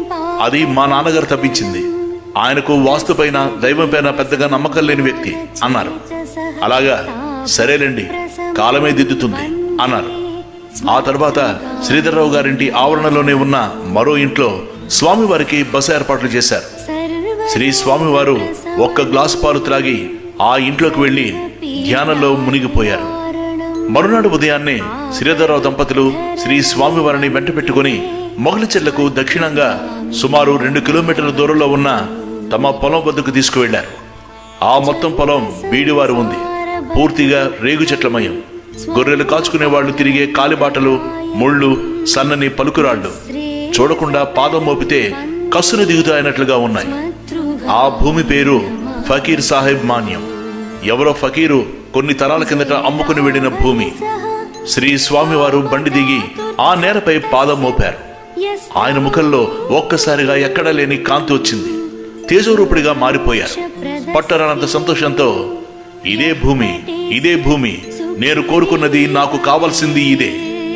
అది మా నాన్నగారు తప్పించింది ఆయనకు వాస్తుపైన దైవంపైన పెద్దగా నమ్మకం లేని వ్యక్తి అన్నారు అలాగా సరేలేండి కాలమే దిద్దుతుంది అన్నారు ఆ తర్వాత శ్రీధరరావు గారింటి ఆవరణలోనే ఉన్న మరో ఇంట్లో స్వామివారికి బస ఏర్పాట్లు చేశారు శ్రీ స్వామివారు ఒక్క గ్లాస్ పాలు త్రాగి ఆ ఇంట్లోకి వెళ్లి ధ్యానంలో మునిగిపోయారు మరునాడు ఉదయాన్నే శ్రీధరరావు దంపతులు శ్రీ స్వామివారిని వెంట పెట్టుకుని మొగలిచెర్లకు దక్షిణంగా సుమారు రెండు కిలోమీటర్ల దూరంలో ఉన్న తమ పొలం వద్దకు తీసుకువెళ్లారు ఆ మొత్తం పొలం బీడివారు ఉంది పూర్తిగా రేగు చెట్లమయం గొర్రెలు కాచుకునే వాళ్ళు తిరిగే కాలిబాటలు ముళ్ళు సన్నని పలుకురాళ్ళు చూడకుండా పాదం మోపితే కస్సును దిగుతాయన్నట్లుగా ఉన్నాయి ఆ భూమి పేరు ఫకీర్ సాహెబ్ మాన్యం ఎవరో ఫకీరు కొన్ని తరాల కిందట అమ్ముకుని వెళ్ళిన భూమి శ్రీ స్వామివారు బండి దిగి ఆ నేలపై పాదం మోపారు ఆయన ముఖంలో ఒక్కసారిగా ఎక్కడా లేని కాంతి వచ్చింది తేజోరూపుడిగా మారిపోయారు పట్టరానంత సంతోషంతో ఇదే భూమి ఇదే భూమి నేను కోరుకున్నది నాకు కావాల్సింది ఇదే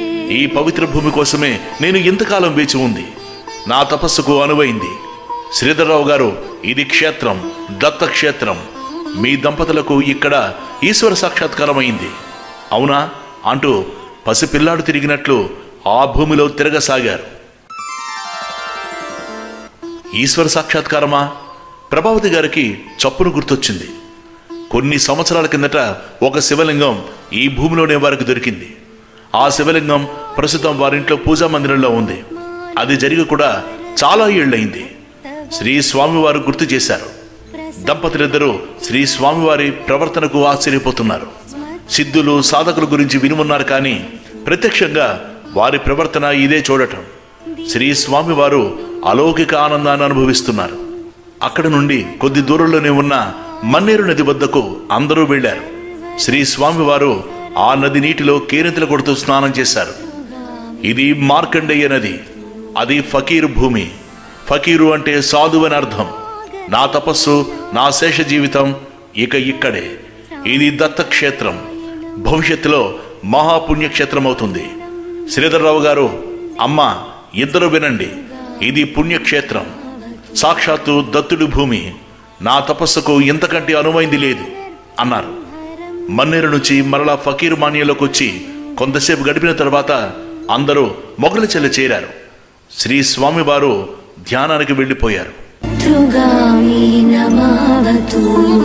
ఈ పవిత్ర భూమి కోసమే నేను ఇంతకాలం వేచి ఉంది నా తపస్సుకు అనువైంది శ్రీధర్రావు గారు ఇది క్షేత్రం దత్త క్షేత్రం మీ దంపతులకు ఇక్కడ ఈశ్వర సాక్షాత్కారం అయింది అవునా అంటూ పసిపిల్లాడు తిరిగినట్లు ఆ భూమిలో తిరగసాగారు ఈశ్వర సాక్షాత్కారమా ప్రభావతి గారికి చప్పును గుర్తొచ్చింది కొన్ని సంవత్సరాల కిందట ఒక శివలింగం ఈ భూమిలోనే వారికి దొరికింది ఆ శివలింగం ప్రస్తుతం వారింట్లో పూజా మందిరంలో ఉంది అది జరిగి కూడా చాలా ఏళ్ళయింది శ్రీ స్వామివారు గుర్తు చేశారు దంపతులిద్దరూ శ్రీ స్వామివారి ప్రవర్తనకు ఆశ్చర్యపోతున్నారు సిద్ధులు సాధకుల గురించి వినుమున్నారు కానీ ప్రత్యక్షంగా వారి ప్రవర్తన ఇదే చూడటం శ్రీ స్వామివారు అలౌకిక ఆనందాన్ని అనుభవిస్తున్నారు అక్కడ నుండి కొద్ది దూరంలోనే ఉన్న మన్నేరు నది వద్దకు అందరూ వెళ్ళారు శ్రీ స్వామివారు ఆ నది నీటిలో కేరింతలు కొడుతూ స్నానం చేశారు ఇది మార్కండేయ నది అది ఫకీరు భూమి ఫకీరు అంటే సాధువు అని అర్థం నా తపస్సు నా శేష జీవితం ఇక ఇక్కడే ఇది దత్తక్షేత్రం భవిష్యత్తులో మహాపుణ్యక్షేత్రం అవుతుంది శ్రీధర్రావు గారు అమ్మ ఇద్దరు వినండి ఇది పుణ్యక్షేత్రం సాక్షాత్తు దత్తుడి భూమి నా తపస్సుకు ఇంతకంటే అనువైంది లేదు అన్నారు మన్నేరు నుంచి మరలా ఫకీరు మాన్యంలోకి వచ్చి కొంతసేపు గడిపిన తర్వాత అందరూ మొగలి చెల్ల చేరారు శ్రీ స్వామివారు ధ్యానానికి వెళ్ళిపోయారు ృగామి నమావతు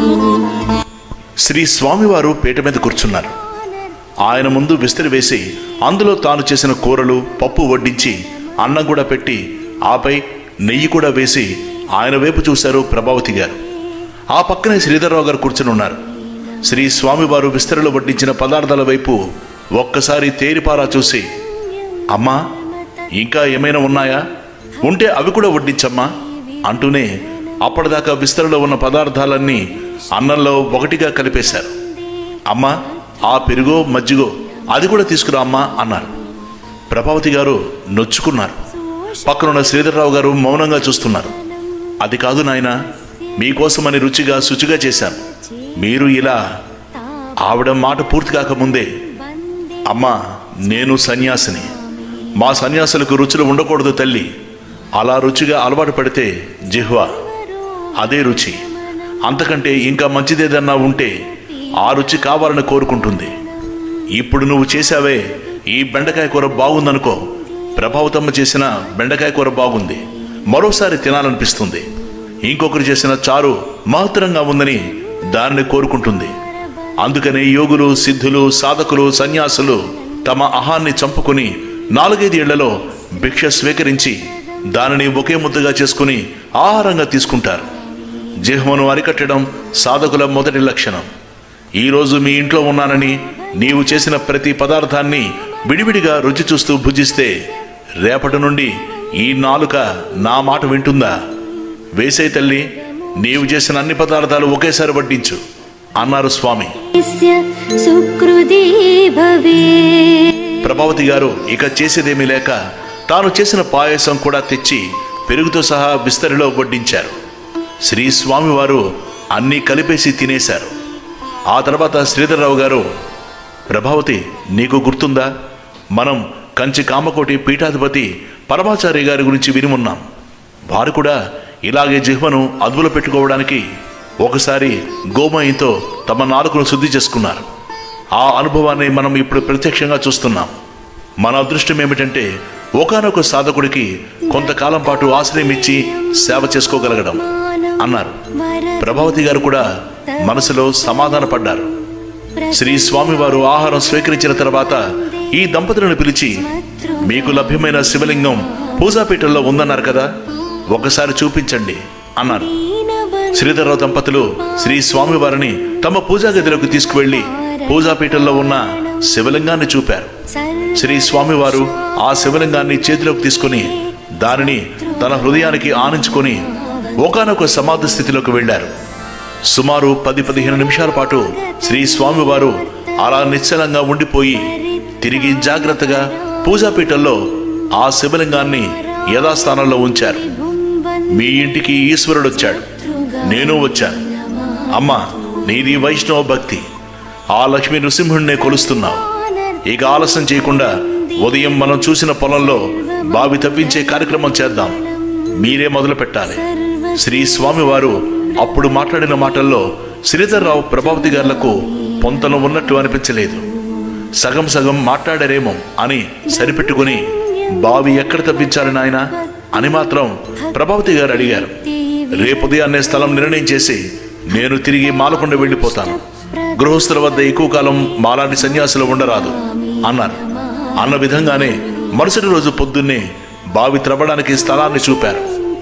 శ్రీ స్వామివారు పీట మీద కూర్చున్నారు ఆయన ముందు విస్తరి వేసి అందులో తాను చేసిన కూరలు పప్పు వడ్డించి అన్నం కూడా పెట్టి ఆపై నెయ్యి కూడా వేసి ఆయన వైపు చూశారు ప్రభావతి గారు ఆ పక్కనే శ్రీధర్రావు గారు కూర్చుని ఉన్నారు శ్రీ స్వామివారు విస్తరిలో వడ్డించిన పదార్థాల వైపు ఒక్కసారి తేరిపారా చూసి అమ్మా ఇంకా ఏమైనా ఉన్నాయా ఉంటే అవి కూడా వడ్డించమ్మా అంటూనే అప్పటిదాకా విస్తరలో ఉన్న పదార్థాలన్నీ అన్నంలో ఒకటిగా కలిపేశారు అమ్మా ఆ పెరుగో మజ్జిగో అది కూడా తీసుకురా అమ్మా అన్నారు ప్రభావతి గారు నొచ్చుకున్నారు పక్కనున్న శ్రీధర్రావు గారు మౌనంగా చూస్తున్నారు అది కాదు నాయనా మీకోసమని రుచిగా శుచిగా చేశాను మీరు ఇలా ఆవిడ మాట పూర్తి కాకముందే అమ్మా నేను సన్యాసిని మా సన్యాసులకు రుచులు ఉండకూడదు తల్లి అలా రుచిగా అలవాటు పడితే జిహ్వ అదే రుచి అంతకంటే ఇంకా మంచిదేదన్నా ఉంటే ఆ రుచి కావాలని కోరుకుంటుంది ఇప్పుడు నువ్వు చేశావే ఈ బెండకాయ కూర బాగుందనుకో ప్రభావతమ్మ చేసిన బెండకాయ కూర బాగుంది మరోసారి తినాలనిపిస్తుంది ఇంకొకరు చేసిన చారు మహత్తరంగా ఉందని దానిని కోరుకుంటుంది అందుకనే యోగులు సిద్ధులు సాధకులు సన్యాసులు తమ అహాన్ని చంపుకుని నాలుగైదు ఏళ్లలో భిక్ష స్వీకరించి దానిని ఒకే ముద్దగా చేసుకుని ఆహారంగా తీసుకుంటారు జిహ్మను అరికట్టడం సాధకుల మొదటి లక్షణం ఈరోజు మీ ఇంట్లో ఉన్నానని నీవు చేసిన ప్రతి పదార్థాన్ని విడివిడిగా రుచి చూస్తూ భుజిస్తే రేపటి నుండి ఈ నాలుక నా మాట వింటుందా వేసే తల్లి నీవు చేసిన అన్ని పదార్థాలు ఒకేసారి వడ్డించు అన్నారు స్వామి यस्य सुकृती भवेत् ప్రభావతి గారు ఇక చేసేదేమీ లేక తాను చేసిన పాయసం కూడా తెచ్చి పెరుగుతో సహా విస్తరిలో వడ్డించారు శ్రీ స్వామివారు అన్నీ కలిపేసి తినేశారు ఆ తర్వాత శ్రీధర్రావు గారు ప్రభావతి నీకు గుర్తుందా మనం కంచి కామకోటి పీఠాధిపతి పరమాచార్య గారి గురించి విని ఉన్నాం వారు కూడా ఇలాగే జిహ్మను అదుపులో పెట్టుకోవడానికి ఒకసారి గోమయంతో తమ నాలుకను శుద్ధి చేసుకున్నారు ఆ అనుభవాన్ని మనం ఇప్పుడు ప్రత్యక్షంగా చూస్తున్నాం మన అదృష్టం ఏమిటంటే ఒకానొక సాధకుడికి కొంతకాలం పాటు ఆశ్రయం ఇచ్చి సేవ చేసుకోగలగడం అన్నారు ప్రభావతి గారు కూడా మనసులో సమాధాన పడ్డారు శ్రీ స్వామివారు ఆహారం స్వీకరించిన తర్వాత ఈ దంపతులను పిలిచి మీకు లభ్యమైన శివలింగం పూజాపీఠంలో ఉందన్నారు కదా ఒకసారి చూపించండి అన్నారు శ్రీధర్రావు దంపతులు శ్రీ స్వామివారిని తమ పూజా గదిలోకి తీసుకువెళ్లి పూజాపీఠంలో ఉన్న శివలింగాన్ని చూపారు శ్రీ స్వామివారు ఆ శివలింగాన్ని చేతిలోకి తీసుకుని దానిని తన హృదయానికి ఆనించుకొని ఒకానొక సమాధి స్థితిలోకి వెళ్ళారు సుమారు పది పదిహేను నిమిషాల పాటు శ్రీ స్వామివారు అలా నిశ్చలంగా ఉండిపోయి తిరిగి జాగ్రత్తగా పూజాపీఠంలో ఆ శివలింగాన్ని యథాస్థానంలో ఉంచారు మీ ఇంటికి ఈశ్వరుడు వచ్చాడు నేను వచ్చాను అమ్మా నీది వైష్ణవ భక్తి ఆ లక్ష్మీ నృసింహుడినే కొలుస్తున్నావు ఇక ఆలస్యం చేయకుండా ఉదయం మనం చూసిన పొలంలో బావి తవ్వించే కార్యక్రమం చేద్దాం మీరే మొదలు పెట్టాలి శ్రీ స్వామివారు అప్పుడు మాట్లాడిన మాటల్లో శ్రీధర్రావు ప్రభావతి గారులకు పొంతన ఉన్నట్టు అనిపించలేదు సగం సగం మాట్లాడారేమో అని సరిపెట్టుకుని బావి ఎక్కడ తవ్వించాలి నాయనా అని మాత్రం ప్రభావతి గారు అడిగారు రేపు ఉదయాన్నే స్థలం నిర్ణయం చేసి నేను తిరిగి మాలకొండ వెళ్ళిపోతాను గృహస్థుల వద్ద ఎక్కువ కాలం మాలాంటి సన్యాసులు ఉండరాదు అన్నారు అన్న విధంగానే మరుసటి రోజు పొద్దున్నే బావి త్రవ్వడానికి స్థలాన్ని చూపారు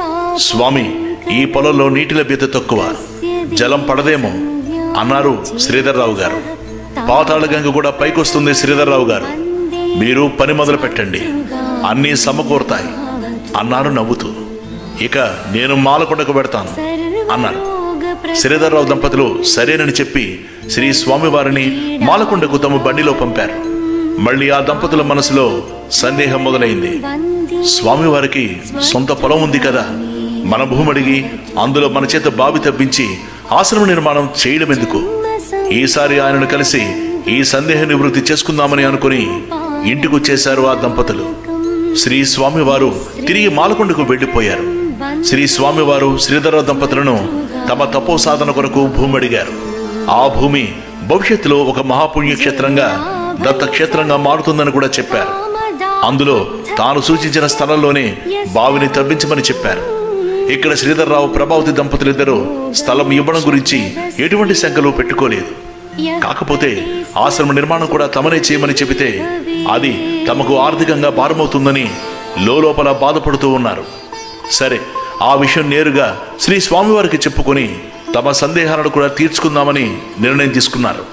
స్వామి ఈ పొలంలో నీటి లభ్యత తక్కువ జలం పడదేమో అన్నారు శ్రీధర్రావు గారు పాతాళ గంగ కూడా పైకొస్తుంది శ్రీధర్రావు గారు మీరు పని మొదలు పెట్టండి అన్నీ సమకూరుతాయి అన్నారు నవ్వుతూ ఇక నేను మాలకొండకు పెడతాను అన్నారు శ్రీధర్రావు దంపతులు సరేనని చెప్పి శ్రీ స్వామివారిని మాలకొండకు తమ బండిలో పంపారు మళ్ళీ ఆ దంపతుల మనసులో సందేహం మొదలైంది స్వామివారికి సొంత పొలం ఉంది కదా మన భూమి అడిగి అందులో మన చేత బావి తవ్వించి ఆశ్రమ నిర్మాణం చేయడం ఎందుకు ఈసారి ఆయనను కలిసి ఈ సందేహ నివృత్తి చేసుకుందామని అనుకుని ఇంటికొచ్చేశారు ఆ దంపతులు శ్రీ స్వామివారు తిరిగి మాలకొండకు వెళ్లిపోయారు శ్రీ స్వామివారు శ్రీధర దంపతులను తమ తపో సాధన కొరకు భూమి అడిగారు ఆ భూమి భవిష్యత్తులో ఒక మహాపుణ్యక్షేత్రంగా దత్తక్షేత్రంగా మారుతుందని కూడా చెప్పారు అందులో తాను సూచించిన స్థలంలోనే బావిని తవ్వించమని చెప్పారు ఇక్కడ శ్రీధర్రావు ప్రభావతి దంపతులిద్దరూ స్థలం ఇవ్వడం గురించి ఎటువంటి శంకలు పెట్టుకోలేదు కాకపోతే ఆశ్రమ నిర్మాణం కూడా తమనే చేయమని చెబితే అది తమకు ఆర్థికంగా భారమవుతుందని లోపల బాధపడుతూ ఉన్నారు సరే ఆ విషయం నేరుగా శ్రీ స్వామివారికి చెప్పుకొని తమ సందేహాలను కూడా తీర్చుకుందామని నిర్ణయం తీసుకున్నారు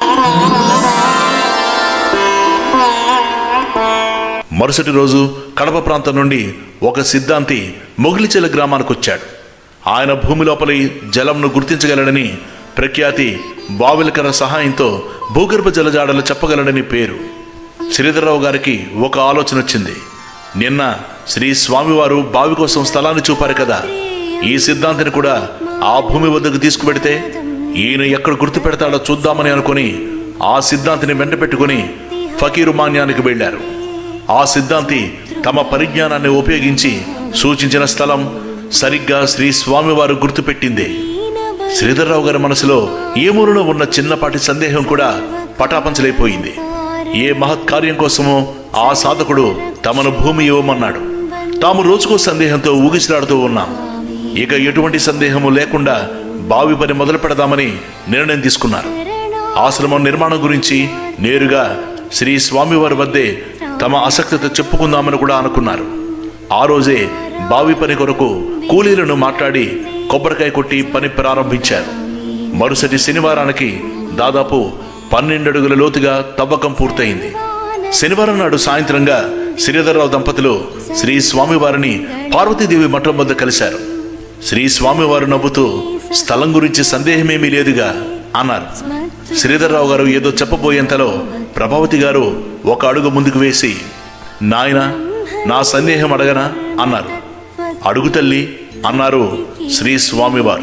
మరుసటి రోజు కడప ప్రాంతం నుండి ఒక సిద్ధాంతి మొగిలిచెల గ్రామానికి వచ్చాడు ఆయన భూమి లోపలి జలంను గుర్తించగలడని ప్రఖ్యాతి బావిలకర సహాయంతో భూగర్భ జలజాడలు చెప్పగలడని పేరు శ్రీధర్రావు గారికి ఒక ఆలోచన వచ్చింది నిన్న శ్రీ స్వామివారు బావి కోసం స్థలాన్ని చూపారు కదా ఈ సిద్ధాంతిని కూడా ఆ భూమి వద్దకు తీసుకుపెడితే ఈయన ఎక్కడ గుర్తు పెడతాడో చూద్దామని అనుకుని ఆ సిద్ధాంతిని వెంట పెట్టుకుని ఫకీరు మాన్యానికి వెళ్లారు ఆ సిద్ధాంతి తమ పరిజ్ఞానాన్ని ఉపయోగించి సూచించిన స్థలం సరిగ్గా శ్రీ స్వామివారు గుర్తుపెట్టింది శ్రీధర్రావు గారి మనసులో ఏ మూలలో ఉన్న చిన్నపాటి సందేహం కూడా పటాపంచలైపోయింది ఏ మహత్ కార్యం కోసమో ఆ సాధకుడు తమను భూమి ఇవ్వమన్నాడు తాము రోజుకో సందేహంతో ఊగిసలాడుతూ ఉన్నాం ఇక ఎటువంటి సందేహము లేకుండా బావి పని మొదలు పెడదామని నిర్ణయం తీసుకున్నారు ఆశ్రమం నిర్మాణం గురించి నేరుగా శ్రీ స్వామివారి వద్దే తమ ఆసక్తితో చెప్పుకుందామని కూడా అనుకున్నారు ఆ రోజే బావి పని కొరకు కూలీలను మాట్లాడి కొబ్బరికాయ కొట్టి పని ప్రారంభించారు మరుసటి శనివారానికి దాదాపు పన్నెండడుగుల లోతుగా తవ్వకం పూర్తయింది శనివారం నాడు సాయంత్రంగా శ్రీధర్రావు దంపతులు శ్రీ స్వామివారిని పార్వతీదేవి మఠం వద్ద కలిశారు శ్రీ స్వామివారు నవ్వుతూ స్థలం గురించి సందేహమేమీ లేదుగా అన్నారు శ్రీధర్రావు గారు ఏదో చెప్పబోయేంతలో ప్రభావతి గారు ఒక అడుగు ముందుకు వేసి నాయన నా సందేహం అడగనా అన్నారు అడుగు తల్లి అన్నారు శ్రీ స్వామివారు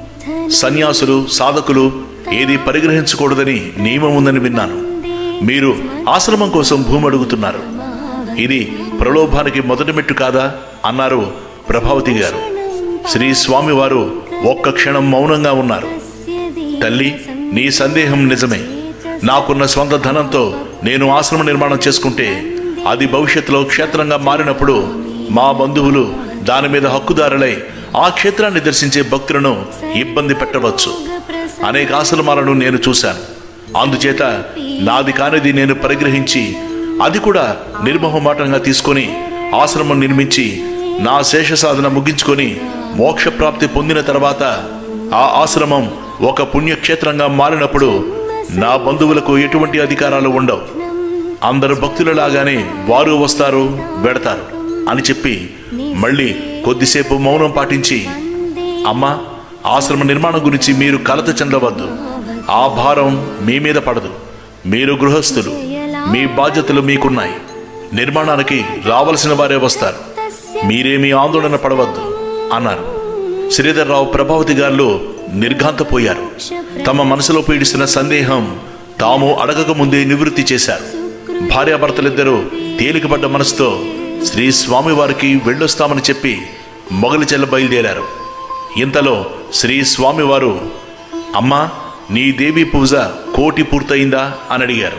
సన్యాసులు సాధకులు ఏది పరిగ్రహించకూడదని నియమం ఉందని విన్నాను మీరు ఆశ్రమం కోసం భూమి అడుగుతున్నారు ఇది ప్రలోభానికి మొదటి మెట్టు కాదా అన్నారు ప్రభావతి గారు శ్రీ స్వామివారు ఒక్క క్షణం మౌనంగా ఉన్నారు తల్లి నీ సందేహం నిజమే నాకున్న స్వంత ధనంతో నేను ఆశ్రమ నిర్మాణం చేసుకుంటే అది భవిష్యత్తులో క్షేత్రంగా మారినప్పుడు మా బంధువులు దాని మీద హక్కుదారులై ఆ క్షేత్రాన్ని దర్శించే భక్తులను ఇబ్బంది పెట్టవచ్చు అనేక ఆశ్రమాలను నేను చూశాను అందుచేత నాది కానిది నేను పరిగ్రహించి అది కూడా నిర్మోహమాటంగా తీసుకొని ఆశ్రమం నిర్మించి నా శేష సాధన ముగించుకొని మోక్ష ప్రాప్తి పొందిన తర్వాత ఆ ఆశ్రమం ఒక పుణ్యక్షేత్రంగా మారినప్పుడు నా బంధువులకు ఎటువంటి అధికారాలు ఉండవు అందరు భక్తులలాగానే వారు వస్తారు వెడతారు అని చెప్పి మళ్ళీ కొద్దిసేపు మౌనం పాటించి అమ్మా ఆశ్రమ నిర్మాణం గురించి మీరు కలత చెందవద్దు ఆ భారం మీ మీద పడదు మీరు గృహస్థులు మీ బాధ్యతలు మీకున్నాయి నిర్మాణానికి రావలసిన వారే వస్తారు మీరేమీ ఆందోళన పడవద్దు అన్నారు శ్రీధర్రావు ప్రభావతి గారు నిర్ఘాంతపోయారు తమ మనసులో పీడిస్తున్న సందేహం తాము అడగక ముందే నివృత్తి చేశారు భార్యాభర్తలిద్దరూ తేలికపడ్డ మనసుతో శ్రీ స్వామివారికి వెళ్ళొస్తామని చెప్పి మొగలి చెల్ల బయలుదేరారు ఇంతలో శ్రీ స్వామివారు అమ్మా నీ దేవి పూజ కోటి పూర్తయిందా అని అడిగారు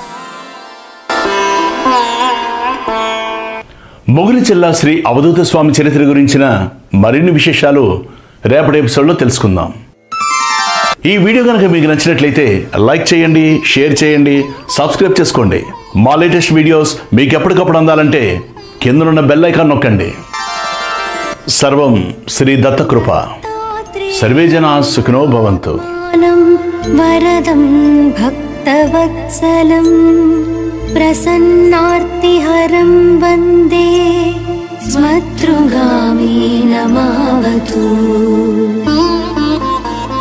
మొగులి జిల్లా శ్రీ అవధూత స్వామి చరిత్ర గురించిన మరిన్ని విశేషాలు రేపటి ఎపిసోడ్లో తెలుసుకుందాం ఈ వీడియో కనుక మీకు నచ్చినట్లయితే లైక్ చేయండి షేర్ చేయండి సబ్స్క్రైబ్ చేసుకోండి మా లేటెస్ట్ వీడియోస్ మీకు ఎప్పటికప్పుడు అందాలంటే కిందనున్న బెల్ ఐకాన్ నొక్కండి సర్వం శ్రీ దత్తకృప సర్వే జనా సుఖినో భవంతు జ్ఞానం వరదం భక్తవత్సలం ప్రసన్నార్తిహరం వందే స్మతృగామి నమావతు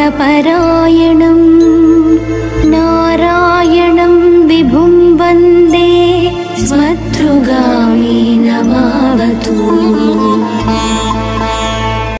नारायणं नारायणं विभुं वन्दे स्मतृगामी नमावतु